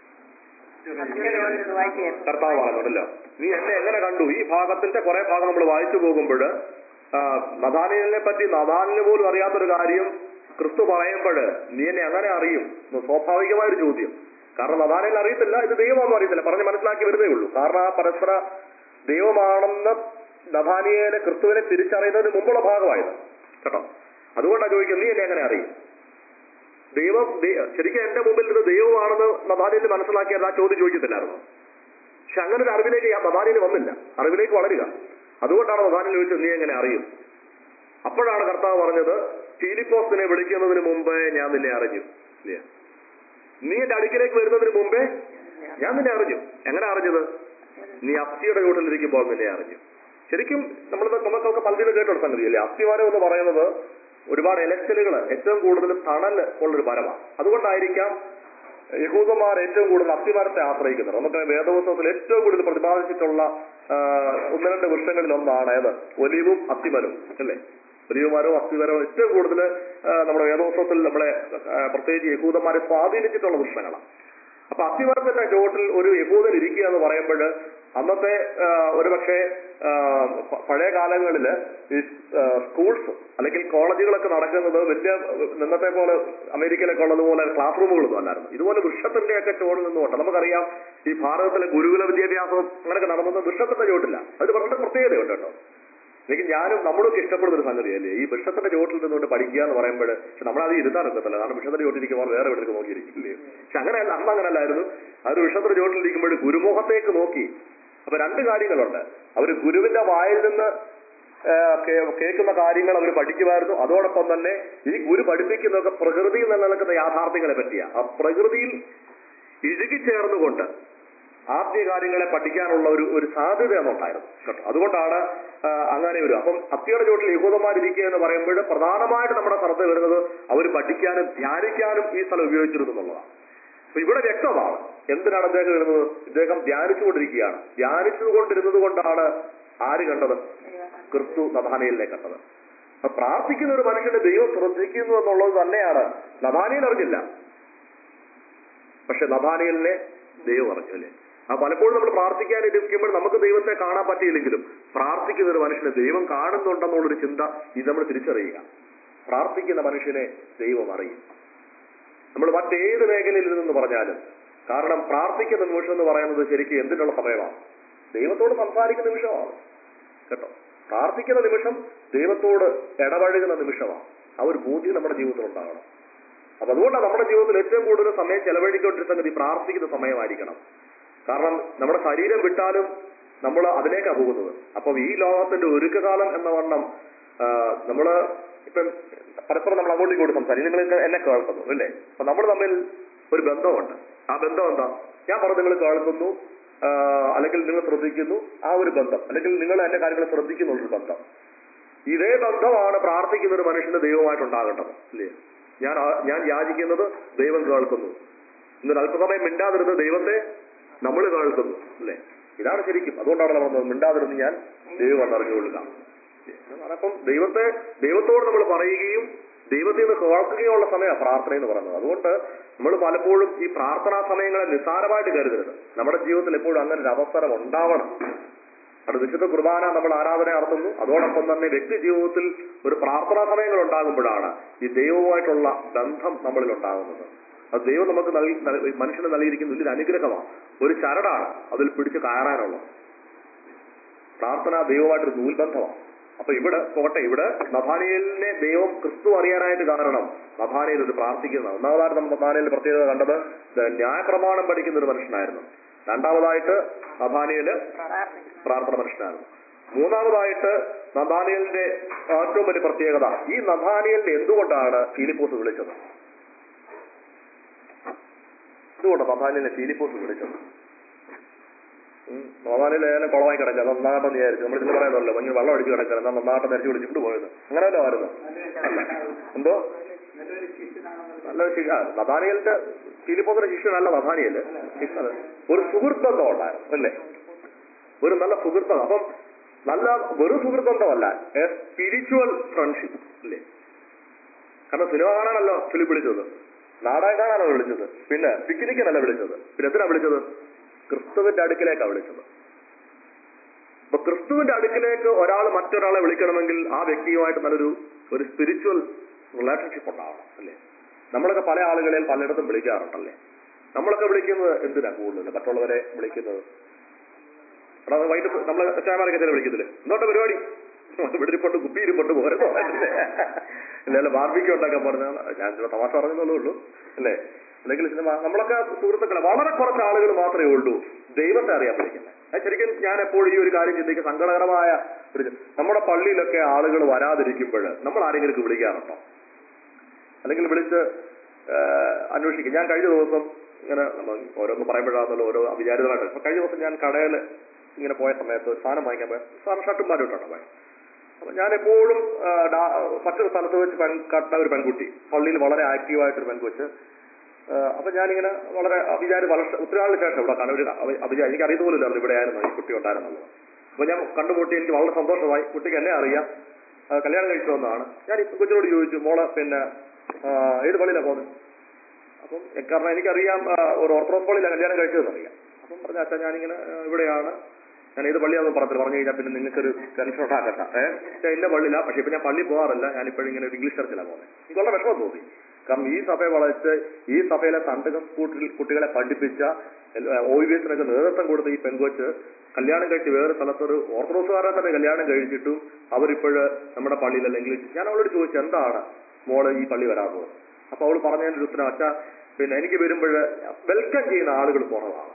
കർത്താവ് പറഞ്ഞല്ലോ നീ എന്നെ എങ്ങനെ കണ്ടു ഈ ഭാഗത്തിന്റെ കുറെ ഭാഗം നമ്മൾ വായിച്ചു പോകുമ്പോൾ നദാനിയലിനെ പറ്റി നദാനിന് പോലും അറിയാത്തൊരു കാര്യം ക്രിസ്തു പറയുമ്പോൾ നീ എന്നെ എങ്ങനെ അറിയും എന്ന് സ്വാഭാവികമായ ഒരു ചോദ്യം കാരണം നദാനിൽ അറിയത്തില്ല ഇത് ദൈവമാണെന്ന് അറിയത്തില്ല പറഞ്ഞ് മനസ്സിലാക്കി വരുന്നേ ഉള്ളൂ കാരണം ആ പരസ്പര ദൈവമാണെന്ന് നദാനിയനെ ക്രിസ്തുവിനെ തിരിച്ചറിയുന്നതിന് മുമ്പുള്ള ഭാഗമായത് കേട്ടോ അതുകൊണ്ടാണ് ചോദിക്കുന്നത് നീ എന്നെ എങ്ങനെ അറിയും ദൈവം ദൈ- ശരിക്കും എന്റെ മുമ്പിൽ ഇത് ദൈവമാണെന്ന് നദാനിയിൽ മനസ്സിലാക്കിയാൽ ആ ചോദ്യം ചോദിക്കത്തില്ലായിരുന്നു പക്ഷെ അങ്ങനെ ഒരു അറിവിലേക്ക് നദാനിയിൽ വന്നില്ല അറിവിലേക്ക് വളരുക അതുകൊണ്ടാണ് നദാനിൽ ചോദിച്ചത് നീ എങ്ങനെ അറിയും അപ്പോഴാണ് കർത്താവ് പറഞ്ഞത് ഫീലിപ്പോസിനെ വിളിക്കുന്നതിന് മുമ്പേ ഞാൻ നിന്നെ അറിഞ്ഞു ഇല്ലേ? നീ എന്റെ അടുക്കിലേക്ക് വരുന്നതിന് മുമ്പേ ഞാൻ നിന്നെ അറിഞ്ഞു എങ്ങനെ അറിഞ്ഞത് നീ അസ്ഥിയുടെ ചൂട്ടിലിരിക്കുമ്പോൾ നിന്നെ അറിഞ്ഞു ശരിക്കും നമ്മൾ നമുക്കൊക്കെ പലതിലും കേട്ടൊരു സംഗതിയല്ലേ അസ്ഥിവാരം എന്ന് പറയുന്നത് ഒരുപാട് ഇലക്ഷനുകൾ ഏറ്റവും കൂടുതൽ തണൽ ഉള്ളൊരു മരമാണ് അതുകൊണ്ടായിരിക്കാം യഹൂദന്മാർ ഏറ്റവും കൂടുതൽ അസ്ഥിമരത്തെ ആശ്രയിക്കുന്നത് നമുക്ക് വേദപുസ്തകത്തിൽ ഏറ്റവും കൂടുതൽ പ്രതിപാദിച്ചിട്ടുള്ള ആ, ഒന്ന് രണ്ട് വൃക്ഷങ്ങളിൽ ഒന്നാണ് ഏത് ഒലിവും അത്തിമരവും അല്ലേ ഒലിവുമരവും അസ്ഥിമരവും ഏറ്റവും കൂടുതൽ ആ, നമ്മുടെ വേദപുസ്തകത്തിൽ നമ്മളെ ആ, പ്രത്യേകിച്ച് യഹൂദന്മാരെ സ്വാധീനിച്ചിട്ടുള്ള വൃക്ഷങ്ങളാണ് അപ്പൊ അത്തിമരത്തിന്റെ ചുവട്ടിൽ ഒരു യഹൂദൻ ഇരിക്കുക എന്ന് പറയുമ്പോൾ അന്നത്തെ ആ, ഒരുപക്ഷെ ആ, പ- പഴയ കാലങ്ങളിൽ ഈ ആ, സ്കൂൾസ് അല്ലെങ്കിൽ കോളേജുകളൊക്കെ നടക്കുന്നത് വലിയ ഇന്നത്തെ പോലെ അമേരിക്കയിലൊക്കെ ഉള്ളതുപോലെ ക്ലാസ് റൂമുകളൊന്നും അല്ലായിരുന്നു ഇതുപോലെ വൃക്ഷത്തിന്റെ ഒക്കെ ചുവടിൽ നിന്നുകൊണ്ട് നമുക്കറിയാം ഈ ഭാരതത്തിലെ ഗുരുകുല വിദ്യാഭ്യാസം അങ്ങനെയൊക്കെ നടന്നത് വൃക്ഷത്തിന്റെ ചുവട്ടില്ല അത് വളരെ പ്രത്യേകതയുണ്ട് കേട്ടോ എനിക്ക് ഞാനും നമ്മളൊക്കെ ഇഷ്ടപ്പെടുന്ന ഒരു സംഗതിയല്ലേ ഈ വൃക്ഷത്തിന്റെ ചുവട്ടിൽ നിന്നുകൊണ്ട് പഠിക്കുക എന്ന് പറയുമ്പോൾ പക്ഷെ നമ്മളത് ഇരുത്താനൊക്കത്തില്ല കാരണം വൃക്ഷത്തിന്റെ ചുവട്ടിരിക്കുമ്പോൾ വേറെ എവിടെയൊക്കെ നോക്കിയിരിക്കില്ലേ പക്ഷെ അങ്ങനെയല്ല അന്ന് അങ്ങനെയല്ലായിരുന്നു അവർ വൃക്ഷത്തിന്റെ ചുവട്ടിലിരിക്കുമ്പോൾ ഗുരുമുഖത്തേക്ക് നോക്കി അപ്പൊ രണ്ട് കാര്യങ്ങളുണ്ട് അവർ ഗുരുവിന്റെ വായിൽ നിന്ന് ആ, കേ- കേൾക്കുന്ന കാര്യങ്ങൾ അവർ പഠിക്കുമായിരുന്നു അതോടൊപ്പം തന്നെ ഈ ഗുരു പഠിപ്പിക്കുന്നതൊക്കെ പ്രകൃതിയിൽ നിലനിൽക്കുന്ന യാഥാർത്ഥ്യങ്ങളെ പറ്റിയാ ആ പ്രകൃതിയിൽ ഇഴുകിച്ചേർന്നുകൊണ്ട് ആദ്യ കാര്യങ്ങളെ പഠിക്കാനുള്ള ഒരു ഒരു സാധ്യത അന്നുണ്ടായിരുന്നു കേട്ടോ അതുകൊണ്ടാണ് ആ, അങ്ങനെ വരും അപ്പം അത്തിയുടെ ചോട്ടിൽ യഹൂദന്മാരിരിക്കുക എന്ന് പറയുമ്പോൾ പ്രധാനമായിട്ട് നമ്മുടെ ശ്രദ്ധ വരുന്നത് അവർ പഠിക്കാനും ധ്യാനിക്കാനും ഈ സ്ഥലം ഉപയോഗിച്ചിരുന്നു എന്നുള്ളതാണ് അപ്പൊ ഇവിടെ വ്യക്തമാണ് എന്തിനാണ് അദ്ദേഹം വരുന്നത് ഇദ്ദേഹം ധ്യാനിച്ചുകൊണ്ടിരിക്കുകയാണ് ധ്യാനിച്ചുകൊണ്ടിരുന്നത് കൊണ്ടാണ് ആര് കണ്ടത് ക്രിസ്തു നഥാനയിലെ കണ്ടത് അപ്പൊ പ്രാർത്ഥിക്കുന്ന ഒരു മനുഷ്യന്റെ ദൈവം ശ്രദ്ധിക്കുന്നു എന്നുള്ളത് തന്നെയാണ് നഥാനിയിൽ അറിഞ്ഞില്ല പക്ഷെ നഥാനിയലിനെ ദൈവം അറിഞ്ഞു അല്ലേ ആ പലപ്പോഴും നമ്മൾ പ്രാർത്ഥിക്കാനിരിക്കുമ്പോൾ നമുക്ക് ദൈവത്തെ കാണാൻ പറ്റിയില്ലെങ്കിലും പ്രാർത്ഥിക്കുന്ന ഒരു മനുഷ്യനെ ദൈവം കാണുന്നുണ്ടെന്നുള്ളൊരു ചിന്ത ഇത് നമ്മൾ തിരിച്ചറിയുക പ്രാർത്ഥിക്കുന്ന മനുഷ്യനെ ദൈവം അറിയും നമ്മൾ മറ്റേത് മേഖലയിൽ നിന്ന് പറഞ്ഞാലും കാരണം പ്രാർത്ഥിക്കുന്ന നിമിഷം എന്ന് പറയുന്നത് ശരിക്കും എന്തിനുള്ള സമയമാണ് ദൈവത്തോട് സംസാരിക്കുന്ന നിമിഷമാണ് കേട്ടോ പ്രാർത്ഥിക്കുന്ന നിമിഷം ദൈവത്തോട് ഇടപഴകുന്ന നിമിഷമാണ് ആ ഒരു ബോധ്യം നമ്മുടെ ജീവിതത്തിൽ ഉണ്ടാകണം അപ്പൊ അതുകൊണ്ടാണ് നമ്മുടെ ജീവിതത്തിൽ ഏറ്റവും കൂടുതൽ സമയം ചെലവഴിക്കൊണ്ടിരുന്ന സംഗതി പ്രാർത്ഥിക്കുന്ന സമയമായിരിക്കണം കാരണം നമ്മുടെ ശരീരം വിട്ടാലും നമ്മൾ അതിലേക്കാണ് പോകുന്നത് അപ്പം ഈ ലോകത്തിന്റെ ഒരുക്കകാലം എന്ന വണ്ണം നമ്മൾ ഇപ്പം പരസ്പരം നമ്മൾ അങ്ങോട്ടും ഇങ്ങോട്ടും സംസാരിക്കും നിങ്ങൾ എന്നെ കേൾക്കുന്നു അല്ലേ അപ്പൊ നമ്മൾ തമ്മിൽ ഒരു ബന്ധമുണ്ട് ആ ബന്ധം എന്താ ഞാൻ പറഞ്ഞു നിങ്ങൾ കേൾക്കുന്നു ആ, അല്ലെങ്കിൽ നിങ്ങൾ ശ്രദ്ധിക്കുന്നു ആ ഒരു ബന്ധം അല്ലെങ്കിൽ നിങ്ങൾ എന്റെ കാര്യങ്ങൾ ശ്രദ്ധിക്കുന്നുള്ളൊരു ബന്ധം ഇതേ ബന്ധമാണ് പ്രാർത്ഥിക്കുന്ന ഒരു മനുഷ്യന്റെ ദൈവമായിട്ടുണ്ടാകേണ്ടത് അല്ലേ ഞാൻ ആ- ഞാൻ യാചിക്കുന്നത് ദൈവം കേൾക്കുന്നു ഇന്നൊരു അല്പസമയം മിണ്ടാതിരുന്ന ദൈവത്തെ നമ്മൾ കേൾക്കുന്നു അല്ലേ ഇതാണ് ശരിക്കും അതുകൊണ്ടാണ് നമ്മൾ പറഞ്ഞത്, മിണ്ടാതിരുന്ന് ഞാൻ ദൈവം എന്നറിഞ്ഞുകൊള്ളുക അപ്പം ദൈവത്തെ ദൈവത്തോട് നമ്മൾ പറയുകയും ദൈവത്തിൽ നിന്ന് കേൾക്കുകയുള്ള സമയമാണ് പ്രാർത്ഥന എന്ന് പറയുന്നത് അതുകൊണ്ട് നമ്മൾ പലപ്പോഴും ഈ പ്രാർത്ഥനാ സമയങ്ങളെ നിസ്സാരമായിട്ട് കരുതരുത് നമ്മുടെ ജീവിതത്തിൽ എപ്പോഴും അങ്ങനെ ഒരു അവസരം ഉണ്ടാവണം അത് വിശുദ്ധ കുർബാന നമ്മൾ ആരാധന നടത്തുന്നു അതോടൊപ്പം തന്നെ വ്യക്തി ജീവിതത്തിൽ ഒരു പ്രാർത്ഥനാ സമയങ്ങൾ ഉണ്ടാകുമ്പോഴാണ് ഈ ദൈവവുമായിട്ടുള്ള ബന്ധം നമ്മളിൽ ഉണ്ടാകുന്നത് അത് ദൈവം നമുക്ക് നൽകി നൽകി- മനുഷ്യന് നൽകിയിരിക്കുന്ന വലിയൊരു അനുഗ്രഹമാണ് ഒരു ചരടാണ് അതിൽ പിടിച്ച് കയറാനുള്ളത് പ്രാർത്ഥന ദൈവമായിട്ടൊരു നൂൽബന്ധമാണ് അപ്പൊ ഇവിടെ പോട്ടെ ഇവിടെ നഥാനിയലിനെ ദൈവം ക്രിസ്തു അറിയാനായിട്ട് കാരണം നഥാനിയിൽ ഒരു പ്രാർത്ഥിക്കുന്ന ഒന്നാമതായിട്ട് നമ്മൾ നഥാനിയിൽ പ്രത്യേകത കണ്ടത് ഇത് ന്യായപ്രമാണം പഠിക്കുന്ന ഒരു മനുഷ്യനായിരുന്നു രണ്ടാമതായിട്ട് നഥാനിയല് പ്രാർത്ഥന മനുഷ്യനായിരുന്നു മൂന്നാമതായിട്ട് നഥാനിയലിന്റെ ഏറ്റവും വലിയ പ്രത്യേകത ഈ നഥാനിയലിനെ എന്തുകൊണ്ടാണ് ഫിലിപ്പോസ് വിളിച്ചത് എന്തുകൊണ്ടാണ് നഥാനിയലിനെ ഫിലിപ്പോസ് വിളിച്ചത് നന്നാനിൽ ഏതായാലും കുളമായി കിടക്കുക അത് നന്നാകട്ടെ വിചാരിച്ചു നമ്മൾ ഇതിൽ പറയുന്നല്ലോ ഭയങ്കര വെള്ളം അടിച്ച് കിടക്കുക എന്നാൽ നന്നാകട്ടെ നിരത്തി വിളിച്ചിട്ട് പോയത് അങ്ങനെയല്ലോ ആയിരുന്നു എന്തോ നല്ലൊരു ശിക്ഷ നഥാനിയലിന്റെ ഫിലിപ്പോസിന്റെ ശിഷ്യനല്ല നഥാനിയല് ശിക്ഷ ഒരു സുഹൃത്ത് ബന്ധം ഉണ്ടായിരുന്നു അല്ലേ ഒരു നല്ല സുഹൃത്താണ് അപ്പം നല്ല വെറും സുഹൃത്ബന്ധമല്ല സ്പിരിച്വൽ ഫ്രണ്ട്ഷിപ്പ് അല്ലേ കാരണം സിനിമ കാണാനല്ലോ ഫിലിം വിളിച്ചത് നാടകം കാണാനോ വിളിച്ചത് പിന്നെ പിക്നിക്കിനല്ല വിളിച്ചത് പിന്നെ എന്തിനാ വിളിച്ചത് ക്രിസ്തുവിന്റെ അടുക്കിലേക്കാണ് വിളിച്ചത് അപ്പൊ ക്രിസ്തുവിന്റെ അടുക്കിലേക്ക് ഒരാൾ മറ്റൊരാളെ വിളിക്കണമെങ്കിൽ ആ വ്യക്തിയുമായിട്ട് നല്ലൊരു ഒരു സ്പിരിച്വൽ റിലേഷൻഷിപ്പ് ഉണ്ടാവണം അല്ലേ നമ്മളൊക്കെ പല ആളുകളെയും പലയിടത്തും വിളിക്കാറുണ്ടല്ലേ നമ്മളൊക്കെ വിളിക്കുന്നത് എന്തിനാ കൂടുതൽ മറ്റുള്ളവരെ വിളിക്കുന്നത് എടാ വൈകിട്ട് നമ്മൾ ചായമാരൊക്കെ ചില വിളിക്കത്തില്ലേ എന്തോട്ടെ പരിപാടി ഇവിടെ ഇരിപ്പുണ്ട് കുപ്പി ഇരിപ്പുണ്ട് പോരുന്നോ അല്ലെ ബാർബിക്ക് ഉണ്ടാക്കാൻ പറഞ്ഞാൽ ഞാൻ ചില തമാശ പറഞ്ഞതേ ഉള്ളൂ അല്ലേ അല്ലെങ്കിൽ സിനിമ നമ്മളൊക്കെ സുഹൃത്തുക്കളെ വളരെ കുറച്ച് ആളുകൾ മാത്രമേ ഉള്ളൂ ദൈവത്തെ അറിയാൻ വിളിക്കുന്നത് അത് ശരിക്കും ഞാൻ എപ്പോഴും ഈ ഒരു കാര്യം ചിന്തിക്കും സങ്കടകരമായ ഒരു ചി- നമ്മുടെ പള്ളിയിലൊക്കെ ആളുകൾ വരാതിരിക്കുമ്പോൾ നമ്മൾ ആരെങ്കിലും വിളിക്കാറുണ്ടോ അല്ലെങ്കിൽ വിളിച്ച് ഏഹ്, അന്വേഷിക്കും ഞാൻ കഴിഞ്ഞ ദിവസം ഇങ്ങനെ നമ്മൾ ഓരോന്ന് പറയുമ്പോഴാണല്ലോ ഓരോ അവിചാരിതമായിട്ട് ഇപ്പൊ കഴിഞ്ഞ ദിവസം ഞാൻ കടയിൽ ഇങ്ങനെ പോയ സമയത്ത് ഒരു സാധനം വാങ്ങിക്കാൻ പോയ സാധനം ഷർട്ടും പാൻറ്റും ഇട്ടാണ് പോയത് അപ്പൊ ഞാൻ എപ്പോഴും ആ, ഡാ- മറ്റൊരു സ്ഥലത്ത് വെച്ച് പെൺ കണ്ട ഒരു പെൺകുട്ടി പള്ളിയിൽ വളരെ ആക്റ്റീവായിട്ടൊരു പെൺകൊച്ച് ആ, അപ്പൊ ഞാനിങ്ങനെ വളരെ അഭിചാരി വളരെ ഒത്തിരി നാളിന് ശേഷം ഇവിടെ കാണാൻ ഒരു അഭിചാരി എനിക്ക് അറിയുന്ന പോലും ഇവിടെ ആയിരുന്നു ഈ കുട്ടി ഉണ്ടായിരുന്നുള്ളത് അപ്പൊ ഞാൻ കണ്ടുമുട്ടി എനിക്ക് വളരെ സന്തോഷമായി കുട്ടിക്ക് എന്നെ അറിയാം ആ, കല്യാണം കഴിച്ചു വന്നതാണ് ഞാൻ ഈ കൊച്ചിനോട് ചോദിച്ചു മോളെ പിന്നെ ആ, ഏത് പള്ളിയിലാണ് പോകുന്നത് അപ്പം എ- കാരണം എനിക്കറിയാം ആ, ഒരു ഓർത്തഡോക്സ് പള്ളിയിലാണ് കല്യാണം കഴിച്ചതെന്ന് അറിയാം അപ്പം പറഞ്ഞ അച്ഛാ ഞാനിങ്ങനെ ആ, ഇവിടെയാണ് ഞാൻ ഏത് പള്ളിയാണെന്ന് പറഞ്ഞില്ല പറഞ്ഞു കഴിഞ്ഞാൽ പിന്നെ നിങ്ങൾക്കൊരു ടെൻഷൻ ഉണ്ടാക്കണ്ട ഏഹ് ഞാൻ ഇന്ന പള്ളിയില്ല പക്ഷെ ഇപ്പൊ ഞാൻ പള്ളി പോകാറില്ല ഞാനിപ്പോഴും ഇങ്ങനെ ഒരു ഇംഗ്ലീഷ് ചർച്ചിലാണ് പോകുന്നത് എനിക്ക് വളരെ വിഷമം തോന്നി കാരണം ഈ സഭയെ വളച്ച് ഈ സഭയിലെ തണ്ടക കുട്ടി- കുട്ടികളെ പഠിപ്പിച്ച ഒ ബി എസിനൊക്കെ നേതൃത്വം കൊടുത്ത ഈ പെൺകൊച്ച് കല്യാണം കഴിച്ച് വേറെ സ്ഥലത്തൊരു ഓർത്തഡോക്സുകാരെ തന്നെ കല്യാണം കഴിച്ചിട്ടും അവരിപ്പോഴ് നമ്മുടെ പള്ളിയിലല്ല ഇംഗ്ലീഷ് ഞാൻ അവളോട് ചോദിച്ചു എന്താണ് മോള് ഈ പള്ളി വരാത്തത് അപ്പൊ അവൾ പറഞ്ഞതിന്റെ ഒരു ഉത്തരം അച്ഛാ പിന്നെ എനിക്ക് വരുമ്പോൾ വെൽക്കം ചെയ്യുന്ന ആളുകൾ കുറവാണ്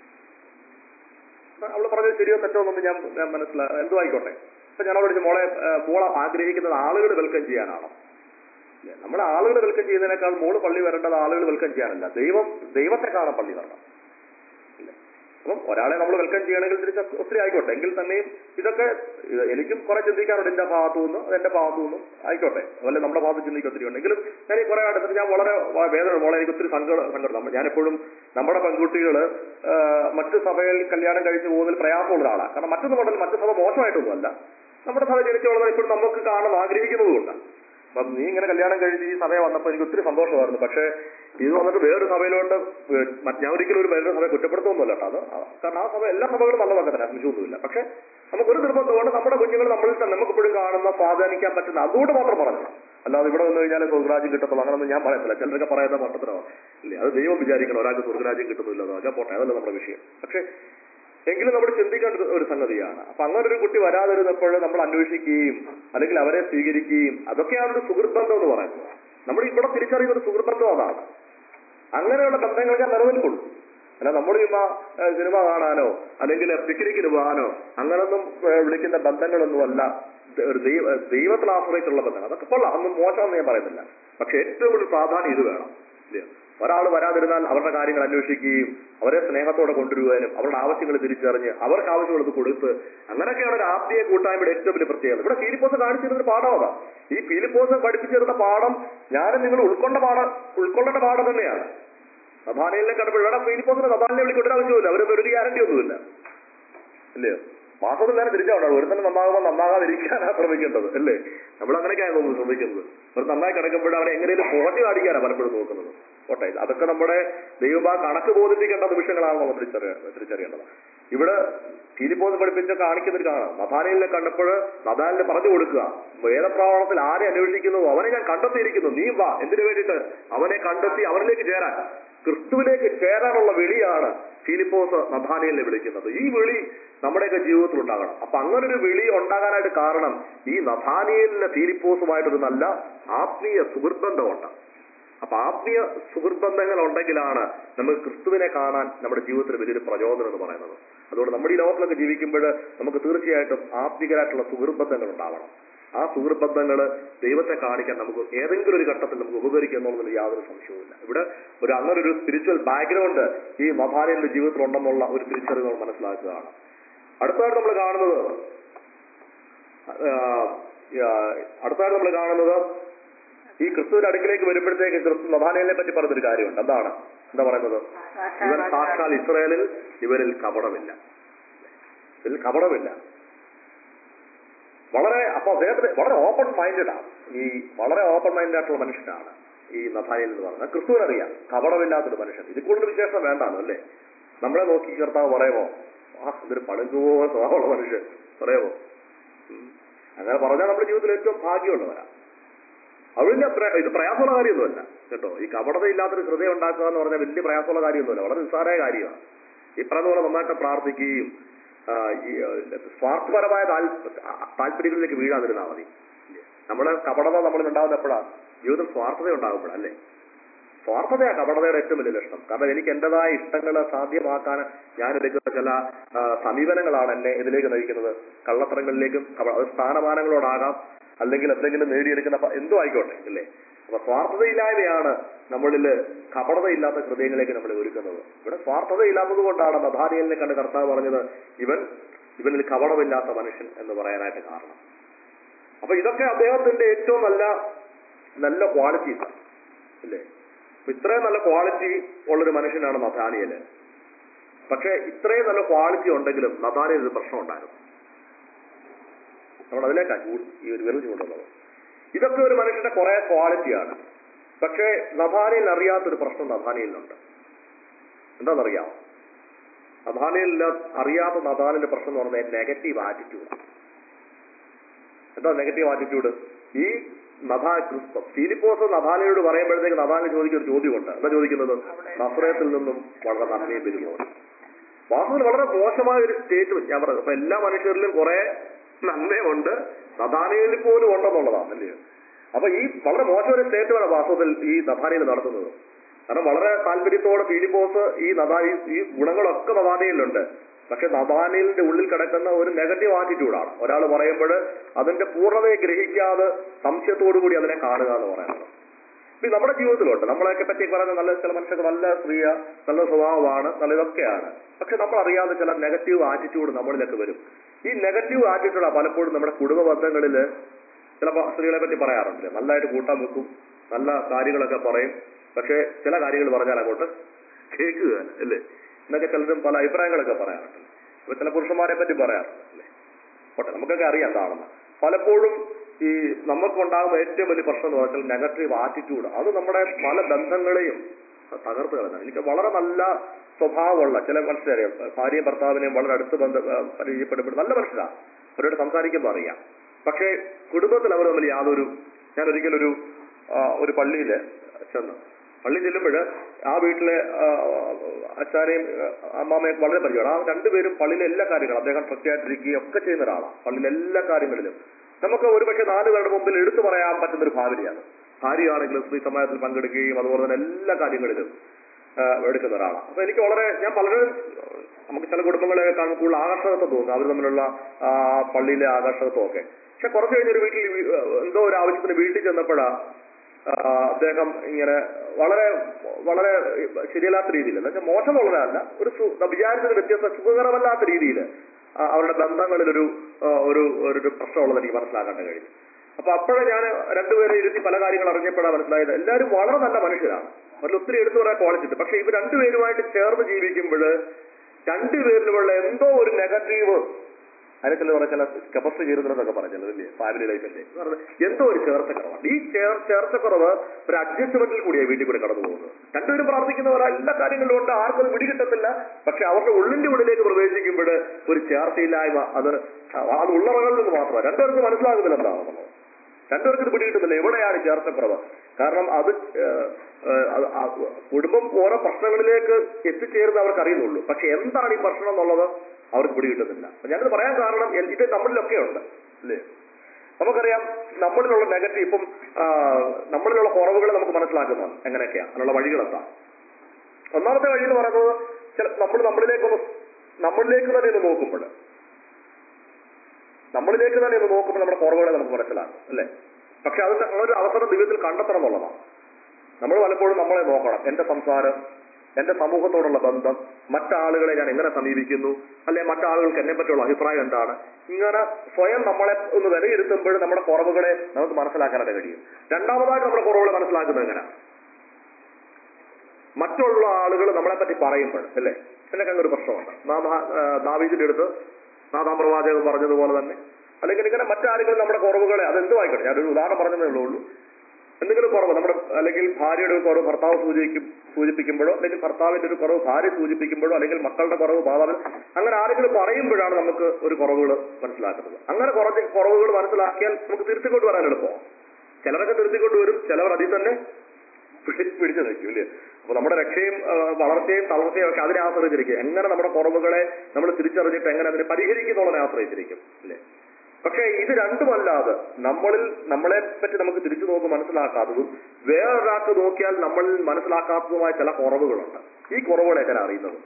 അവൾ പറഞ്ഞത് ശരിയോ തെറ്റോ എന്നൊന്നും ഞാൻ ഞാൻ മനസ്സിലാ എന്തോ ആയിക്കോട്ടെ അപ്പൊ ഞാൻ അവളോട് ചോദിച്ചു, മോളെ ആ, മോളെ ആഗ്രഹിക്കുന്നത് ആളുകൾ വെൽക്കം ചെയ്യാനാണോ ഇല്ല, നമ്മൾ ആളുകൾ വെൽക്കം ചെയ്യുന്നതിനേക്കാൾ മോള് പള്ളി വരേണ്ടത് ആളുകൾ വെൽക്കം ചെയ്യാനല്ല ദൈവം ദൈവത്തെ കാണാൻ പള്ളി വരണം ഇല്ല. അപ്പം ഒരാളെ നമ്മൾ വെൽക്കം ചെയ്യണമെങ്കിൽ തിരിച്ച് ഒത്തിരി ആയിക്കോട്ടെ എങ്കിൽ തന്നെയും ഇതൊക്കെ ഇത് എനിക്കും കുറെ ചിന്തിക്കാറുണ്ട് എന്റെ ഭാഗത്തു നിന്നും അത് എന്റെ ഭാഗത്തു നിന്നും ആയിക്കോട്ടെ അതുപോലെ നമ്മുടെ ഭാഗത്ത് ചിന്തിക്കുക ഒത്തിരി ഉണ്ട് എങ്കിലും ഞാൻ ഈ കുറെ അടുത്തിട്ട് ഞാൻ വളരെ വ- വേദന മോളെ എനിക്ക് ഒത്തിരി സങ്കടം സങ്കടം നമ്മ- ഞാനെപ്പോഴും നമ്മുടെ പെൺകുട്ടികള് ആ, മറ്റു സഭയിൽ കല്യാണം കഴിച്ചു പോകുന്നതിൽ പ്രയാസമുള്ള ഒരാളാണ് കാരണം മറ്റൊന്നും കൊണ്ടല്ല മറ്റു സഭ മോശമായിട്ടൊന്നുമല്ല നമ്മുടെ സഭ ജനിച്ചു വളർന്നാൽ ഇപ്പോഴും നമുക്ക് കാണാൻ ആഗ്രഹിക്കുന്നതുകൊണ്ടാണ് അപ്പം നീ ഇങ്ങനെ കല്യാണം കഴിച്ച് ഈ സഭയെ വന്നപ്പോൾ എനിക്ക് ഒത്തിരി സന്തോഷമായിരുന്നു പക്ഷേ ഇത് വന്നിട്ട് വേറൊരു സഭയിലോട്ട് ഏ, മറ്റ് ഞാൻ ഒരിക്കലും ഒരു വേറൊരു സഭയെ കുറ്റപ്പെടുത്തുന്നില്ല കേട്ടോ അത് ആ- കാരണം ആ സഭ എല്ലാ സഭകളും നല്ലതൊക്കെ തന്നെ സംശയമൊന്നുമില്ല പക്ഷേ നമുക്ക് ഒരു നിർബന്ധമുണ്ട് നമ്മുടെ കുഞ്ഞുങ്ങൾ നമ്മളിൽ തന്നെ നമുക്ക് ഇപ്പോഴും കാണുന്ന സ്വാധീനിക്കാൻ പറ്റുന്ന അതുകൊണ്ട് മാത്രം പറഞ്ഞു അല്ലാതെ ഇവിടെ വന്നു കഴിഞ്ഞാൽ സ്വർഗരാജ്യം കിട്ടത്തുള്ളൂ അങ്ങനൊന്നും ഞാൻ പറയത്തില്ല ചിലരൊക്കെ പറയുന്ന മട്ടത്തിനോ ഇല്ലേ അത് ദൈവം വിചാരിക്കണം ഒരാൾക്ക് സ്വർഗരാജ്യം കിട്ടുന്നില്ല അതൊക്കെ പോട്ടെ അതല്ല നമ്മുടെ വിഷയം പക്ഷേ എങ്കിലും നമ്മൾ ചിന്തിക്കേണ്ട ഒരു സംഗതിയാണ് അപ്പൊ അങ്ങനെ ഒരു കുട്ടി വരാതിരുന്നപ്പോൾ നമ്മൾ അന്വേഷിക്കുകയും അല്ലെങ്കിൽ അവരെ സ്വീകരിക്കുകയും അതൊക്കെയാണ് ഒരു സുഹൃത്ബന്ധം എന്ന് പറയുന്നത് നമ്മൾ ഇവിടെ തിരിച്ചറിയുന്ന ഒരു സുഹൃത്ബന്ധം അതാണ് അങ്ങനെയുള്ള ബന്ധങ്ങളൊക്കെ നിലനിൽക്കുള്ളൂ അല്ല നമ്മൾ ചുമ്മാ ഏഹ്, സിനിമ കാണാനോ അല്ലെങ്കിൽ പിക്നിക്കിന് പോകാനോ അങ്ങനൊന്നും ഏഹ്, വിളിക്കുന്ന ബന്ധങ്ങളൊന്നുമല്ല ദ- ഒരു ദൈവ ദൈവത്തിൽ ആശ്രയിച്ചുള്ള ബന്ധങ്ങൾ അതൊക്കെ കൊള്ളാം അതൊന്നും മോശമെന്ന് ഞാൻ പറയുന്നില്ല പക്ഷെ ഏറ്റവും കൂടുതൽ പ്രാധാന്യം ഇത് വേണം ഇല്ലേ? ഒരാൾ വരാതിരുന്നാൽ അവരുടെ കാര്യങ്ങൾ അന്വേഷിക്കുകയും അവരെ സ്നേഹത്തോടെ കൊണ്ടുവരുവാനും അവരുടെ ആവശ്യങ്ങൾ തിരിച്ചറിഞ്ഞ് അവർക്ക് ആവശ്യമുള്ളത് കൊടുത്ത് അങ്ങനെയൊക്കെയാണ് ഒരു ആത്മീയ കൂട്ടായ്മയുടെ ഏറ്റവും വലിയ പ്രത്യേകത ഇവിടെ ഫീലിപ്പോസ് കാണിച്ചിരുന്ന ഒരു പാഠം അതാ ഈ ഫീലിപ്പോസ് പഠിപ്പിച്ചിരുന്ന പാഠം ഞാനും നിങ്ങൾ ഉൾക്കൊണ്ട പാഠം ഉൾക്കൊള്ളേണ്ട പാഠം തന്നെയാണ് സഭാനയിലെ കണ്ടപ്പോൾ ഇവിടെ ഫീലിപ്പോസിന് സഭാനെ വിളിക്കൊണ്ട ആവശ്യമില്ല അവരൊന്നും ഒരു ഗ്യാരണ്ടി ഒന്നുമില്ല ഇല്ലയോ മാസത്തിൽ നേരെ തിരിച്ചാണ് ഒരു തന്നെ നന്നാകുമ്പോൾ നന്നാകാതിരിക്കാനാണ് ശ്രമിക്കേണ്ടത് അല്ലേ നമ്മൾ അങ്ങനെയൊക്കെയാണ് തോന്നുന്നു ശ്രമിക്കുന്നത് ഒരു നന്നായി കിടക്കുമ്പോൾ അവനെ എങ്ങനെയും പോറ്റി കാണിക്കാനാണ് പലപ്പോഴും നോക്കുന്നത് ഓട്ടെ അതൊക്കെ നമ്മുടെ ദൈവം ആ കണക്ക് ബോധിപ്പിക്കേണ്ട നിമിഷങ്ങളാണ് നമ്മൾ തിരിച്ചറിയ തിരിച്ചറിയേണ്ടത് ഇവിടെ ഫീലിപ്പോസ് പഠിപ്പിച്ച കാണിക്കുന്നൊരു കാണാം നഥാനിലിനെ കണ്ടപ്പോൾ നഥാനിനെ പറഞ്ഞു കൊടുക്കുക വേദപ്രമാണത്തിൽ ആരെ അന്വേഷിക്കുന്നു അവനെ ഞാൻ കണ്ടെത്തിയിരിക്കുന്നു നീ വാ എന്തിനു വേണ്ടിയിട്ട് അവനെ കണ്ടെത്തി അവനിലേക്ക് ചേരാൻ ക്രിസ്തുവിലേക്ക് ചേരാനുള്ള വിളിയാണ് ഫിലിപ്പോസ് നഥാനിയലിനെ വിളിക്കുന്നത് ഈ വിളി നമ്മുടെയൊക്കെ ജീവിതത്തിൽ ഉണ്ടാകണം അപ്പൊ അങ്ങനെ ഒരു വിളി ഉണ്ടാകാനായിട്ട് കാരണം ഈ നഥാനിയലിന് ഫിലിപ്പോസുമായിട്ടൊരു നല്ല ആത്മീയ സുഹൃത്ബന്ധമുണ്ട് അപ്പൊ ആത്മീയ സുഹൃത്ബന്ധങ്ങൾ ഉണ്ടെങ്കിലാണ് നമുക്ക് ക്രിസ്തുവിനെ കാണാൻ നമ്മുടെ ജീവിതത്തിൽ വലിയൊരു പ്രചോദനം എന്ന് പറയുന്നത് അതുകൊണ്ട് നമ്മുടെ ഈ ലോകത്തിലൊക്കെ ജീവിക്കുമ്പോൾ നമുക്ക് തീർച്ചയായിട്ടും ആത്മീകരായിട്ടുള്ള സുഹൃത്ബന്ധങ്ങൾ ഉണ്ടാവണം ആ സുഹൃത്ബന്ധങ്ങൾ ദൈവത്തെ കാണിക്കാൻ നമുക്ക് ഏതെങ്കിലും ഒരു ഘട്ടത്തിൽ നമുക്ക് ഉപകരിക്കും എന്നുള്ളതിൽ യാതൊരു സംശയവുമില്ല ഇവിടെ ഒരു അങ്ങനെ ഒരു സ്പിരിച്വൽ ബാക്ക്ഗ്രൗണ്ട് ഈ മഹാനയുടെ ജീവിതത്തിൽ ഉണ്ടെന്നുള്ള ഒരു തിരിച്ചറിവ് നമ്മൾ മനസ്സിലാക്കുകയാണ് അടുത്തതായിട്ട് നമ്മൾ കാണുന്നത് ആ, ആ, അടുത്തതായിട്ട് നമ്മൾ കാണുന്നത് ഈ ക്രിസ്തുവിന്റെ അടുക്കിലേക്ക് വരുമ്പോഴത്തേക്ക് ക്രിസ്തു നഥാനയിലെ പറ്റി പറഞ്ഞൊരു കാര്യമുണ്ട് എന്താണ് എന്താ പറയുന്നത് ഇവൻ സാക്ഷാൽ ഇസ്രായേലിൽ ഇവരിൽ കപടമില്ല ഇതിൽ കപടമില്ല വളരെ അപ്പൊ അദ്ദേഹത്തിന് വളരെ ഓപ്പൺ മൈൻഡഡ് ആണ് ഈ വളരെ ഓപ്പൺ മൈൻഡഡ് ആയിട്ടുള്ള മനുഷ്യനാണ് ഈ നഥാനിൽ എന്ന് പറയുന്നത് ക്രിസ്തുവിനറിയാം കപടമില്ലാത്തൊരു മനുഷ്യൻ ഇതിൽ കൂടുതൽ വിശേഷം വേണ്ടാണോ അല്ലേ നമ്മളെ നോക്കി കർത്താവ് പറയുമോ ആ ഇതൊരു പളുങ്കുവോ സ്വഭാവമുള്ള മനുഷ്യൻ പറയുമോ ഉം. അങ്ങനെ പറഞ്ഞാൽ നമ്മുടെ ജീവിതത്തിൽ ഏറ്റവും ഭാഗ്യമുള്ളവരാ അവരിന്റെ അത്ര ഇത് പ്രയാസമുള്ള കാര്യമൊന്നുമല്ല കേട്ടോ ഈ കപടതയില്ലാത്തൊരു ഹൃദയം ഉണ്ടാക്കുക എന്ന് പറഞ്ഞാൽ വലിയ പ്രയാസമുള്ള കാര്യമൊന്നുമല്ല വളരെ നിസ്സാരമായ കാര്യമാണ് ഈ പറഞ്ഞ പോലെ നന്നായിട്ട് പ്രാർത്ഥിക്കുകയും ആ, ഈ ആ, സ്വാർത്ഥപരമായ താൽ- താല്പര്യങ്ങളിലേക്ക് വീഴാതിരുന്നാൽ മതി നമ്മുടെ കപടത നമ്മളിൽ ഉണ്ടാകുന്ന എപ്പോഴാണ് ജീവിതം സ്വാർത്ഥത ഉണ്ടാകുമ്പോഴാണ് അല്ലേ സ്വാർത്ഥതയാ കപടതയുടെ ഏറ്റവും വലിയ ലക്ഷണം കാരണം എനിക്ക് എന്റേതായ ഇഷ്ടങ്ങൾ സാധ്യമാക്കാൻ ഞാൻ എടുക്കുന്ന ചില ആ, സമീപനങ്ങളാണ് എന്നെ ഇതിലേക്ക് നയിക്കുന്നത് കള്ളത്തരങ്ങളിലേക്കും കപ- അത് സ്ഥാനമാനങ്ങളോടാകാം അല്ലെങ്കിൽ എന്തെങ്കിലും നേടിയെടുക്കുന്ന പ- എന്തോ ആയിക്കോട്ടെ അല്ലേ അപ്പൊ സ്വാർത്ഥതയില്ലായ്മയാണ് നമ്മളിൽ കപടതയില്ലാത്ത ഹൃദയങ്ങളിലേക്ക് നമ്മളെ ഒരുക്കുന്നത് ഇവിടെ സ്വാർത്ഥതയില്ലാത്തത് കൊണ്ടാണ് നഥാനിയലിനെ കണ്ട് കർത്താവ് പറഞ്ഞത് ഇവൻ ഇവനിൽ കപടമില്ലാത്ത മനുഷ്യൻ എന്ന് പറയാനായിട്ട് കാരണം അപ്പൊ ഇതൊക്കെ അദ്ദേഹത്തിന്റെ ഏറ്റവും നല്ല നല്ല ക്വാളിറ്റീസ് ആണ് അല്ലേ അപ്പൊ ഇത്രയും നല്ല ക്വാളിറ്റി ഉള്ളൊരു മനുഷ്യനാണ് നഥാനിയല് പക്ഷെ ഇത്രയും നല്ല ക്വാളിറ്റി ഉണ്ടെങ്കിലും നഥാനിയൽ ഒരു പ്രശ്നം ഉണ്ടായിരുന്നു നമ്മൾ അതിലേക്കാ ചൂട് ഈ ഒരു വെറുതെ ചൂടുള്ളത് ഇതൊക്കെ ഒരു മനുഷ്യന്റെ കുറെ ക്വാളിറ്റിയാണ് പക്ഷേ നഥാനിയിൽ അറിയാത്തൊരു പ്രശ്നം നഥാനിയിലുണ്ട് എന്താണെന്നറിയാമോ നഥാനിയിൽ അറിയാത്ത നഥാനിന്റെ പ്രശ്നം എന്ന് പറഞ്ഞാൽ നെഗറ്റീവ് ആറ്റിറ്റ്യൂഡ് എന്താ നെഗറ്റീവ് ആറ്റിറ്റ്യൂഡ് ഈ നഥാ ക്രിസ്തു ഫിലിപ്പോസ് നഥാനയോട് പറയുമ്പോഴത്തേക്ക് നഥാന ചോദിക്കുന്ന ഒരു ചോദ്യമുണ്ട് എന്താ ചോദിക്കുന്നത് നസ്രയത്തിൽ നിന്നും വളരെ നന്മയും വരുമോ വാസ്തവത്തിൽ വളരെ മോശമായ ഒരു സ്റ്റേറ്റ്മെന്റ് ഞാൻ പറഞ്ഞു അപ്പൊ എല്ലാ മനുഷ്യരിലും കുറെ നന്മയുണ്ട് നഥാനയിൽ പോലും ഉണ്ടെന്നുള്ളതാണ് അല്ലേ അപ്പൊ ഈ വളരെ മോശം ഒരു സ്റ്റേറ്റ്മെന്റ് വാസ്തവത്തിൽ ഈ നഥാനയിൽ നടത്തുന്നത് കാരണം വളരെ താല്പര്യത്തോടെ ഫിലിപ്പോസ് ഈ നദാ ഈ- ഈ ഗുണങ്ങളൊക്കെ നദാനയിലുണ്ട് പക്ഷെ നദാനയിലിന്റെ ഉള്ളിൽ കിടക്കുന്ന ഒരു നെഗറ്റീവ് ആറ്റിറ്റ്യൂഡാണ് ഒരാൾ പറയുമ്പോൾ അതിന്റെ പൂർണ്ണതയെ ഗ്രഹിക്കാതെ സംശയത്തോടു കൂടി അതിനെ കാണുക എന്ന് പറയുന്നത് ഇപ്പൊ നമ്മുടെ ജീവിതത്തിലുണ്ട് നമ്മളെയൊക്കെ പറ്റി പറയുന്ന നല്ല ചില മനുഷ്യർക്ക് നല്ല സ്ത്രീയ നല്ല സ്വഭാവമാണ് നല്ല ഇതൊക്കെയാണ് പക്ഷെ നമ്മൾ അറിയാതെ ചില നെഗറ്റീവ് ആറ്റിറ്റ്യൂഡ് നമ്മളിലൊക്കെ വരും ഈ നെഗറ്റീവ് ആറ്റിറ്റ്യൂഡാണ് പലപ്പോഴും നമ്മുടെ കുടുംബ ബന്ധങ്ങളിൽ ചില പ- സ്ത്രീകളെ പറ്റി പറയാറുണ്ട് നല്ലതായിട്ട് കൂട്ടാൻ വെക്കും നല്ല കാര്യങ്ങളൊക്കെ പറയും പക്ഷെ ചില കാര്യങ്ങൾ പറഞ്ഞാൽ അങ്ങോട്ട് കേൾക്കുക അല്ലേ എന്നൊക്കെ ചിലരും പല അഭിപ്രായങ്ങളൊക്കെ പറയാറുണ്ട് അപ്പൊ ചില പുരുഷന്മാരെ പറ്റി പറയാറുണ്ട് അല്ലേ പോട്ടെ നമുക്കൊക്കെ അറിയാം എന്താണെന്ന് പലപ്പോഴും ഈ നമുക്കുണ്ടാകുന്ന ഏറ്റവും വലിയ പ്രശ്നം എന്ന് പറഞ്ഞാൽ നെഗറ്റീവ് ആറ്റിറ്റ്യൂഡ് അത് നമ്മുടെ പല ബന്ധങ്ങളെയും തകർത്ത് കളഞ്ഞാൽ എനിക്ക് വളരെ നല്ല സ്വഭാവമുള്ള ചില മനുഷ്യരെ ഭാര്യയും ഭർത്താവിനെയും വളരെ അടുത്ത് ബന്ധ പരിചയപ്പെടുമ്പോൾ നല്ല മനുഷ്യരാണ് അവരോട് സംസാരിക്കുമ്പോൾ അറിയാം പക്ഷേ കുടുംബത്തിൽ അവർ തമ്മിൽ യാതൊരു ഞാൻ ഒരിക്കലൊരു ആ, ഒരു പള്ളിയിൽ ചെന്ന് പള്ളി ചെല്ലുമ്പോൾ ആ വീട്ടിലെ ആ, അച്ഛനെയും അമ്മാമയും വളരെ പരിചയമാണ് ആ രണ്ടുപേരും പള്ളിയിലെ എല്ലാ കാര്യങ്ങളും അദ്ദേഹം കൃത്യമായിട്ടിരിക്കുകയും ഒക്കെ ചെയ്യുന്ന ഒരാളാണ് പള്ളിയിലെ എല്ലാ കാര്യങ്ങളിലും നമുക്ക് ഒരുപക്ഷെ നാല് പേരുടെ മുമ്പിൽ എടുത്തു പറയാൻ പറ്റുന്ന ഒരു ഭാര്യയാണ് ഭാര്യയാണെങ്കിലും സ്ത്രീ സമാജത്തിൽ പങ്കെടുക്കുകയും അതുപോലെ തന്നെ എല്ലാ കാര്യങ്ങളിലും ആ, എടുക്കുന്ന ഒരാളാണ് അപ്പൊ എനിക്ക് വളരെ ഞാൻ പലരും നമുക്ക് ചില കുടുംബങ്ങളെ കാണുമ്പോൾ കൂടുതൽ ആകർഷകത്വം തോന്നും അവർ തമ്മിലുള്ള ആ, പള്ളിയിലെ ആകർഷകത്വം ഒക്കെ പക്ഷെ കുറച്ച് കഴിഞ്ഞൊരു വീട്ടിൽ വീ- എന്തോ ഒരു ആവശ്യത്തിന് വീട്ടിൽ ചെന്നപ്പോഴാ ആ, അദ്ദേഹം ഇങ്ങനെ വളരെ വളരെ ശരിയല്ലാത്ത രീതിയിൽ എന്ന് വെച്ചാൽ മോശമുള്ളതല്ല ഒരു സു- വിചാരിച്ചത് വ്യത്യസ്ത സുഖകരമല്ലാത്ത രീതിയിൽ അവരുടെ ബന്ധങ്ങളിലൊരു ആ, ഒരു ഒരു പ്രശ്നമുള്ളത് എനിക്ക് മനസ്സിലാക്കാൻ കഴിഞ്ഞു അപ്പൊ അപ്പോഴേ ഞാൻ രണ്ടുപേരെ ഇരുത്തി പല കാര്യങ്ങൾ അറിഞ്ഞപ്പോഴാണ് മനസ്സിലായത് എല്ലാവരും വളരെ നല്ല മനുഷ്യരാണ് അവരിൽ ഒത്തിരി എടുത്തു പറയാൻ ക്വാളിറ്റി ഉണ്ട് പക്ഷെ ഇവർ രണ്ടുപേരുമായിട്ട് ചേർന്ന് ജീവിക്കുമ്പോൾ രണ്ടുപേരിലുമുള്ള എന്തോ ഒരു നെഗറ്റീവ് അതിനെ ചില പറഞ്ഞ ചില കപ്പസ് ചേരുന്നതൊക്കെ പറഞ്ഞല്ലേ ഫാമിലി ലൈഫിന്റെ എന്ന് പറഞ്ഞാൽ എന്തോ ഒരു ചേർച്ചക്കുറവാണ് ഈ ചേർ ചേർച്ചക്കുറവ് ഒരു അഡ്ജസ്റ്റ്മെന്റിൽ കൂടിയാണ് വീട്ടിൽ കൂടി കടന്നു പോകുന്നത് രണ്ടുപേരും പ്രാർത്ഥിക്കുന്നവർ എല്ലാ കാര്യങ്ങളിലും ഉണ്ട് ആർക്കും അത് പിടികിട്ടത്തില്ല പക്ഷെ അവരുടെ ഉള്ളിന്റെ ഉള്ളിലേക്ക് പ്രവേശിക്കുമ്പോൾ ഒരു ചേർച്ചയില്ലായ്മ അത് അത് ഉള്ളറകളിൽ നിന്ന് മാത്രമല്ല രണ്ടുപേർക്ക് മനസ്സിലാകുന്നില്ല എന്താണെന്നുള്ളത് രണ്ടുപേർക്ക് ഇത് പിടികിട്ടുന്നില്ല എവിടെയാണ് ചേർച്ചക്കുറവ് കാരണം അത് ഏഹ്, ഏഹ്, അത് ആ കുടുംബം ഓരോ പ്രശ്നങ്ങളിലേക്ക് എത്തിച്ചേരുന്ന അവർക്ക് അറിയുന്നുള്ളൂ പക്ഷെ എന്താണ് ഈ പ്രശ്നം എന്നുള്ളത് അവർക്ക് പിടികിട്ടുന്നില്ല അപ്പൊ ഞാനിത് പറയാൻ കാരണം എൽ- ഇത് നമ്മളിലൊക്കെ ഉണ്ട് അല്ലേ നമുക്കറിയാം നമ്മളിലുള്ള നെഗറ്റീവ് ഇപ്പം ആ, നമ്മളിലുള്ള കുറവുകൾ നമുക്ക് മനസ്സിലാക്കുന്നതാണ് എങ്ങനെയൊക്കെയാ അതിനുള്ള വഴികളെന്താ ഒന്നാമത്തെ വഴി എന്ന് പറയുന്നത് ചില നമ്മൾ നമ്മളിലേക്കൊന്ന് നമ്മളിലേക്ക് തന്നെ ഒന്ന് നോക്കുമ്പോൾ നമ്മളിലേക്ക് തന്നെ ഒന്ന് നോക്കുമ്പോൾ നമ്മുടെ കുറവുകളെ നമുക്ക് മനസ്സിലാക്കും അല്ലേ പക്ഷെ അതിന്റെ ആ ഒരു അവസരം ജീവിതത്തിൽ കണ്ടെത്തണം എന്നുള്ളതാണ് നമ്മൾ പലപ്പോഴും നമ്മളെ നോക്കണം എന്റെ സംസാരം എന്റെ സമൂഹത്തോടുള്ള ബന്ധം മറ്റാളുകളെ ഞാൻ എങ്ങനെ സമീപിക്കുന്നു അല്ലെ മറ്റാളുകൾക്ക് എന്നെ പറ്റിയുള്ള അഭിപ്രായം എന്താണ് ഇങ്ങനെ സ്വയം നമ്മളെ ഒന്ന് വിലയിരുത്തുമ്പോൾ നമ്മുടെ കുറവുകളെ നമുക്ക് മനസ്സിലാക്കാനായിട്ട് കഴിയും രണ്ടാമതായിട്ട് നമ്മുടെ കുറവുകളെ മനസ്സിലാക്കുന്നത് എങ്ങനെ മറ്റുള്ള ആളുകൾ നമ്മളെ പറ്റി പറയുമ്പോൾ അല്ലേ എന്നൊക്കെ അങ്ങ് ഒരു പ്രശ്നമുണ്ട് നാം ആ, ദാവീദിന്റെ അടുത്ത് നാഥാം പ്രവാചകൻ പറഞ്ഞതുപോലെ തന്നെ അല്ലെങ്കിൽ ഇങ്ങനെ മറ്റാരെങ്കിലും നമ്മുടെ കുറവുകളെ അതെന്തുമായിക്കോട്ടെ ഞാനൊരു ഉദാഹരണം പറഞ്ഞതേ ഉള്ളൂ എന്തെങ്കിലും കുറവ് നമ്മുടെ അല്ലെങ്കിൽ ഭാര്യയുടെ ഒരു കുറവ് ഭർത്താവ് സൂചിക്കും സൂചിപ്പിക്കുമ്പോഴോ അല്ലെങ്കിൽ ഭർത്താവിന്റെ ഒരു കുറവ് ഭാര്യ സൂചിപ്പിക്കുമ്പോഴോ അല്ലെങ്കിൽ മക്കളുടെ കുറവ് മാതാവിന് അങ്ങനെ ആരെങ്കിലും പറയുമ്പോഴാണ് നമുക്ക് ഒരു കുറവുകൾ മനസ്സിലാക്കുന്നത് അങ്ങനെ കുറച്ച് കുറവുകൾ മനസ്സിലാക്കിയാൽ നമുക്ക് തിരുത്തിക്കൊണ്ട് വരാൻ എളുപ്പമാണ് ചിലരൊക്കെ തിരുത്തിക്കൊണ്ട് വരും ചിലവർ അതിൽ തന്നെ പിടി- പിടിച്ചു നിൽക്കും ഇല്ലേ അപ്പൊ നമ്മുടെ രക്ഷയും ആ, വളർച്ചയും തളർച്ചയും ഒക്കെ അതിനെ ആശ്രയിച്ചിരിക്കും എങ്ങനെ നമ്മുടെ കുറവുകളെ നമ്മൾ തിരിച്ചറിഞ്ഞിട്ട് എങ്ങനെ അതിനെ പരിഹരിക്കുന്നുള്ളതിനെ ആശ്രയിച്ചിരിക്കും അല്ലേ പക്ഷേ ഇത് രണ്ടുമല്ലാതെ നമ്മളിൽ നമ്മളെ പറ്റി നമുക്ക് തിരിച്ചു നോക്കി മനസ്സിലാക്കാത്തതും വേറൊരാൾക്ക് നോക്കിയാൽ നമ്മളിൽ മനസ്സിലാക്കാത്തതുമായ ചില കുറവുകളുണ്ട് ഈ കുറവുകളെ എങ്ങനെ അറിയുന്നത്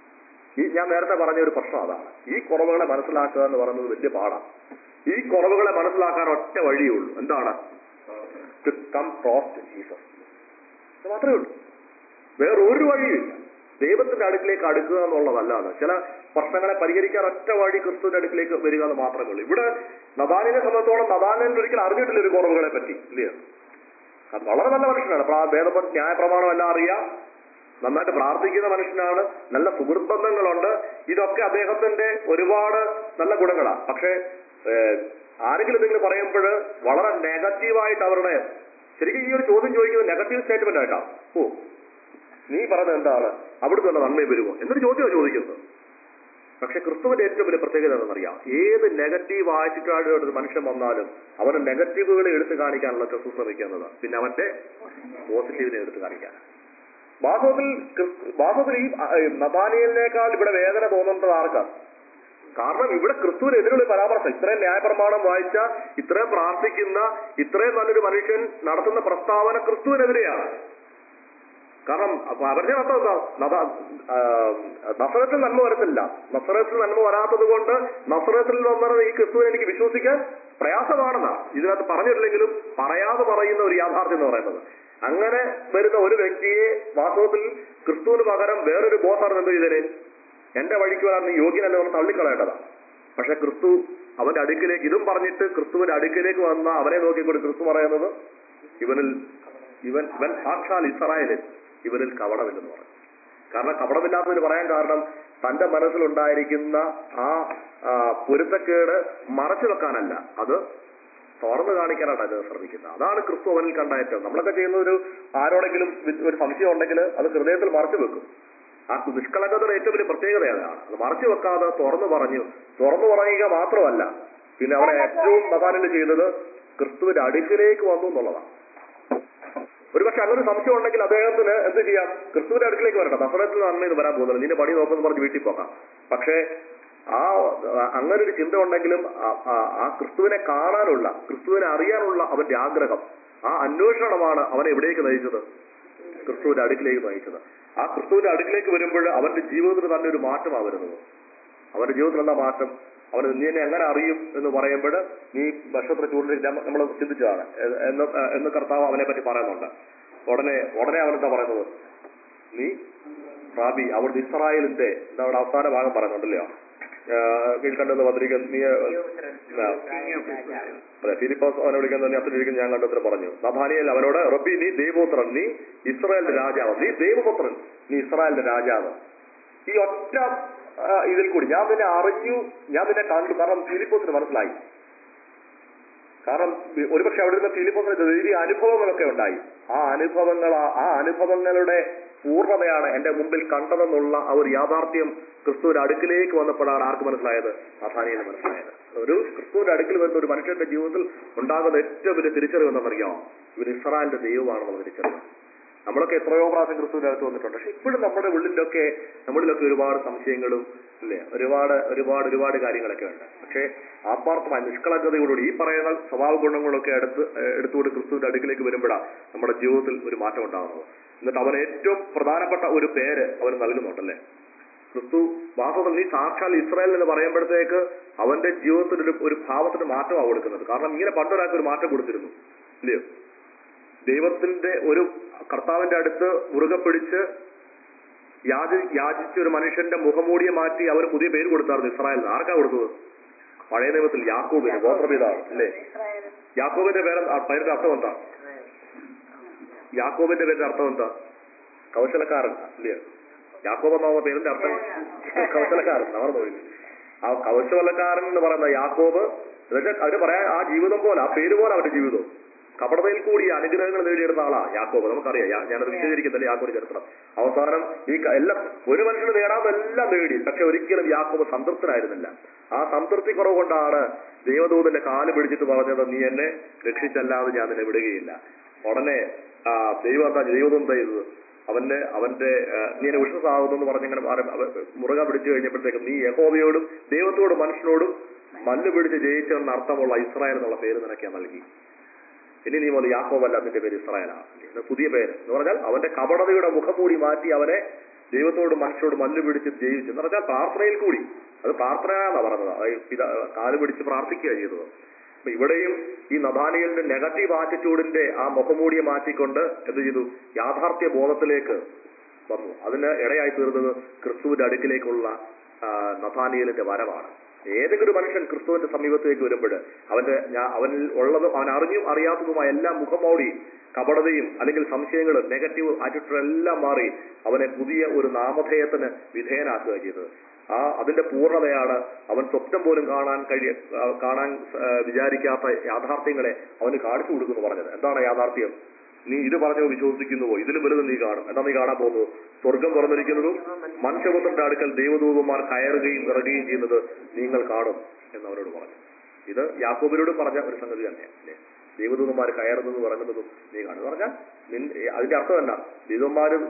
ഈ ഞാൻ നേരത്തെ പറഞ്ഞ ഒരു പ്രശ്നം അതാണ് ഈ കുറവുകളെ മനസ്സിലാക്കുക എന്ന് പറയുന്നത് വലിയ പാടാണ് ഈ കുറവുകളെ മനസ്സിലാക്കാൻ ഒറ്റ വഴിയേ ഉള്ളൂ എന്താണ് to come cross to Jesus അത് മാത്രമേ ഉള്ളൂ വേറെ ഒരു വഴിയില്ല ദൈവത്തിന്റെ അടുക്കിലേക്ക് അടുക്കുക എന്നുള്ളതല്ലാതെ ചില പ്രശ്നങ്ങളെ പരിഹരിക്കാൻ ഒറ്റ വഴി ക്രിസ്തുവിന്റെ അടുക്കിലേക്ക് വരിക എന്ന് മാത്രമേ ഉള്ളൂ ഇവിടെ നദാനിനെ സംബന്ധിച്ചോളം നദാനൻ ഒരിക്കലും അറിഞ്ഞിട്ടില്ല ഒരു കുറവുകളെ പറ്റി ഇല്ലയോ അത് വളരെ നല്ല മനുഷ്യനാണ് പ്രാ- വേദ ന്യായ പ്രമാണം എല്ലാം അറിയാം നന്നായിട്ട് പ്രാർത്ഥിക്കുന്ന മനുഷ്യനാണ് നല്ല സുഹൃത്ത് ബന്ധങ്ങളുണ്ട് ഇതൊക്കെ അദ്ദേഹത്തിന്റെ ഒരുപാട് നല്ല ഗുണങ്ങളാണ് പക്ഷേ ഏഹ്, ആരെങ്കിലും എന്തെങ്കിലും പറയുമ്പോൾ വളരെ നെഗറ്റീവായിട്ട് അവരുടെ ശരിക്കും ഈ ഒരു ചോദ്യം ചോദിക്കുന്നത് നെഗറ്റീവ് സ്റ്റേറ്റ്മെന്റ് ആയിട്ടാണ് ഓ നീ പറഞ്ഞത് എന്താണ് അവിടുന്ന് തന്നെ നന്മ വരുമോ എന്നൊരു ചോദ്യമാണ് ചോദിക്കുന്നത് പക്ഷെ ക്രിസ്തുവിന്റെ ഏറ്റവും വലിയ പ്രത്യേകത എന്താണെന്നറിയാം ഏത് നെഗറ്റീവ് ആറ്റിറ്റ്യൂഡ് ഒരു മനുഷ്യൻ വന്നാലും അവന് നെഗറ്റീവുകളെ എടുത്തു കാണിക്കാനുള്ള ക്രിസ്തു ശ്രമിക്കുന്നത് പിന്നെ അവന്റെ പോസിറ്റീവിനെ എടുത്തു കാണിക്കാൻ വാസ്തവത്തിൽ ക്രിസ്തു- വാസ്തവത്തിൽ ഈ ആ, ഈ നതാനിയലിനേക്കാൾ ഇവിടെ വേദന തോന്നുന്നത് ആർക്കാണ് കാരണം ഇവിടെ ക്രിസ്തുവിനെതിരുള്ള പരാമർശം ഇത്രയും ന്യായപ്രമാണം വായിച്ച ഇത്രയും പ്രാർത്ഥിക്കുന്ന ഇത്രയും നല്ലൊരു മനുഷ്യൻ നടത്തുന്ന പ്രസ്താവന ക്രിസ്തുവിനെതിരെയാണ് കാരണം അപ്പൊ അവരുടെ അർത്ഥം എന്താ നദ- ആ, നസറത്തിൽ നന്മ വരത്തില്ല നസറത്തിൽ നന്മ വരാത്തത് കൊണ്ട് നസറത്തിൽ വന്നത് ഈ ക്രിസ്തുവിനെ എനിക്ക് വിശ്വസിക്കാൻ പ്രയാസമാണെന്നാ ഇതിനകത്ത് പറഞ്ഞിട്ടില്ലെങ്കിലും പറയാതെ പറയുന്ന ഒരു യാഥാർത്ഥ്യം എന്ന് പറയുന്നത് അങ്ങനെ വരുന്ന ഒരു വ്യക്തിയെ വാസ്തവത്തിൽ ക്രിസ്തുവിന് പകരം വേറൊരു ബോസാണ് എന്ത് ചെയ്തേനെ എന്റെ വഴിക്ക് വരാൻ നീ യോഗ്യനല്ല എന്ന് തള്ളിക്കളയേണ്ടതാണ് പക്ഷെ ക്രിസ്തു അവന്റെ അടുക്കിലേക്ക് ഇതും പറഞ്ഞിട്ട് ക്രിസ്തുവിന്റെ അടുക്കിലേക്ക് വന്ന അവനെ നോക്കിക്കൊണ്ട് ക്രിസ്തു പറയുന്നത് ഇവനിൽ ഇവൻ ഇവൻ സാക്ഷാൽ ഇസ്രായേലിൽ ഇവനിൽ കപടമില്ലെന്ന് പറഞ്ഞു കാരണം കപടമില്ലാത്തതിന് പറയാൻ കാരണം തന്റെ മനസ്സിലുണ്ടായിരിക്കുന്ന ആ ആ, പൊരുത്തക്കേട് മറച്ചു വെക്കാനല്ല അത് തുറന്നു കാണിക്കാനാണ് അത് ശ്രമിക്കുന്നത് അതാണ് ക്രിസ്തു അവനിൽ കണ്ട ഏറ്റവും നമ്മളൊക്കെ ചെയ്യുന്ന ഒരു ആരോടെങ്കിലും വി- ഒരു സംശയം ഉണ്ടെങ്കിൽ അത് ഹൃദയത്തിൽ മറച്ചു വെക്കും ആ നിഷ്കളങ്കതയുടെ ഏറ്റവും വലിയ പ്രത്യേകത അതാണ് അത് മറച്ചു വെക്കാതെ തുറന്നു പറഞ്ഞു തുറന്നു പറയുക മാത്രമല്ല പിന്നെ അവനെ ഏറ്റവും പ്രധാനം ചെയ്തത് ക്രിസ്തുവിന്റെ അടുക്കിലേക്ക് വന്നു എന്നുള്ളതാണ് ഒരുപക്ഷെ അങ്ങനെ ഒരു സംശയം ഉണ്ടെങ്കിൽ അദ്ദേഹത്തിന് എന്ത് ചെയ്യാം ക്രിസ്തുവിന്റെ അടുക്കിലേക്ക് വരണ്ട നസറത്തിൽ നന്മയെന്ന് വരാൻ പോകുന്നത് നിന്റെ പണി നോക്കുന്നു പറഞ്ഞ് വീട്ടിൽ പോകാം പക്ഷേ ആ ആ, അങ്ങനെ ഒരു ചിന്ത ഉണ്ടെങ്കിലും ആ- ആ- ആ ക്രിസ്തുവിനെ കാണാനുള്ള ക്രിസ്തുവിനെ അറിയാനുള്ള അവന്റെ ആഗ്രഹം ആ അന്വേഷണമാണ് അവനെ എവിടേക്ക് നയിച്ചത് ക്രിസ്തുവിന്റെ അടുക്കിലേക്ക് നയിച്ചത് ആ ക്രിസ്തുവിന്റെ അടുക്കിലേക്ക് വരുമ്പോൾ അവന്റെ ജീവിതത്തിൽ തന്നെ ഒരു മാറ്റമാണ് വരുന്നത് അവന്റെ ജീവിതത്തിൽ എന്താ മാറ്റം അവന് നീ എന്നെ എങ്ങനെ അറിയും എന്ന് പറയുമ്പോൾ നീ നക്ഷത്ര ചൂടിൽ നമ്മൾ ചിന്തിച്ചതാണ് എ- എന്ന് എന്ന് കർത്താവ് അവനെ പറ്റി പറയുന്നുണ്ട് ഉടനെ ഉടനെ അവൻ എന്താ പറയുന്നത് നീ റാബി അവിടുത്തെ ഇസ്രായേലിന്റെ എന്താ അവിടെ അവസാന ഭാഗം പറയുന്നുണ്ടല്ലോ കീഴ്കണ്ടെന്ന് വന്നിരിക്കുന്ന നീ ആ, അതെ ഫിലിപ്പോസ് അവനെ വിളിക്കുന്ന നീ അത്തിരിക്കുന്ന ഞാൻ കണ്ടത്തിന് പറഞ്ഞു നഥാനിയൽ അവനോട് റബ്ബി നീ ദൈവപുത്രൻ നീ ഇസ്രായേലിന്റെ രാജാവ് നീ ദൈവപുത്രൻ നീ ഇസ്രായേലിന്റെ രാജാവ് ഈ ഒറ്റ ആ, ഇതിൽ കൂടി ഞാൻ നിന്നെ അറിഞ്ഞു ഞാൻ നിന്നെ കണ്ടു കാരണം ഫിലിപ്പോസിന് മനസ്സിലായി കാരണം ഒരുപക്ഷെ അവിടെ നിന്ന് ഫിലിപ്പോസിന് വലിയ അനുഭവങ്ങളൊക്കെ ഉണ്ടായി ആ അനുഭവങ്ങൾ ആ- ആ അനുഭവങ്ങളുടെ പൂർണ്ണതയാണ് എന്റെ മുമ്പിൽ കണ്ടതെന്നുള്ള ആ ഒരു യാഥാർത്ഥ്യം ക്രിസ്തുവിന്റെ അടുക്കിലേക്ക് വന്നപ്പോഴാണ് ആർക്ക് മനസ്സിലായത് അസാനിയിൽ മനസ്സിലായത് ഒരു ക്രിസ്തുവിന്റെ അടുക്കിൽ വരുന്ന ഒരു മനുഷ്യന്റെ ജീവിതത്തിൽ ഉണ്ടാകുന്ന ഏറ്റവും വലിയ തിരിച്ചറിവ് എന്താണെന്നറിയാമോ ഇവർ ഇസ്രായേലിന്റെ ദൈവമാണെന്നുള്ള തിരിച്ചറിവ് നമ്മളൊക്കെ എത്രയോ പ്രാവശ്യം ക്രിസ്തുവിന്റെ അടുത്ത് വന്നിട്ടുണ്ട് പക്ഷെ ഇപ്പോഴും നമ്മുടെ ഉള്ളിലൊക്കെ നമ്മളിലൊക്കെ ഒരുപാട് സംശയങ്ങളും ഇല്ലേ ഒരുപാട് ഒരുപാട് ഒരുപാട് കാര്യങ്ങളൊക്കെ ഉണ്ട് പക്ഷേ ആത്മാർത്ഥമായ നിഷ്കളങ്കതയോടുകൂടി ഈ പറയുന്ന സ്വഭാവ ഗുണങ്ങളൊക്കെ എടുത്ത് ഏഹ് എടുത്തുകൊണ്ട് ക്രിസ്തുവിന്റെ അടുക്കിലേക്ക് വരുമ്പോഴാണ് നമ്മുടെ ജീവിതത്തിൽ ഒരു മാറ്റം ഉണ്ടാകുന്നത് എന്നിട്ട് അവൻ ഏറ്റവും പ്രധാനപ്പെട്ട ഒരു പേര് അവന് നൽകുന്നുണ്ടല്ലേ ക്രിസ്തു വാസ്തവത്തിൽ നീ സാക്ഷാൽ ഇസ്രായേൽ എന്ന് പറയുമ്പോഴത്തേക്ക് അവന്റെ ജീവിതത്തിൽ ഒരു ഒരു ഭാവത്തിന് മാറ്റമാണ് കൊടുക്കുന്നത് കാരണം ഇങ്ങനെ പണ്ടൊരാൾക്ക് ഒരു മാറ്റം കൊടുത്തിരുന്നു ഇല്ലയോ ദൈവത്തിന്റെ ഒരു കർത്താവിന്റെ അടുത്ത് മുറുകെ പിടിച്ച് യാചി യാചിച്ച ഒരു മനുഷ്യന്റെ മുഖമൂടിയെ മാറ്റി അവർ പുതിയ പേര് കൊടുത്തായിരുന്നു ഇസ്രായേലിന് ആർക്കാ കൊടുത്തത് പഴയ നിയമത്തിൽ യാക്കോബിന് ഗോത്രപിതാവ് അല്ലേ യാക്കോബിന്റെ പേര് പേരിന്റെ അർത്ഥം എന്താ യാക്കോബിന്റെ പേരിന്റെ അർത്ഥം എന്താ കൗശലക്കാരൻ അല്ലേ യാക്കോബ് എന്നാവുന്ന പേരിന്റെ അർത്ഥം കൗശലക്കാരൻ അവർ പോയി ആ കവശവലക്കാരൻ എന്ന് പറയുന്ന യാക്കോബ് എന്നുവെച്ചാൽ അവര് പറയാൻ ആ ജീവിതം പോലെ ആ പേര് പോലെ അവരുടെ ജീവിതം കപടതയിൽ കൂടി ഈ അനുഗ്രഹങ്ങൾ നേടിയെടുത്ത ആളാ യാക്കോബ് നമുക്കറിയാം യാ- ഞാനത് വിശദീകരിക്കുന്നില്ല യാക്കോബ് ചരിത്രം അവസാനം ഈ ക- എല്ലാം ഒരു മനുഷ്യന് നേടാമെല്ലാം നേടി പക്ഷെ ഒരിക്കലും യാക്കോബ് സംതൃപ്തനായിരുന്നില്ല ആ സംതൃപ്തി കുറവ് കൊണ്ടാണ് ദൈവദൂതന്റെ കാല് പിടിച്ചിട്ട് പറഞ്ഞത് നീ എന്നെ രക്ഷിച്ചല്ലാതെ ഞാൻ നിന്നെ വിടുകയില്ല ഉടനെ ആ ദൈവം എന്താ ദൈവദൂതം എന്താ ചെയ്തത് അവന്റെ അവന്റെ ആ, നീ എന്നെ വിശ്വസാകുന്നു എന്ന് പറഞ്ഞിങ്ങനെ മാറി അവ- മുറുക പിടിച്ചു കഴിഞ്ഞപ്പോഴത്തേക്കും നീ യഹോവയോടും ദൈവത്തോടും മനുഷ്യനോടും മല്ല് പിടിച്ച് ജയിച്ചെന്ന് അർത്ഥമുള്ള ഇസ്രായേൽ എന്നുള്ള പേര് നിനക്ക് ഞാൻ നൽകി ഇനി നീ മുതൽ യാക്കോബല്ല നിന്റെ പേര് ഇസ്രായേലാണ് ഇത് പുതിയ പേര് എന്ന് പറഞ്ഞാൽ അവന്റെ കപടതയുടെ മുഖംമൂടി മാറ്റി അവനെ ദൈവത്തോട് മനുഷ്യരോട് മല്ല് പിടിച്ച് ജയിച്ചു എന്ന് പറഞ്ഞാൽ പ്രാർത്ഥനയിൽ കൂടി അത് പ്രാർത്ഥന എന്നാ പറഞ്ഞത് അത് പിതാ കാല് പിടിച്ച് പ്രാർത്ഥിക്കുക ചെയ്തത് അപ്പൊ ഇവിടെയും ഈ നദാനിയലിന്റെ നെഗറ്റീവ് ആറ്റിറ്റ്യൂഡിന്റെ ആ മുഖംമൂടിയെ മാറ്റിക്കൊണ്ട് എന്ത് ചെയ്തു യാഥാർത്ഥ്യ ബോധത്തിലേക്ക് വന്നു അതിന് ഇടയായി തീർന്നത് ക്രിസ്തുവിന്റെ അടുക്കിലേക്കുള്ള ആ, നഥാനിയലിന്റെ വരവാണ് ഏതെങ്കിലും ഒരു മനുഷ്യൻ ക്രിസ്തുവിന്റെ സമീപത്തേക്ക് വരുമ്പോൾ അവന്റെ ഞാ- അവനിൽ ഉള്ളതും അവൻ അറിഞ്ഞും അറിയാത്തതുമായ എല്ലാ മുഖമോടി കപടതയും അല്ലെങ്കിൽ സംശയങ്ങളും നെഗറ്റീവ് ആറ്റിറ്റ്യൂഡ് എല്ലാം മാറി അവനെ പുതിയ ഒരു നാമധേയത്തിന് വിധേയനാക്കുക ചെയ്തത് ആ അതിന്റെ പൂർണ്ണതയാണ് അവൻ സ്വപ്നം പോലും കാണാൻ കഴിയ ആ, കാണാൻ ആ, വിചാരിക്കാത്ത യാഥാർത്ഥ്യങ്ങളെ അവന് കാണിച്ചു കൊടുക്കുന്നു പറഞ്ഞത് എന്താണ് യാഥാർത്ഥ്യം നീ ഇത് പറഞ്ഞോ വിശ്വസിക്കുന്നുവോ ഇതിലും വലുത് നീ കാണും എന്താ നീ കാണാൻ പോകുന്നത് സ്വർഗം തുറന്നിരിക്കുന്നതും മനുഷ്യപുത്രന്റെ അടുക്കൽ ദൈവദൂതന്മാർ കയറുകയും ഇറങ്ങുകയും ചെയ്യുന്നത് നിങ്ങൾ കാണും എന്ന് അവരോട് പറഞ്ഞു ഇത് യാക്കോബിനോട് പറഞ്ഞ ഒരു സംഗതി തന്നെയാണ് അല്ലേ ദൈവദൂതന്മാർ കയറുന്നതും ഇറങ്ങുന്നതും നീ കാണും എന്ന് പറഞ്ഞാൽ നിൻ- അതിന്റെ അർത്ഥം എന്നാ ദൈവന്മാരും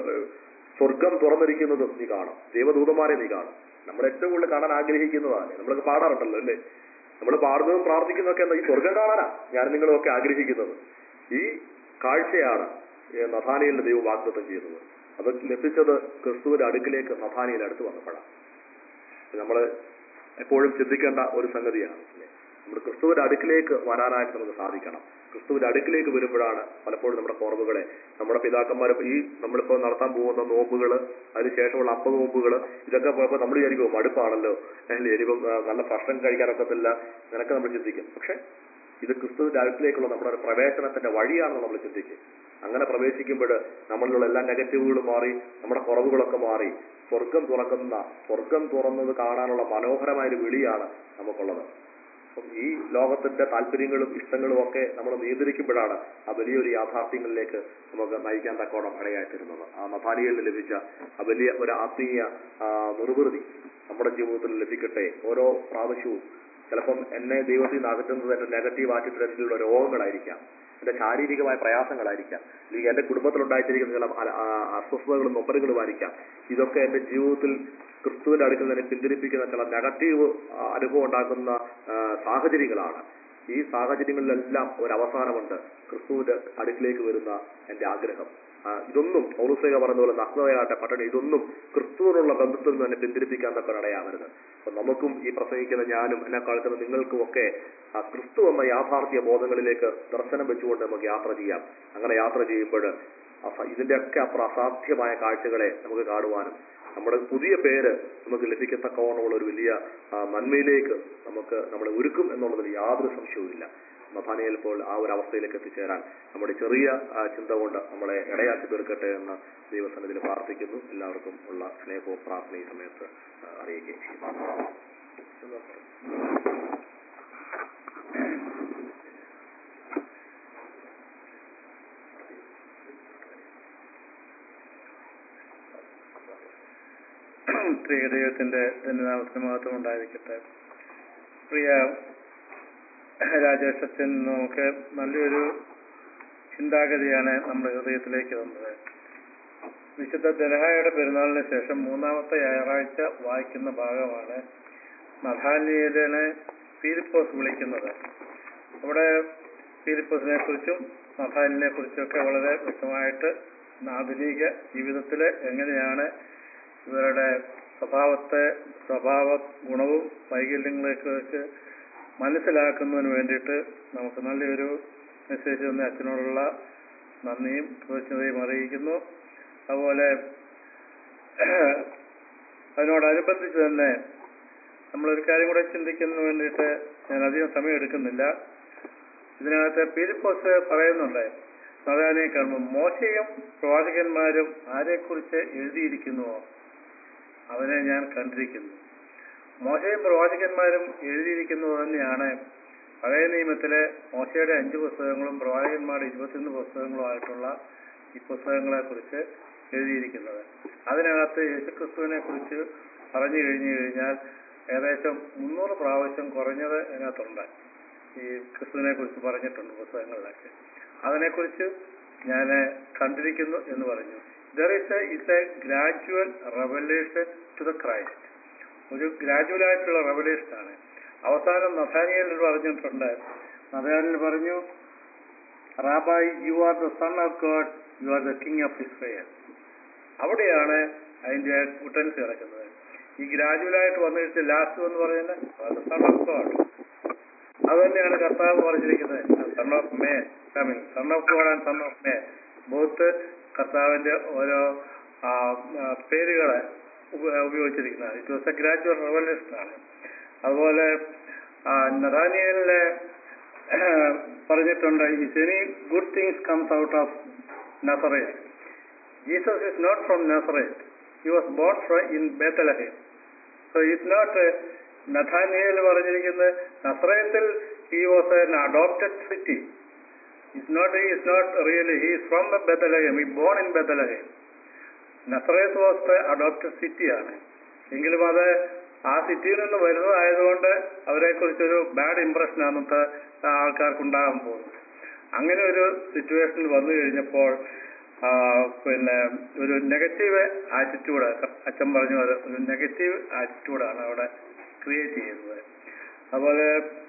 സ്വർഗം തുറന്നിരിക്കുന്നതും നീ കാണും ദൈവദൂതന്മാരെ നീ കാണും നമ്മൾ ഏറ്റവും കൂടുതൽ കാണാൻ ആഗ്രഹിക്കുന്നതാണ് നമ്മളൊക്കെ പാടാറുണ്ടല്ലോ അല്ലേ നമ്മൾ പാടുന്നതും പ്രാർത്ഥിക്കുന്നതൊക്കെ എന്താ ഈ സ്വർഗം കാണാനാ ഞാൻ നിങ്ങളൊക്കെ ആഗ്രഹിക്കുന്നത് ഈ കാഴ്ചയാണ് ഏ, നഥാനിയലിന്റെ ദൈവം വാഗ്ദത്തം ചെയ്യുന്നത് അത് ലഭിച്ചത് ക്രിസ്തുവിന്റെ അടുക്കിലേക്ക് നഥാനിയിൽ അടുത്ത് വന്നപ്പോഴാണ് നമ്മൾ എപ്പോഴും ചിന്തിക്കേണ്ട ഒരു സംഗതിയാണ് അല്ലേ? നമ്മൾ ക്രിസ്തുവിന്റെ അടുക്കിലേക്ക് വരാനായിട്ട് നമുക്ക് സാധിക്കണം ക്രിസ്തുവിന്റെ അടുക്കിലേക്ക് വരുമ്പോഴാണ് പലപ്പോഴും നമ്മുടെ കുറവുകളെ നമ്മുടെ പിതാക്കന്മാർ ഈ നമ്മളിപ്പോൾ നടത്താൻ പോകുന്ന നോമ്പുകൾ അതിനുശേഷമുള്ള അപ്പ നോമ്പുകൾ ഇതൊക്കെ പോയപ്പോൾ നമ്മൾ വിചാരിക്കും മടുപ്പാണല്ലോ അല്ലെങ്കിൽ ഇനിയിപ്പം ആ, നല്ല ഭക്ഷണം കഴിക്കാനൊക്കത്തില്ല നിനക്ക് നമ്മൾ ചിന്തിക്കും പക്ഷെ ഇത് ക്രിസ്തുവിന്റെ അടുക്കിലേക്കുള്ള നമ്മുടെ ഒരു പ്രവേശനത്തിന്റെ വഴിയാണെന്ന് നമ്മൾ ചിന്തിക്കും അങ്ങനെ പ്രവേശിക്കുമ്പോൾ നമ്മളിലുള്ള എല്ലാ നെഗറ്റീവുകളും മാറി നമ്മുടെ കുറവുകളൊക്കെ മാറി സ്വർഗം തുറക്കുന്ന സ്വർഗം തുറന്നത് കാണാനുള്ള മനോഹരമായ ഒരു വിളിയാണ് നമുക്കുള്ളത് അപ്പം ഈ ലോകത്തിന്റെ താല്പര്യങ്ങളും ഇഷ്ടങ്ങളും ഒക്കെ നമ്മൾ നിയന്ത്രിക്കുമ്പോഴാണ് ആ വലിയൊരു യാഥാർത്ഥ്യങ്ങളിലേക്ക് നമുക്ക് നയിക്കാൻ തക്കോണം ഇടയായിത്തീരുന്നത് ആ നഥാനിയിൽ ലഭിച്ച ആ വലിയ ഒരു ആത്മീയ ആ, നിർവൃതി നമ്മുടെ ജീവിതത്തിൽ ലഭിക്കട്ടെ ഓരോ പ്രാവശ്യവും ചിലപ്പം എന്നെ ദൈവത്തിൽ നിന്ന് അകറ്റുന്നത് എന്റെ നെഗറ്റീവ് ആറ്റിറ്റ്യൂഡിലുള്ള രോഗങ്ങളായിരിക്കാം എന്റെ ശാരീരികമായ പ്രയാസങ്ങളായിരിക്കാം അല്ലെങ്കിൽ എന്റെ കുടുംബത്തിലുണ്ടായിട്ടിരിക്കുന്ന ചില അല- ആ, അസ്വസ്ഥതകളും നൊമ്പലുകളുമായിരിക്കാം ഇതൊക്കെ എന്റെ ജീവിതത്തിൽ ക്രിസ്തുവിന്റെ അടുക്കൽ തന്നെ പിന്തിരിപ്പിക്കുന്ന ചില നെഗറ്റീവ് ആ, അനുഭവം ഉണ്ടാക്കുന്ന ആ, സാഹചര്യങ്ങളാണ് ഈ സാഹചര്യങ്ങളിലെല്ലാം ഒരു അവസാനമുണ്ട് ക്രിസ്തുവിന്റെ അടുക്കിലേക്ക് വരുന്ന എന്റെ ആഗ്രഹം ആ, ഇതൊന്നും പൗരസ്ലിക പറഞ്ഞ പോലെ നഗ്നതയാട്ടെ പട്ടണി ഇതൊന്നും ക്രിസ്തുവിനുള്ള ബന്ധത്തിൽ നിന്ന് തന്നെ പിന്തിരിപ്പിക്കാൻ തക്ക ഇടയാവരുത് അപ്പൊ നമുക്കും ഈ പ്രസംഗിക്കുന്ന ഞാനും എന്നെ കേൾക്കുന്ന നിങ്ങൾക്കും ഒക്കെ ആ ക്രിസ്തു എന്ന യാഥാർത്ഥ്യ ബോധങ്ങളിലേക്ക് ദർശനം വെച്ചുകൊണ്ട് നമുക്ക് യാത്ര ചെയ്യാം അങ്ങനെ യാത്ര ചെയ്യുമ്പോൾ ഇതിന്റെയൊക്കെ അപ്പുറം അസാധ്യമായ കാഴ്ചകളെ നമുക്ക് കാണുവാനും നമ്മുടെ പുതിയ പേര് നമുക്ക് ലഭിക്കത്തക്കവണ്ണമുള്ള ഒരു വലിയ ആ, നന്മയിലേക്ക് നമുക്ക് നമ്മളെ ഒരുക്കും എന്നുള്ളതിൽ യാതൊരു സംശയവുമില്ല നഥാനിയൽ ഇപ്പോൾ ആ ഒരു അവസ്ഥയിലേക്ക് എത്തിച്ചേരാൻ നമ്മുടെ ചെറിയ ആ, ചിന്ത കൊണ്ട് നമ്മളെ ഇടയാക്കി തീർക്കട്ടെ എന്ന് ദൈവസന്നിധിയിൽ പ്രാർത്ഥിക്കുന്നു എല്ലാവർക്കും ഉള്ള സ്നേഹവും പ്രാർത്ഥന ഈ സമയത്ത് ആ, അറിയിക്കുകയും ചെയ്യുന്നു പ്രിയ ദൈവത്തിന്റെ ധന്യനാമത്തിന് മഹത്വം ഉണ്ടായിരിക്കട്ടെ പ്രിയ രാജേഷ് അച്ഛൻ നമുക്ക് നല്ലൊരു ചിന്താഗതിയാണ് നമ്മുടെ ഹൃദയത്തിലേക്ക് വന്നത് വിശുദ്ധ ദലഹായുടെ പെരുന്നാളിന് ശേഷം മൂന്നാമത്തെ ഞായറാഴ്ച വായിക്കുന്ന ഭാഗമാണ് നഥാനിയലിനെ ഫിലിപ്പോസ് വിളിക്കുന്നത് അവിടെ ഫിലിപ്പോസിനെ കുറിച്ചും നഥാനിനെ കുറിച്ചൊക്കെ വളരെ വ്യക്തമായിട്ട് ആധുനിക ജീവിതത്തിൽ എങ്ങനെയാണ് ഇവരുടെ സ്വഭാവത്തെ സ്വഭാവ ഗുണവും വൈകല്യങ്ങളെക്കുറിച്ച് മനസ്സിലാക്കുന്നതിന് വേണ്ടിയിട്ട് നമുക്ക് നല്ലൊരു മെസ്സേജ് തന്ന അച്ഛനോടുള്ള നന്ദിയും കൃതജ്ഞതയും അറിയിക്കുന്നു അതുപോലെ അതിനോടനുബന്ധിച്ച് തന്നെ നമ്മളൊരു കാര്യം കൂടെ ചിന്തിക്കുന്നതിന് വേണ്ടിയിട്ട് ഞാൻ അധികം സമയം എടുക്കുന്നില്ല ഇതിനകത്ത് പീലിപ്പോസ് പറയുന്നുണ്ട് സാധാരണ കാണുമ്പോൾ മോശയും പ്രവാചകന്മാരും ആരെക്കുറിച്ച് എഴുതിയിരിക്കുന്നുവോ അവനെ ഞാൻ കണ്ടിരിക്കുന്നു മോശയും പ്രവാചകന്മാരും എഴുതിയിരിക്കുന്നത് തന്നെയാണ് പഴയ നിയമത്തിലെ മോശയുടെ അഞ്ച് പുസ്തകങ്ങളും പ്രവാചകന്മാരുടെ ഇരുപത്തിയൊന്ന് പുസ്തകങ്ങളുമായിട്ടുള്ള ഈ പുസ്തകങ്ങളെ കുറിച്ച് എഴുതിയിരിക്കുന്നത് അതിനകത്ത് യേശുക്രിസ്തുവിനെ കുറിച്ച് പറഞ്ഞു കഴിഞ്ഞു കഴിഞ്ഞാൽ ഏകദേശം മുന്നൂറ് പ്രാവശ്യം കുറഞ്ഞത് അതിനകത്തുണ്ട് ഈ ക്രിസ്തുവിനെ കുറിച്ച് പറഞ്ഞിട്ടുണ്ട് പുസ്തകങ്ങളിലൊക്കെ അതിനെക്കുറിച്ച് ഞാൻ കണ്ടിരിക്കുന്നു എന്ന് പറഞ്ഞു there is a is a gradual revelation to the Christ ഒരു ഗ്രാജുവൽ ആയിട്ടുള്ള റെവലേഷൻ ആണ് അവസാനം നഥാനിയൽ പറഞ്ഞിട്ടുണ്ട് നഥാനിയൽ പറഞ്ഞു rabbi you are the son of God you are the king of Israel അവിടെയാണ് അതിന്റെ കുട്ടൻസ് കിടക്കുന്നത് ഈ ഗ്രാജുവലായിട്ട് വന്നിട്ട് ലാസ്റ്റ് എന്ന് പറയുന്നത് സൺ ഓഫ് ഗോഡ് അത് തന്നെയാണ് കർത്താവ് പറഞ്ഞിരിക്കുന്നത് son of man coming son of God and son of man both കർത്താവിന്റെ ഓരോ ആ, ആ, പേരുകളെ ഉപ- ഉപയോഗിച്ചിരിക്കുന്നത് it was a gradual revolution ആണ് അതുപോലെ നദാനിയലിലെ പറഞ്ഞിട്ടുണ്ട് if any good things comes out of Nazareth Jesus is not from Nazareth he was born in Bethlehem so it not Nathaniel പറഞ്ഞിരിക്കുന്നത് നസറേത്തിൽ he was an adopted city is not is not really he is from ബെത്തലഹേം he born in Bethlehem Nazareth was the adopted സിറ്റിയാണ് എങ്കിലും അത് ആ സിറ്റിയിൽ നിന്ന് വരുന്നതായതുകൊണ്ട് അവരെ കുറിച്ചൊരു ബാഡ് ഇംപ്രഷൻ അന്നത്തെ ആൾക്കാർക്ക് ഉണ്ടാകാൻ പോകുന്നത് അങ്ങനെ ഒരു സിറ്റുവേഷനിൽ വന്നു കഴിഞ്ഞപ്പോൾ ആ, പിന്നെ ഒരു നെഗറ്റീവ് ആറ്റിറ്റ്യൂഡ് അച്ഛൻ പറഞ്ഞ പോലെ ഒരു നെഗറ്റീവ് ആറ്റിറ്റ്യൂഡാണ് അവിടെ ക്രിയേറ്റ് ചെയ്യുന്നത് അതുപോലെ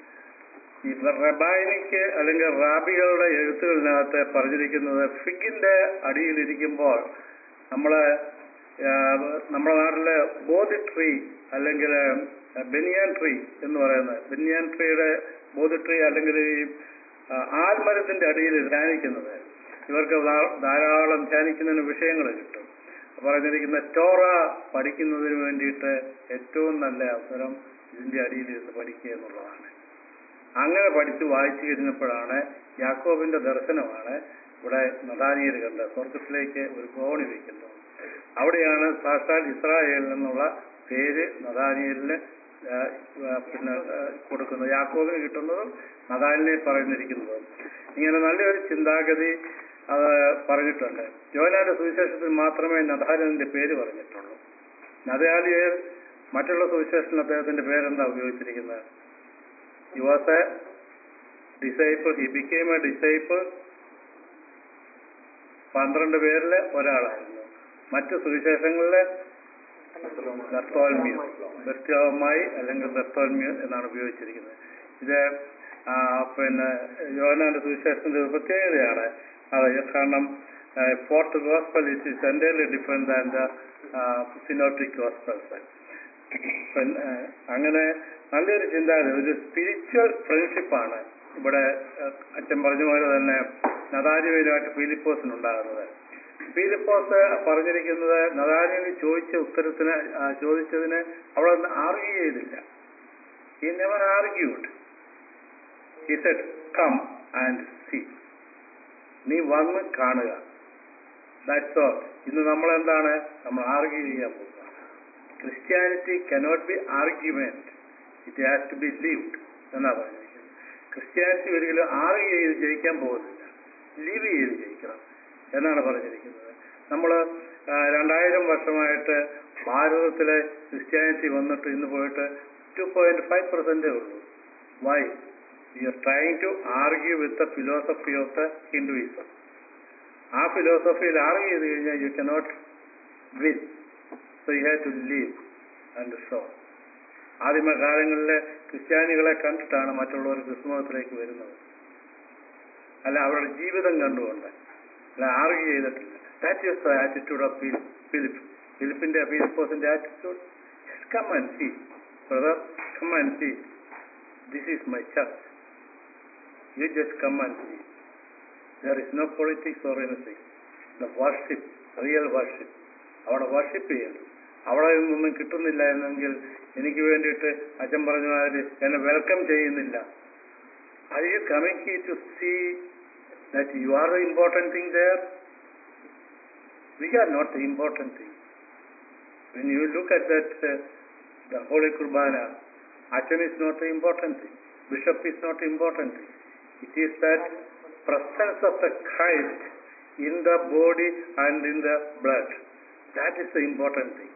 ഈ റബായിനിക്ക് അല്ലെങ്കിൽ റാബികളുടെ എഴുത്തുകളിനകത്ത് പറഞ്ഞിരിക്കുന്നത് ഫിഗിന്റെ അടിയിലിരിക്കുമ്പോൾ നമ്മള് ആ, നമ്മുടെ നാട്ടിലെ ബോധി ട്രീ അല്ലെങ്കിൽ ബെനിയാൻ ട്രീ എന്ന് പറയുന്നത് ബെനിയാൻ ട്രീയുടെ ബോധി ട്രീ അല്ലെങ്കിൽ ഈ ആ, ആൽമരത്തിന്റെ അടിയിൽ ധ്യാനിക്കുന്നത് ഇവർക്ക് ധാ- ധാരാളം ധ്യാനിക്കുന്നതിന് വിഷയങ്ങൾ കിട്ടും പറഞ്ഞിരിക്കുന്ന ടോറ പഠിക്കുന്നതിന് വേണ്ടിയിട്ട് ഏറ്റവും നല്ല അവസരം ഇതിന്റെ അടിയിൽ ഇരുന്ന് പഠിക്കുക എന്നുള്ളതാണ് അങ്ങനെ പഠിച്ച് വായിച്ചു കഴിഞ്ഞപ്പോഴാണ് യാക്കോബിന്റെ ദർശനമാണ് ഇവിടെ നദാനിയിൽ കണ്ട് സ്വർഗത്തിലേക്ക് ഒരു കോണി വയ്ക്കുന്നത് അവിടെയാണ് സാക്ഷാൽ ഇസ്രായേലിൽ നിന്നുള്ള പേര് നദാനിയലിന് ആ, ആ, പിന്നെ ആ, കൊടുക്കുന്നത് യാക്കോബിന് കിട്ടുന്നതും നദാനിനെ പറഞ്ഞിരിക്കുന്നതും ഇങ്ങനെ നല്ലൊരു ചിന്താഗതി അത് പറഞ്ഞിട്ടുണ്ട് യോനാന്റെ സുവിശേഷത്തിൽ മാത്രമേ നദാനിന്റെ പേര് പറഞ്ഞിട്ടുള്ളൂ നദാലിയൽ മറ്റുള്ള സുവിശേഷത്തിൽ അദ്ദേഹത്തിന്റെ പേരെന്താ ഉപയോഗിച്ചിരിക്കുന്നത് he was a disciple he became a disciple പന്ത്രണ്ട് പേരിലെ ഒരാളായിരുന്നു മറ്റു സുവിശേഷങ്ങളിലെ ബർത്തോൽമ്യൂ ബർത്തോമായി അല്ലെങ്കിൽ ബർത്തോൽമ്യൂ എന്നാണ് ഉപയോഗിച്ചിരിക്കുന്നത് ഇത് ആ, പിന്നെ യോനാന്റെ സുവിശേഷത്തിന്റെ ഒരു പ്രത്യേകതയാണ് അത് കാരണം fourth gospel it is entirely different than the synoptic gospels പിന്നെ അങ്ങനെ നല്ലൊരു ചിന്താഗതി ഒരു സ്പിരിച്വൽ ഫ്രണ്ട്ഷിപ്പാണ് ഇവിടെ ഏഹ്, അച്ഛൻ പറഞ്ഞ പോലെ തന്നെ നദാരിയുമായിട്ട് ഫിലിപ്പോസിനുണ്ടാകുന്നത് ഫിലിപ്പോസ് പറഞ്ഞിരിക്കുന്നത് നദാരിയിൽ ചോദിച്ച ഉത്തരത്തിന് ആ, ചോദിച്ചതിന് അവിടെ നിന്ന് ആർഗ്യൂ ചെയ്തില്ല he never argued he said come and see നീ വന്ന് കാണുക ദാറ്റ്സ് ഓൾ ഇന്ന് നമ്മൾ എന്താണ് നമ്മൾ ആർഗ്യൂ ചെയ്യാൻ പോകുക Christianity cannot be argument it has to be lived എന്നാ പറഞ്ഞിരിക്കുന്നത് ക്രിസ്ത്യാനിറ്റി ഒരിക്കലും ആർഗ്യൂ ചെയ്ത് ജയിക്കാൻ പോകുന്നില്ല ലീവ് ചെയ്ത് ജയിക്കണം എന്നാണ് പറഞ്ഞിരിക്കുന്നത് നമ്മൾ രണ്ടായിരം വർഷമായിട്ട് ഭാരതത്തിലെ ക്രിസ്ത്യാനിറ്റി വന്നിട്ട് ഇന്ന് പോയിട്ട് ടു പോയിന്റ് ഫൈവ് പെർസെന്റേ ഉള്ളൂ why you are trying to argue with the philosophy of the Hinduism ആ ഫിലോസഫിയിൽ ആർഗ്യൂ ചെയ്ത് കഴിഞ്ഞാൽ you cannot win so you have to leave and show ആദിമകാലങ്ങളിലെ ക്രിസ്ത്യാനികളെ കണ്ടിട്ടാണ് മറ്റുള്ളവർ ക്രിസ്തുമതത്തിലേക്ക് വരുന്നത് അല്ല അവരുടെ ജീവിതം കണ്ടുകൊണ്ട് അല്ല ആർഗ്യൂ ചെയ്തിട്ടില്ല that is the attitude of Philip ഫിലിപ്പിന്റെ ഫിലിപ്പോസിന്റെ attitude come and see brother come and see this is my church you just come and see there is no politics or anything the worship real worship അവിടെ worship ചെയ്യണം അവിടെ നിന്നൊന്നും കിട്ടുന്നില്ല എന്നെങ്കിൽ എനിക്ക് വേണ്ടിയിട്ട് അച്ഛൻ പറഞ്ഞ മാതിരി എന്നെ വെൽക്കം ചെയ്യുന്നില്ല Are you coming here to see that you are the important thing there? We are not the important thing. When you look at that uh, the Holy Kurbana, Achan is not the important thing. Bishop is not the important thing. It is that presence of the Christ in the body and in the blood. That is the important thing.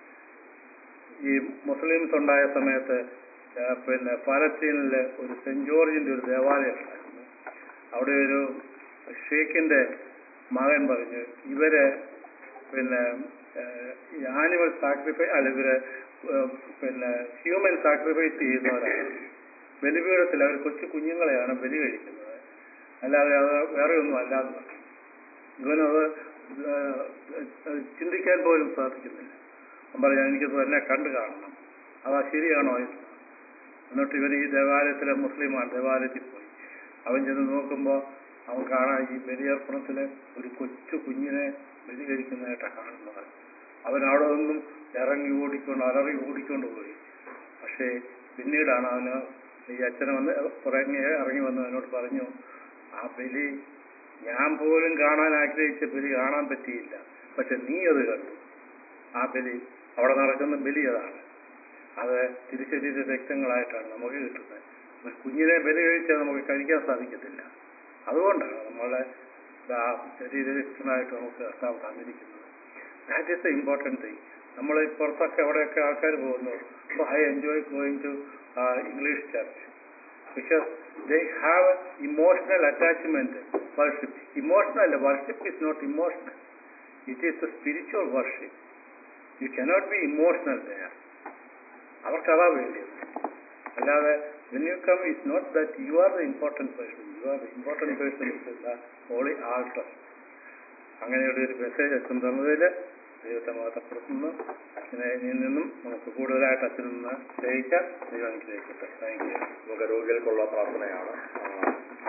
ഈ Muslims ഉണ്ടായ സമയത്ത് ആ, പിന്നെ പാലസ്തീനിലെ ഒരു saint ജോർജിന്റെ ഒരു ദേവാലയം ഉണ്ടായിരുന്നു അവിടെ ഒരു ഷേഖിന്റെ മകൻ പറഞ്ഞു ഇവര് പിന്നെ ആനിമൽ സാക്രിഫൈസ് അല്ല ഇവര് ഏഹ്, പിന്നെ ഹ്യൂമൻ സാക്രിഫൈസ് ചെയ്യുന്നവരാണ് ബലിപീഠത്തിൽ അവർ കൊച്ചു കുഞ്ഞുങ്ങളെയാണ് ബലി കഴിക്കുന്നത് അല്ലാതെ അത് വേറെ ഒന്നും അല്ലാതെ പറഞ്ഞു. ഇവനത് ഏഹ്, ഏഹ്, ചിന്തിക്കാൻ പോലും സാധിക്കുന്നില്ല അവൻ പറഞ്ഞു എനിക്കത് തന്നെ കണ്ടു കാണണം അതാ ശരിയാണോ എന്ന് എന്നിട്ട് ഇവൻ ഈ ദേവാലയത്തിലെ മുസ്ലിമാണ് ദേവാലയത്തിൽ പോയി അവൻ ചെന്ന് നോക്കുമ്പോൾ അവൻ കാണാൻ ഈ ബലിയർപ്പണത്തിലെ ഒരു കൊച്ചു കുഞ്ഞിനെ ബലി കഴിക്കുന്നതായിട്ടാണ് കാണുന്നത് അവൻ അവിടെ നിന്നും ഇറങ്ങി ഓടിക്കൊണ്ട് അലറി ഓടിക്കൊണ്ട് പോയി പക്ഷേ പിന്നീടാണ് അവന് ഈ അച്ഛനെ വന്ന് ഇറങ്ങി ഇറങ്ങി വന്ന് അവനോട് പറഞ്ഞു ആ ബലി ഞാൻ പോലും കാണാൻ ആഗ്രഹിച്ച ബലി കാണാൻ പറ്റിയില്ല പക്ഷെ നീ അത് കണ്ടു ആ ബലി അവിടെ നടക്കുന്ന ബലി അതാണ് അത് തിരിച്ചരീര രക്തങ്ങളായിട്ടാണ് നമുക്ക് കിട്ടുന്നത് ഒരു കുഞ്ഞിനെ ബലി കഴിച്ചാൽ നമുക്ക് കഴിക്കാൻ സാധിക്കത്തില്ല അതുകൊണ്ടാണ് നമ്മളെ ആ ശരീരരക്തനായിട്ട് നമുക്ക് കർത്താവ് തന്നിരിക്കുന്നത് that is the important thing നമ്മൾ പുറത്തൊക്കെ എവിടെയൊക്കെ ആൾക്കാർ പോകുന്നു അപ്പോൾ I enjoy going to English church because they have emotional attachment worship emotional worship is not emotional it is the spiritual worship you cannot be emotional there അവർക്കതാ വേണ്ടിയത് അല്ലാതെ when you come is not that you are the important person you are the important person is the holy altar അങ്ങനെയുള്ള ഒരു message അച്ഛൻ തന്നതിൽ ദൈവത്തെ മഹത്വപ്പെടുത്തുന്നു അച്ഛനെ ഇതിൽ നിന്നും നമുക്ക് കൂടുതലായിട്ട് അച്ഛനിൽ നിന്ന് സ്നേഹിക്കാം ദൈവം അനുഗ്രഹിക്കട്ടെ താങ്ക് യു നമുക്ക് രോഗികൾക്കുള്ള പ്രാർത്ഥനയാണ് ആ,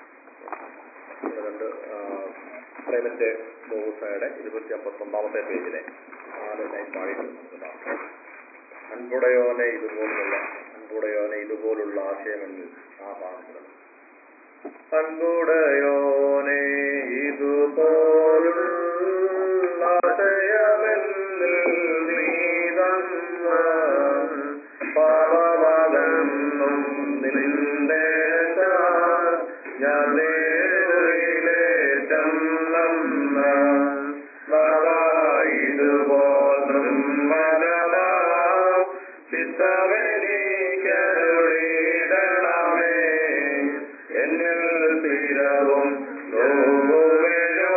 ഇത് രണ്ട് പ്രേമന്റെ ബോസയുടെ ഇരുപത്തി അമ്പത്തൊന്നാമത്തെ പേജിലെ നാല് ലൈൻ പാടിയിട്ട് നമുക്ക് പ്രാർത്ഥിക്കാം. അൻപുടയോനെ ഇതുപോലുള്ള അൻപുടയോനെ ഇതുപോലുള്ള ആശയമെങ്കിൽ ആ പ്രാർത്ഥന അൻപുടയോനെ ഇതുപോലുള്ള ആശയമെന്നിൽ നീ തന്ന പാപമകന്നും നിന്റെ ഞാൻ നേരിലേറ്റം നന്ന ഇതുപോൽ നിർമ്മലമാ ചിത്തവനിക്കരുളിടണമേ എന്നിൽ സ്ഥിരവും നോവുകയോ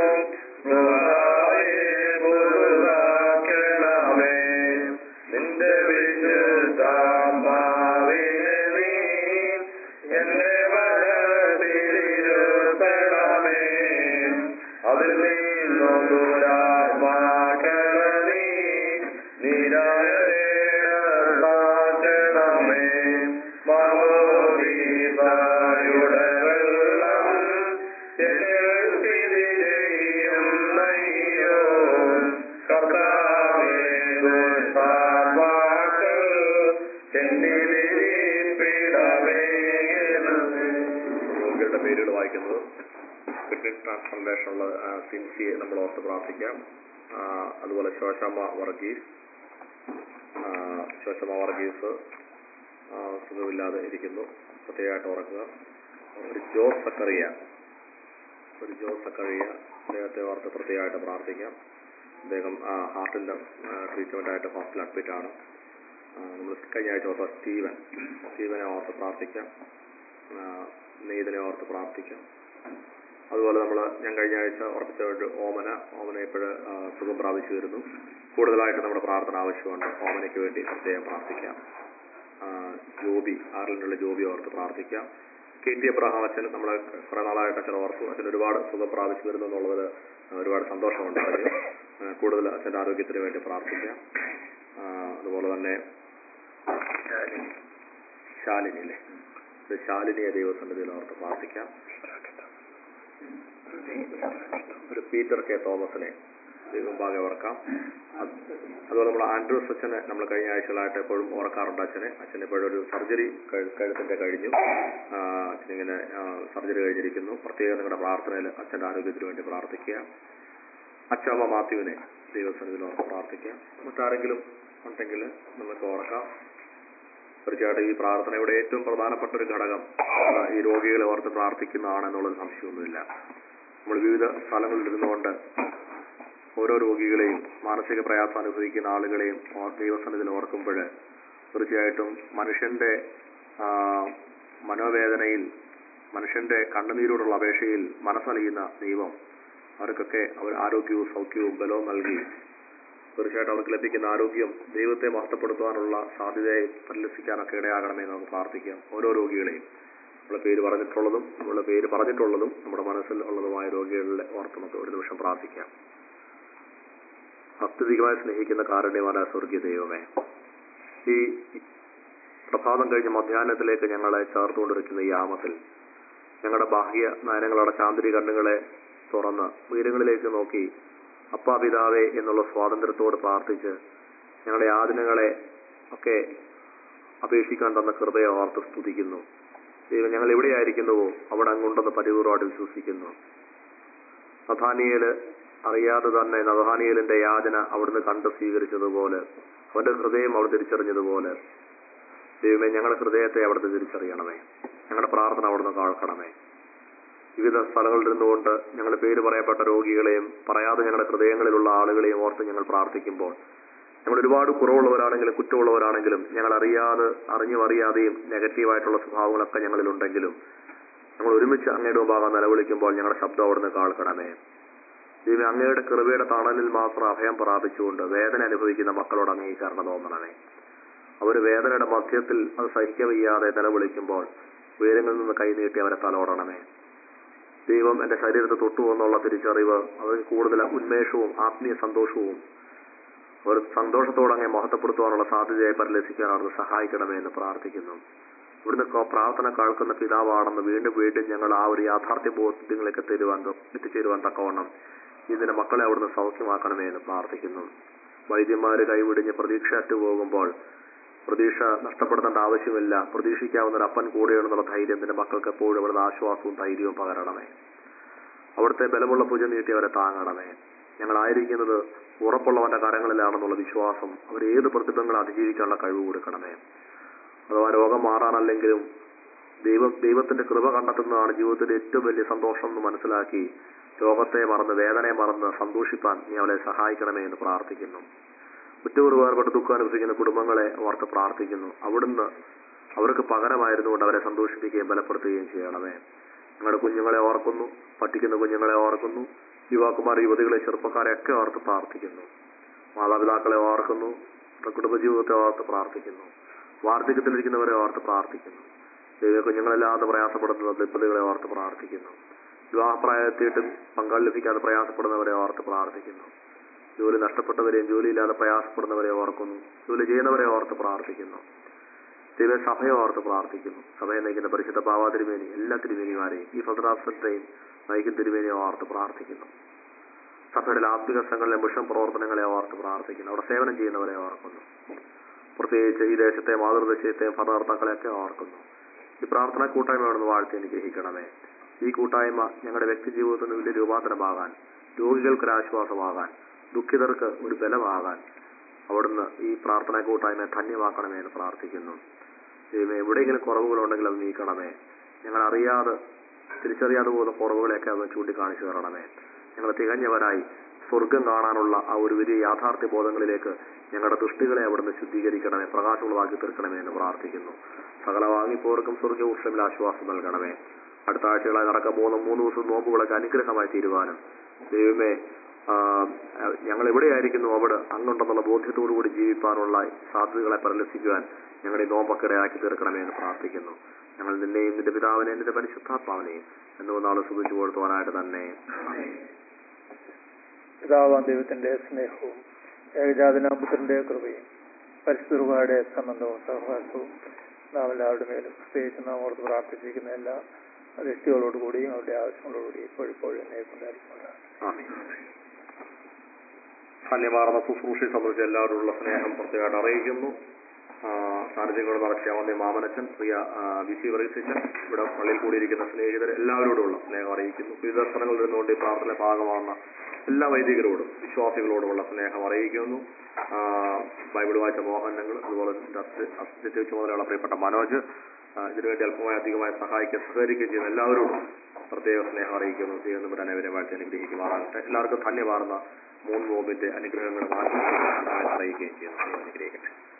പുതുതാക്കണമേ നിന്റെ വിശുദ്ധാത്മാവിനെ നീ എന്നെ വരതിരുത്തണമേ അതിൽ നിന്നും ദുരാത്മാക്കളീ നിരായണമേ മാമോദീസായുടെ വെള്ളം എന്നിൽ സ്ഥിതി ചെയ്യുന്നയ്യോ കർത്താവേ ദുഷ്ടാത്മാക്കൾ രോഗികളുടെ പേരുകൾ വായിക്കുന്നത് കിഡ്നി ട്രാൻസ്പ്ലാന്റേഷനുള്ള സിൻസിയെ നമ്മൾ ഓർത്ത് പ്രാർത്ഥിക്കാം ആ, അതുപോലെ ശോശമ്മ വർഗീസ് ആ, ശോശമ്മ വർഗീസ് ആ, സുഖമില്ലാതെ ഇരിക്കുന്നു പ്രത്യേകമായിട്ട് ഓർക്കുക ഒരു ജോസ് സക്കറിയ ഒരു ജോസ് സക്കറിയ അദ്ദേഹത്തെ ഓർത്ത് പ്രത്യേകമായിട്ട് പ്രാർത്ഥിക്കാം അദ്ദേഹം ആ, ഹാർട്ടിന്റെ ട്രീറ്റ്മെന്റ് ആയിട്ട് ഹോസ്പിറ്റൽ അഡ്മിറ്റ് ആണ് നമ്മൾ കഴിഞ്ഞ ആഴ്ച ഓർത്ത സ്റ്റീവൻ സ്റ്റീവനെ ഓർത്ത് പ്രാർത്ഥിക്കാം ആ, നെയ്തിനെ ഓർത്ത് പ്രാർത്ഥിക്കാം അതുപോലെ നമ്മൾ ഞാൻ കഴിഞ്ഞ ആഴ്ച ഉറപ്പിച്ച ഒരു ഓമന ഓമന ഇപ്പോൾ സുഖം പ്രാപിച്ചു വരുന്നു കൂടുതലായിട്ട് നമ്മുടെ പ്രാർത്ഥന ആവശ്യമുണ്ട് ഓമനയ്ക്ക് വേണ്ടി പ്രത്യേകം പ്രാർത്ഥിക്കാം ആ, ജോബി ആറിലുള്ള ജോബി ഓർത്ത് പ്രാർത്ഥിക്കാം കെ ടി എബ്രഹാം അച്ഛൻ നമ്മളെ കുറെ നാളായിട്ട് അച്ഛൻ ഓർത്തു അച്ഛൻ ഒരുപാട് സുഖം പ്രാപിച്ചു വരുന്നു എന്നുള്ളതിൽ ഒരുപാട് സന്തോഷമുണ്ട് അതിൽ ആ, കൂടുതൽ അച്ഛൻ്റെ ആരോഗ്യത്തിന് വേണ്ടി പ്രാർത്ഥിക്കാം ആ, അതുപോലെ തന്നെ ശാലിനി അല്ലേ ഇത് ശാലിനിയെ ദൈവസന്നിധിയിൽ ഓർത്ത് പ്രാർത്ഥിക്കാം ഒരു പീറ്റർ കെ തോമസിനെ ദൈവം ഭാഗം ഓർക്കാം അത് അതുപോലെ നമ്മൾ ആൻഡ്രൂസ് അച്ഛനെ നമ്മൾ കഴിഞ്ഞ ആഴ്ചകളായിട്ട് എപ്പോഴും ഓർക്കാറുണ്ട് അച്ഛനെ അച്ഛൻ എപ്പോഴും ഒരു സർജറി കഴുത്തിന്റെ കഴിഞ്ഞു ആ, അച്ഛനിങ്ങനെ സർജറി കഴിഞ്ഞിരിക്കുന്നു പ്രത്യേകം നിങ്ങളുടെ പ്രാർത്ഥനയിൽ അച്ഛൻ്റെ ആരോഗ്യത്തിന് വേണ്ടി പ്രാർത്ഥിക്കുക അച്ഛമ്മ മാത്യുവിനെ ദൈവസന്നിധിയിൽ ഓർത്ത് പ്രാർത്ഥിക്കുക മറ്റാരെങ്കിലും ഉണ്ടെങ്കിൽ നമുക്ക് ഓർക്കാം തീർച്ചയായിട്ടും ഈ പ്രാർത്ഥനയുടെ ഏറ്റവും പ്രധാനപ്പെട്ട ഒരു ഘടകം ആ, ഈ രോഗികളെ ഓർത്ത് പ്രാർത്ഥിക്കുന്നതാണ് എന്നുള്ളത് സംശയമൊന്നുമില്ല നമ്മൾ വിവിധ സ്ഥലങ്ങളിൽ ഇരുന്നുകൊണ്ട് ഓരോ രോഗികളെയും മാനസിക പ്രയാസം അനുഭവിക്കുന്ന ആളുകളെയും ഓർ- ദൈവസന്നിധിയിൽ ഓർക്കുമ്പോൾ തീർച്ചയായിട്ടും മനുഷ്യന്റെ ആ, മനോവേദനയിൽ മനുഷ്യന്റെ കണ്ണുനീരോടുള്ള അപേക്ഷയിൽ മനസ്സലിയുന്ന ദൈവം അവർക്കൊക്കെ അവർ ആരോഗ്യവും സൗഖ്യവും ബലവും നൽകി തീർച്ചയായിട്ടും അവർക്ക് ലഭിക്കുന്ന ആരോഗ്യം ദൈവത്തെ മഹത്വപ്പെടുത്തുവാനുള്ള സാധ്യതയെ പരിലസിക്കാനൊക്കെ ഇടയാകണമെന്ന് നമുക്ക് പ്രാർത്ഥിക്കാം ഓരോ രോഗികളെയും നമ്മുടെ പേര് പറഞ്ഞിട്ടുള്ളതും നമ്മുടെ പേര് പറഞ്ഞിട്ടുള്ളതും നമ്മുടെ മനസ്സിൽ ഉള്ളതുമായ രോഗികളുടെ ഓർത്ത് നമുക്ക് ഒരു നിമിഷം പ്രാർത്ഥിക്കാം അത്യധികമായി സ്നേഹിക്കുന്ന കാരുണ്യവാന സ്വർഗീയ ദൈവമേ ഈ പ്രഭാതം കഴിഞ്ഞ മധ്യാഹ്നത്തിലേക്ക് ഞങ്ങളെ ചേർത്തുകൊണ്ടിരിക്കുന്ന ഈ യാമത്തിൽ ഞങ്ങളുടെ ബാഹ്യ നയനങ്ങളുടെ ചാന്തിരി കണ്ണുകളെ തുറന്ന് ഉയരങ്ങളിലേക്ക് നോക്കി അപ്പാ പിതാവേ എന്നുള്ള സ്വാതന്ത്ര്യത്തോട് പ്രാർത്ഥിച്ച് ഞങ്ങളുടെ യാതനകളെ ഒക്കെ അപേക്ഷിക്കാൻ തന്ന കൃപയെ ഓർത്ത് സ്തുതിക്കുന്നു ദൈവം ഞങ്ങൾ എവിടെയായിരിക്കുന്നുവോ അവിടെ അങ്ങുണ്ടെന്ന് പരിപൂർവമായിട്ട് വിശ്വസിക്കുന്നു നഥാനിയേല് അറിയാതെ തന്നെ നഥാനിയേലിന്റെ യാചന അവിടുന്ന് കണ്ട് സ്വീകരിച്ചതുപോലെ അവന്റെ ഹൃദയം അവിടെ തിരിച്ചറിഞ്ഞതുപോലെ ദൈവമേ ഞങ്ങളുടെ ഹൃദയത്തെ അവിടുന്ന് തിരിച്ചറിയണമേ ഞങ്ങളുടെ പ്രാർത്ഥന അവിടുന്ന് കേൾക്കണമേ വിവിധ സ്ഥലങ്ങളിൽ ഇരുന്നുകൊണ്ട് ഞങ്ങളുടെ പേര് പറയപ്പെട്ട രോഗികളെയും പറയാതെ ഞങ്ങളുടെ ഹൃദയങ്ങളിലുള്ള ആളുകളെയും ഓർത്ത് ഞങ്ങൾ പ്രാർത്ഥിക്കുമ്പോൾ ഞങ്ങൾ ഒരുപാട് കുറവുള്ളവരാണെങ്കിലും കുറ്റമുള്ളവരാണെങ്കിലും ഞങ്ങൾ അറിയാതെ അറിഞ്ഞും അറിയാതെയും നെഗറ്റീവായിട്ടുള്ള സ്വഭാവങ്ങളൊക്കെ ഞങ്ങളിലുണ്ടെങ്കിലും ഞങ്ങൾ ഒരുമിച്ച് അങ്ങയുടെ മുമ്പാകെ നിലവിളിക്കുമ്പോൾ ഞങ്ങളുടെ ശബ്ദം അവിടുന്ന് കേൾക്കണമേ ദൈവം അങ്ങയുടെ കൃപയുടെ തണലിൽ മാത്രം അഭയം പ്രാപിച്ചുകൊണ്ട് വേദന അനുഭവിക്കുന്ന മക്കളോട് അംഗീകരണം തോന്നണമേ അവർ വേദനയുടെ മധ്യത്തിൽ അത് സഹിക്കവയ്യാതെ നിലവിളിക്കുമ്പോൾ ഉയരങ്ങളിൽ നിന്ന് കൈനീട്ടി അവരെ തലോടണമേ ദൈവം എന്റെ ശരീരത്തെ തൊട്ടു എന്നുള്ള തിരിച്ചറിവ് അവർക്ക് കൂടുതൽ ഉന്മേഷവും ആത്മീയ സന്തോഷവും അവർ സന്തോഷത്തോടെ അങ്ങനെ മഹത്വപ്പെടുത്തുവാനുള്ള സാധ്യതയെ പരിലസിക്കാൻ അവിടുന്ന് സഹായിക്കണമേ എന്ന് പ്രാർത്ഥിക്കുന്നു ഇവിടുന്ന് കോ- പ്രാർത്ഥന കേൾക്കുന്ന പിതാവാണെന്ന് വീണ്ടും വീണ്ടും ഞങ്ങൾ ആ ഒരു യാഥാർത്ഥ്യ ബോധ്യങ്ങളിലേക്ക് തരുവാൻ എത്തിച്ചേരുവാൻ തക്കവണ്ണം ഇതിന്റെ മക്കളെ അവിടുന്ന് സൗഖ്യമാക്കണമേ എന്ന് പ്രാർത്ഥിക്കുന്നു വൈദ്യന്മാര് കൈവിടിഞ്ഞ് പ്രതീക്ഷ അറ്റുപോകുമ്പോൾ പ്രതീക്ഷ നഷ്ടപ്പെടുത്തേണ്ട ആവശ്യമില്ല പ്രതീക്ഷിക്കാവുന്ന ഒരു അപ്പൻ കൂടെയുണ്ടെന്നുള്ള ധൈര്യം നിന്റെ മക്കൾക്ക് എപ്പോഴും അവിടുന്ന് ആശ്വാസവും ധൈര്യവും പകരണമേ അവിടുത്തെ ബലമുള്ള ഭുജം നീട്ടി അവരെ താങ്ങണമേ ഞങ്ങളായിരിക്കുന്നത് ഉറപ്പുള്ളവന്റെ കരങ്ങളിലാണെന്നുള്ള വിശ്വാസം അവർ ഏത് പ്രതിബന്ധങ്ങൾ അതിജീവിക്കാനുള്ള കഴിവ് കൊടുക്കണമേ അഥവാ രോഗം മാറാനല്ലെങ്കിലും ദൈവം ദൈവത്തിന്റെ കൃപ കണ്ടെത്തുന്നതാണ് ജീവിതത്തിന്റെ ഏറ്റവും വലിയ സന്തോഷം എന്ന് മനസ്സിലാക്കി രോഗത്തെ മറന്ന് വേദനയെ മറന്ന് സന്തോഷിപ്പാൻ നീ അവരെ സഹായിക്കണമേ എന്ന് പ്രാർത്ഥിക്കുന്നു കുറ്റൂർ വേർപെട്ട് ദുഃഖം അനുഭവിക്കുന്ന കുടുംബങ്ങളെ ഓർത്ത് പ്രാർത്ഥിക്കുന്നു അവിടുന്ന് അവർക്ക് പകരമായിരുന്നുകൊണ്ട് അവരെ സന്തോഷിപ്പിക്കുകയും ബലപ്പെടുത്തുകയും ചെയ്യണമേ ഞങ്ങളുടെ കുഞ്ഞുങ്ങളെ ഓർക്കുന്നു പഠിക്കുന്ന കുഞ്ഞുങ്ങളെ ഓർക്കുന്നു യുവാക്കുമാർ യുവതികളെ ചെറുപ്പക്കാരെ ഒക്കെ ഓർത്ത് പ്രാർത്ഥിക്കുന്നു മാതാപിതാക്കളെ ഓർക്കുന്നു അവരുടെ കുടുംബജീവിതത്തെ ഓർത്ത് പ്രാർത്ഥിക്കുന്നു വാർദ്ധക്യത്തിലിരിക്കുന്നവരെ ഓർത്ത് പ്രാർത്ഥിക്കുന്നു ദൈവ കുഞ്ഞുങ്ങളല്ലാതെ പ്രയാസപ്പെടുന്ന ദമ്പതികളെ ഓർത്ത് പ്രാർത്ഥിക്കുന്നു വിവാഹപ്രായത്തിയിട്ടും പങ്കാളി ലഭിക്കാതെ പ്രയാസപ്പെടുന്നവരെ ഓർത്ത് പ്രാർത്ഥിക്കുന്നു ജോലി നഷ്ടപ്പെട്ടവരെയും ജോലിയില്ലാതെ പ്രയാസപ്പെടുന്നവരെ ഓർക്കുന്നു ജോലി ചെയ്യുന്നവരെ ഓർത്ത് പ്രാർത്ഥിക്കുന്നു ദൈവ സഭയെ ഓർത്ത് പ്രാർത്ഥിക്കുന്നു സഭയെ നയിക്കുന്ന പരിശുദ്ധ പാവാ തിരുമേനി എല്ലാ തിരുമേനിമാരെയും ഈ ഭദ്രാസനത്തെയും നയിക്കുന്ന തിരുമേനിയെ ഓർത്ത് പ്രാർത്ഥിക്കുന്നു സഭയുടെ ആത്മിക സംഘങ്ങളിലെ മിഷൻ പ്രവർത്തനങ്ങളെ ഓർത്ത് പ്രാർത്ഥിക്കുന്നു അവിടെ സേവനം ചെയ്യുന്നവരെ ഓർക്കുന്നു പ്രത്യേകിച്ച് ഈ ദേശത്തെ മാതൃദേശത്തെയും ഭരണകർത്താക്കളെയൊക്കെ ഓർക്കുന്നു ഈ പ്രാർത്ഥനാ കൂട്ടായ്മയോടൊന്ന് വാഴ്ത്തി അനുഗ്രഹിക്കണമേ ഈ കൂട്ടായ്മ ഞങ്ങളുടെ വ്യക്തി ജീവിതത്തിന് വലിയ രൂപാന്തരമാകാൻ രോഗികൾക്ക് ആശ്വാസമാകാൻ ദുഃഖിതർക്ക് ഒരു ബലമാകാൻ അവിടുന്ന് ഈ പ്രാർത്ഥനാ കൂട്ടായ്മയെ ധന്യമാക്കണമേ എന്ന് പ്രാർത്ഥിക്കുന്നു ദൈവമേ എവിടെയെങ്കിലും കുറവുകളുണ്ടെങ്കിൽ അത് നീക്കണമേ ഞങ്ങൾ അറിയാതെ തിരിച്ചറിയാതെ പോകുന്ന കുറവുകളെയൊക്കെ അത് ചൂണ്ടിക്കാണിച്ചു തരണമേ ഞങ്ങൾ തികഞ്ഞവരായി സ്വർഗം കാണാനുള്ള ആ ഒരു വലിയ യാഥാർത്ഥ്യ ബോധങ്ങളിലേക്ക് ഞങ്ങളുടെ ദൃഷ്ടികളെ അവിടുന്ന് ശുദ്ധീകരിക്കണമേ പ്രകാശമുള്ളതാക്കി തീർക്കണമേ എന്ന് പ്രാർത്ഥിക്കുന്നു സകല വാങ്ങിപ്പോർക്കും സ്വർഗ ഉഷ്ണമിൽ ആശ്വാസം നൽകണമേ അടുത്ത ആഴ്ചകളായി നടക്കാൻ പോകുന്ന മൂന്ന് ദിവസം നോമ്പുകളൊക്കെ അനുഗ്രഹമായി തീരുവാനും ദൈവമേ ആ, ഞങ്ങൾ എവിടെയായിരിക്കുന്നു അവിടെ അങ്ങുണ്ടെന്നുള്ള ബോധ്യത്തോടു കൂടി ജീവിക്കാനുള്ള സാധ്യതകളെ പരിലസിക്കുവാൻ ഞങ്ങളുടെ ഈ നോമ്പൊക്കെ ഇടയാക്കി തീർക്കണമേ എന്ന് പ്രാർത്ഥിക്കുന്നു ഞങ്ങൾ നിന്നെയും നിന്റെ പിതാവിനെയും നിന്റെ പരിശുദ്ധാത്മാവിനെയും എന്ന് നാളെ സുഖിച്ചു കൊടുത്തുവാനായിട്ട് തന്നെ ആമേൻ. പിതാവാം ദൈവത്തിന്റെ സ്നേഹവും ഏകജാതനാപുത്രന്റെ കൃപയും പരിശുദ്ധയുടെ സംബന്ധവും സഹവാസവും നാം എല്ലാവരുടെ മേലും പ്രത്യേകിച്ച് നാം ഓർത്ത് പ്രാർത്ഥിച്ചിരിക്കുന്ന എല്ലാ വ്യക്തികളോടുകൂടിയും അവരുടെ ആവശ്യങ്ങളോടുകൂടി ഇപ്പോഴിപ്പോഴും നേരിട്ടുണ്ടായിരിക്കുന്നത് ആമേൻ. ധന്യമാർന്ന ശുശ്രൂഷയെ സംബന്ധിച്ച് എല്ലാവരോടുള്ള സ്നേഹം പ്രത്യേകമായിട്ട് അറിയിക്കുന്നു സാന്നിധ്യങ്ങൾ നടത്തിയ വന്യ മാമനച്ചൻ പ്രിയ ആ, വിസി വർഗിച്ചൻ ഇവിടെ പള്ളിയിൽ കൂടിയിരിക്കുന്ന സ്നേഹിതർ എല്ലാവരോടുമുള്ള സ്നേഹം അറിയിക്കുന്നു വിവിധ സ്ഥലങ്ങളിൽ നിന്നുകൊണ്ട് ഈ പ്രാർത്ഥന ഭാഗമാകുന്ന എല്ലാ വൈദികരോടും വിശ്വാസികളോടുമുള്ള സ്നേഹം അറിയിക്കുന്നു ആ, ബൈബിൾ വായിച്ച മോഹനങ്ങൾ അതുപോലെ അസിസ്റ്റന്റ് ചുമതലയുള്ള പ്രിയപ്പെട്ട മനോജ് ആ, ഇതിനുവേണ്ടി അല്പമായി അധികമായി സഹായിക്കുകയും സഹകരിക്കുകയും ചെയ്യുന്ന എല്ലാവരോടും പ്രത്യേക സ്നേഹം അറിയിക്കുന്നു ദൈവം നമ്മുടെ അവരെ വാഴ്ത്തി അനുഗ്രഹിക്കുമാറാകട്ടെ എല്ലാവർക്കും ധന്യമാർന്ന മൂന്ന് നോമ്പിന്റെ അനുഗ്രഹങ്ങളും ആശംസകളും അറിയിക്കുകയും ചെയ്യുന്നു ദൈവം അനുഗ്രഹിക്കട്ടെ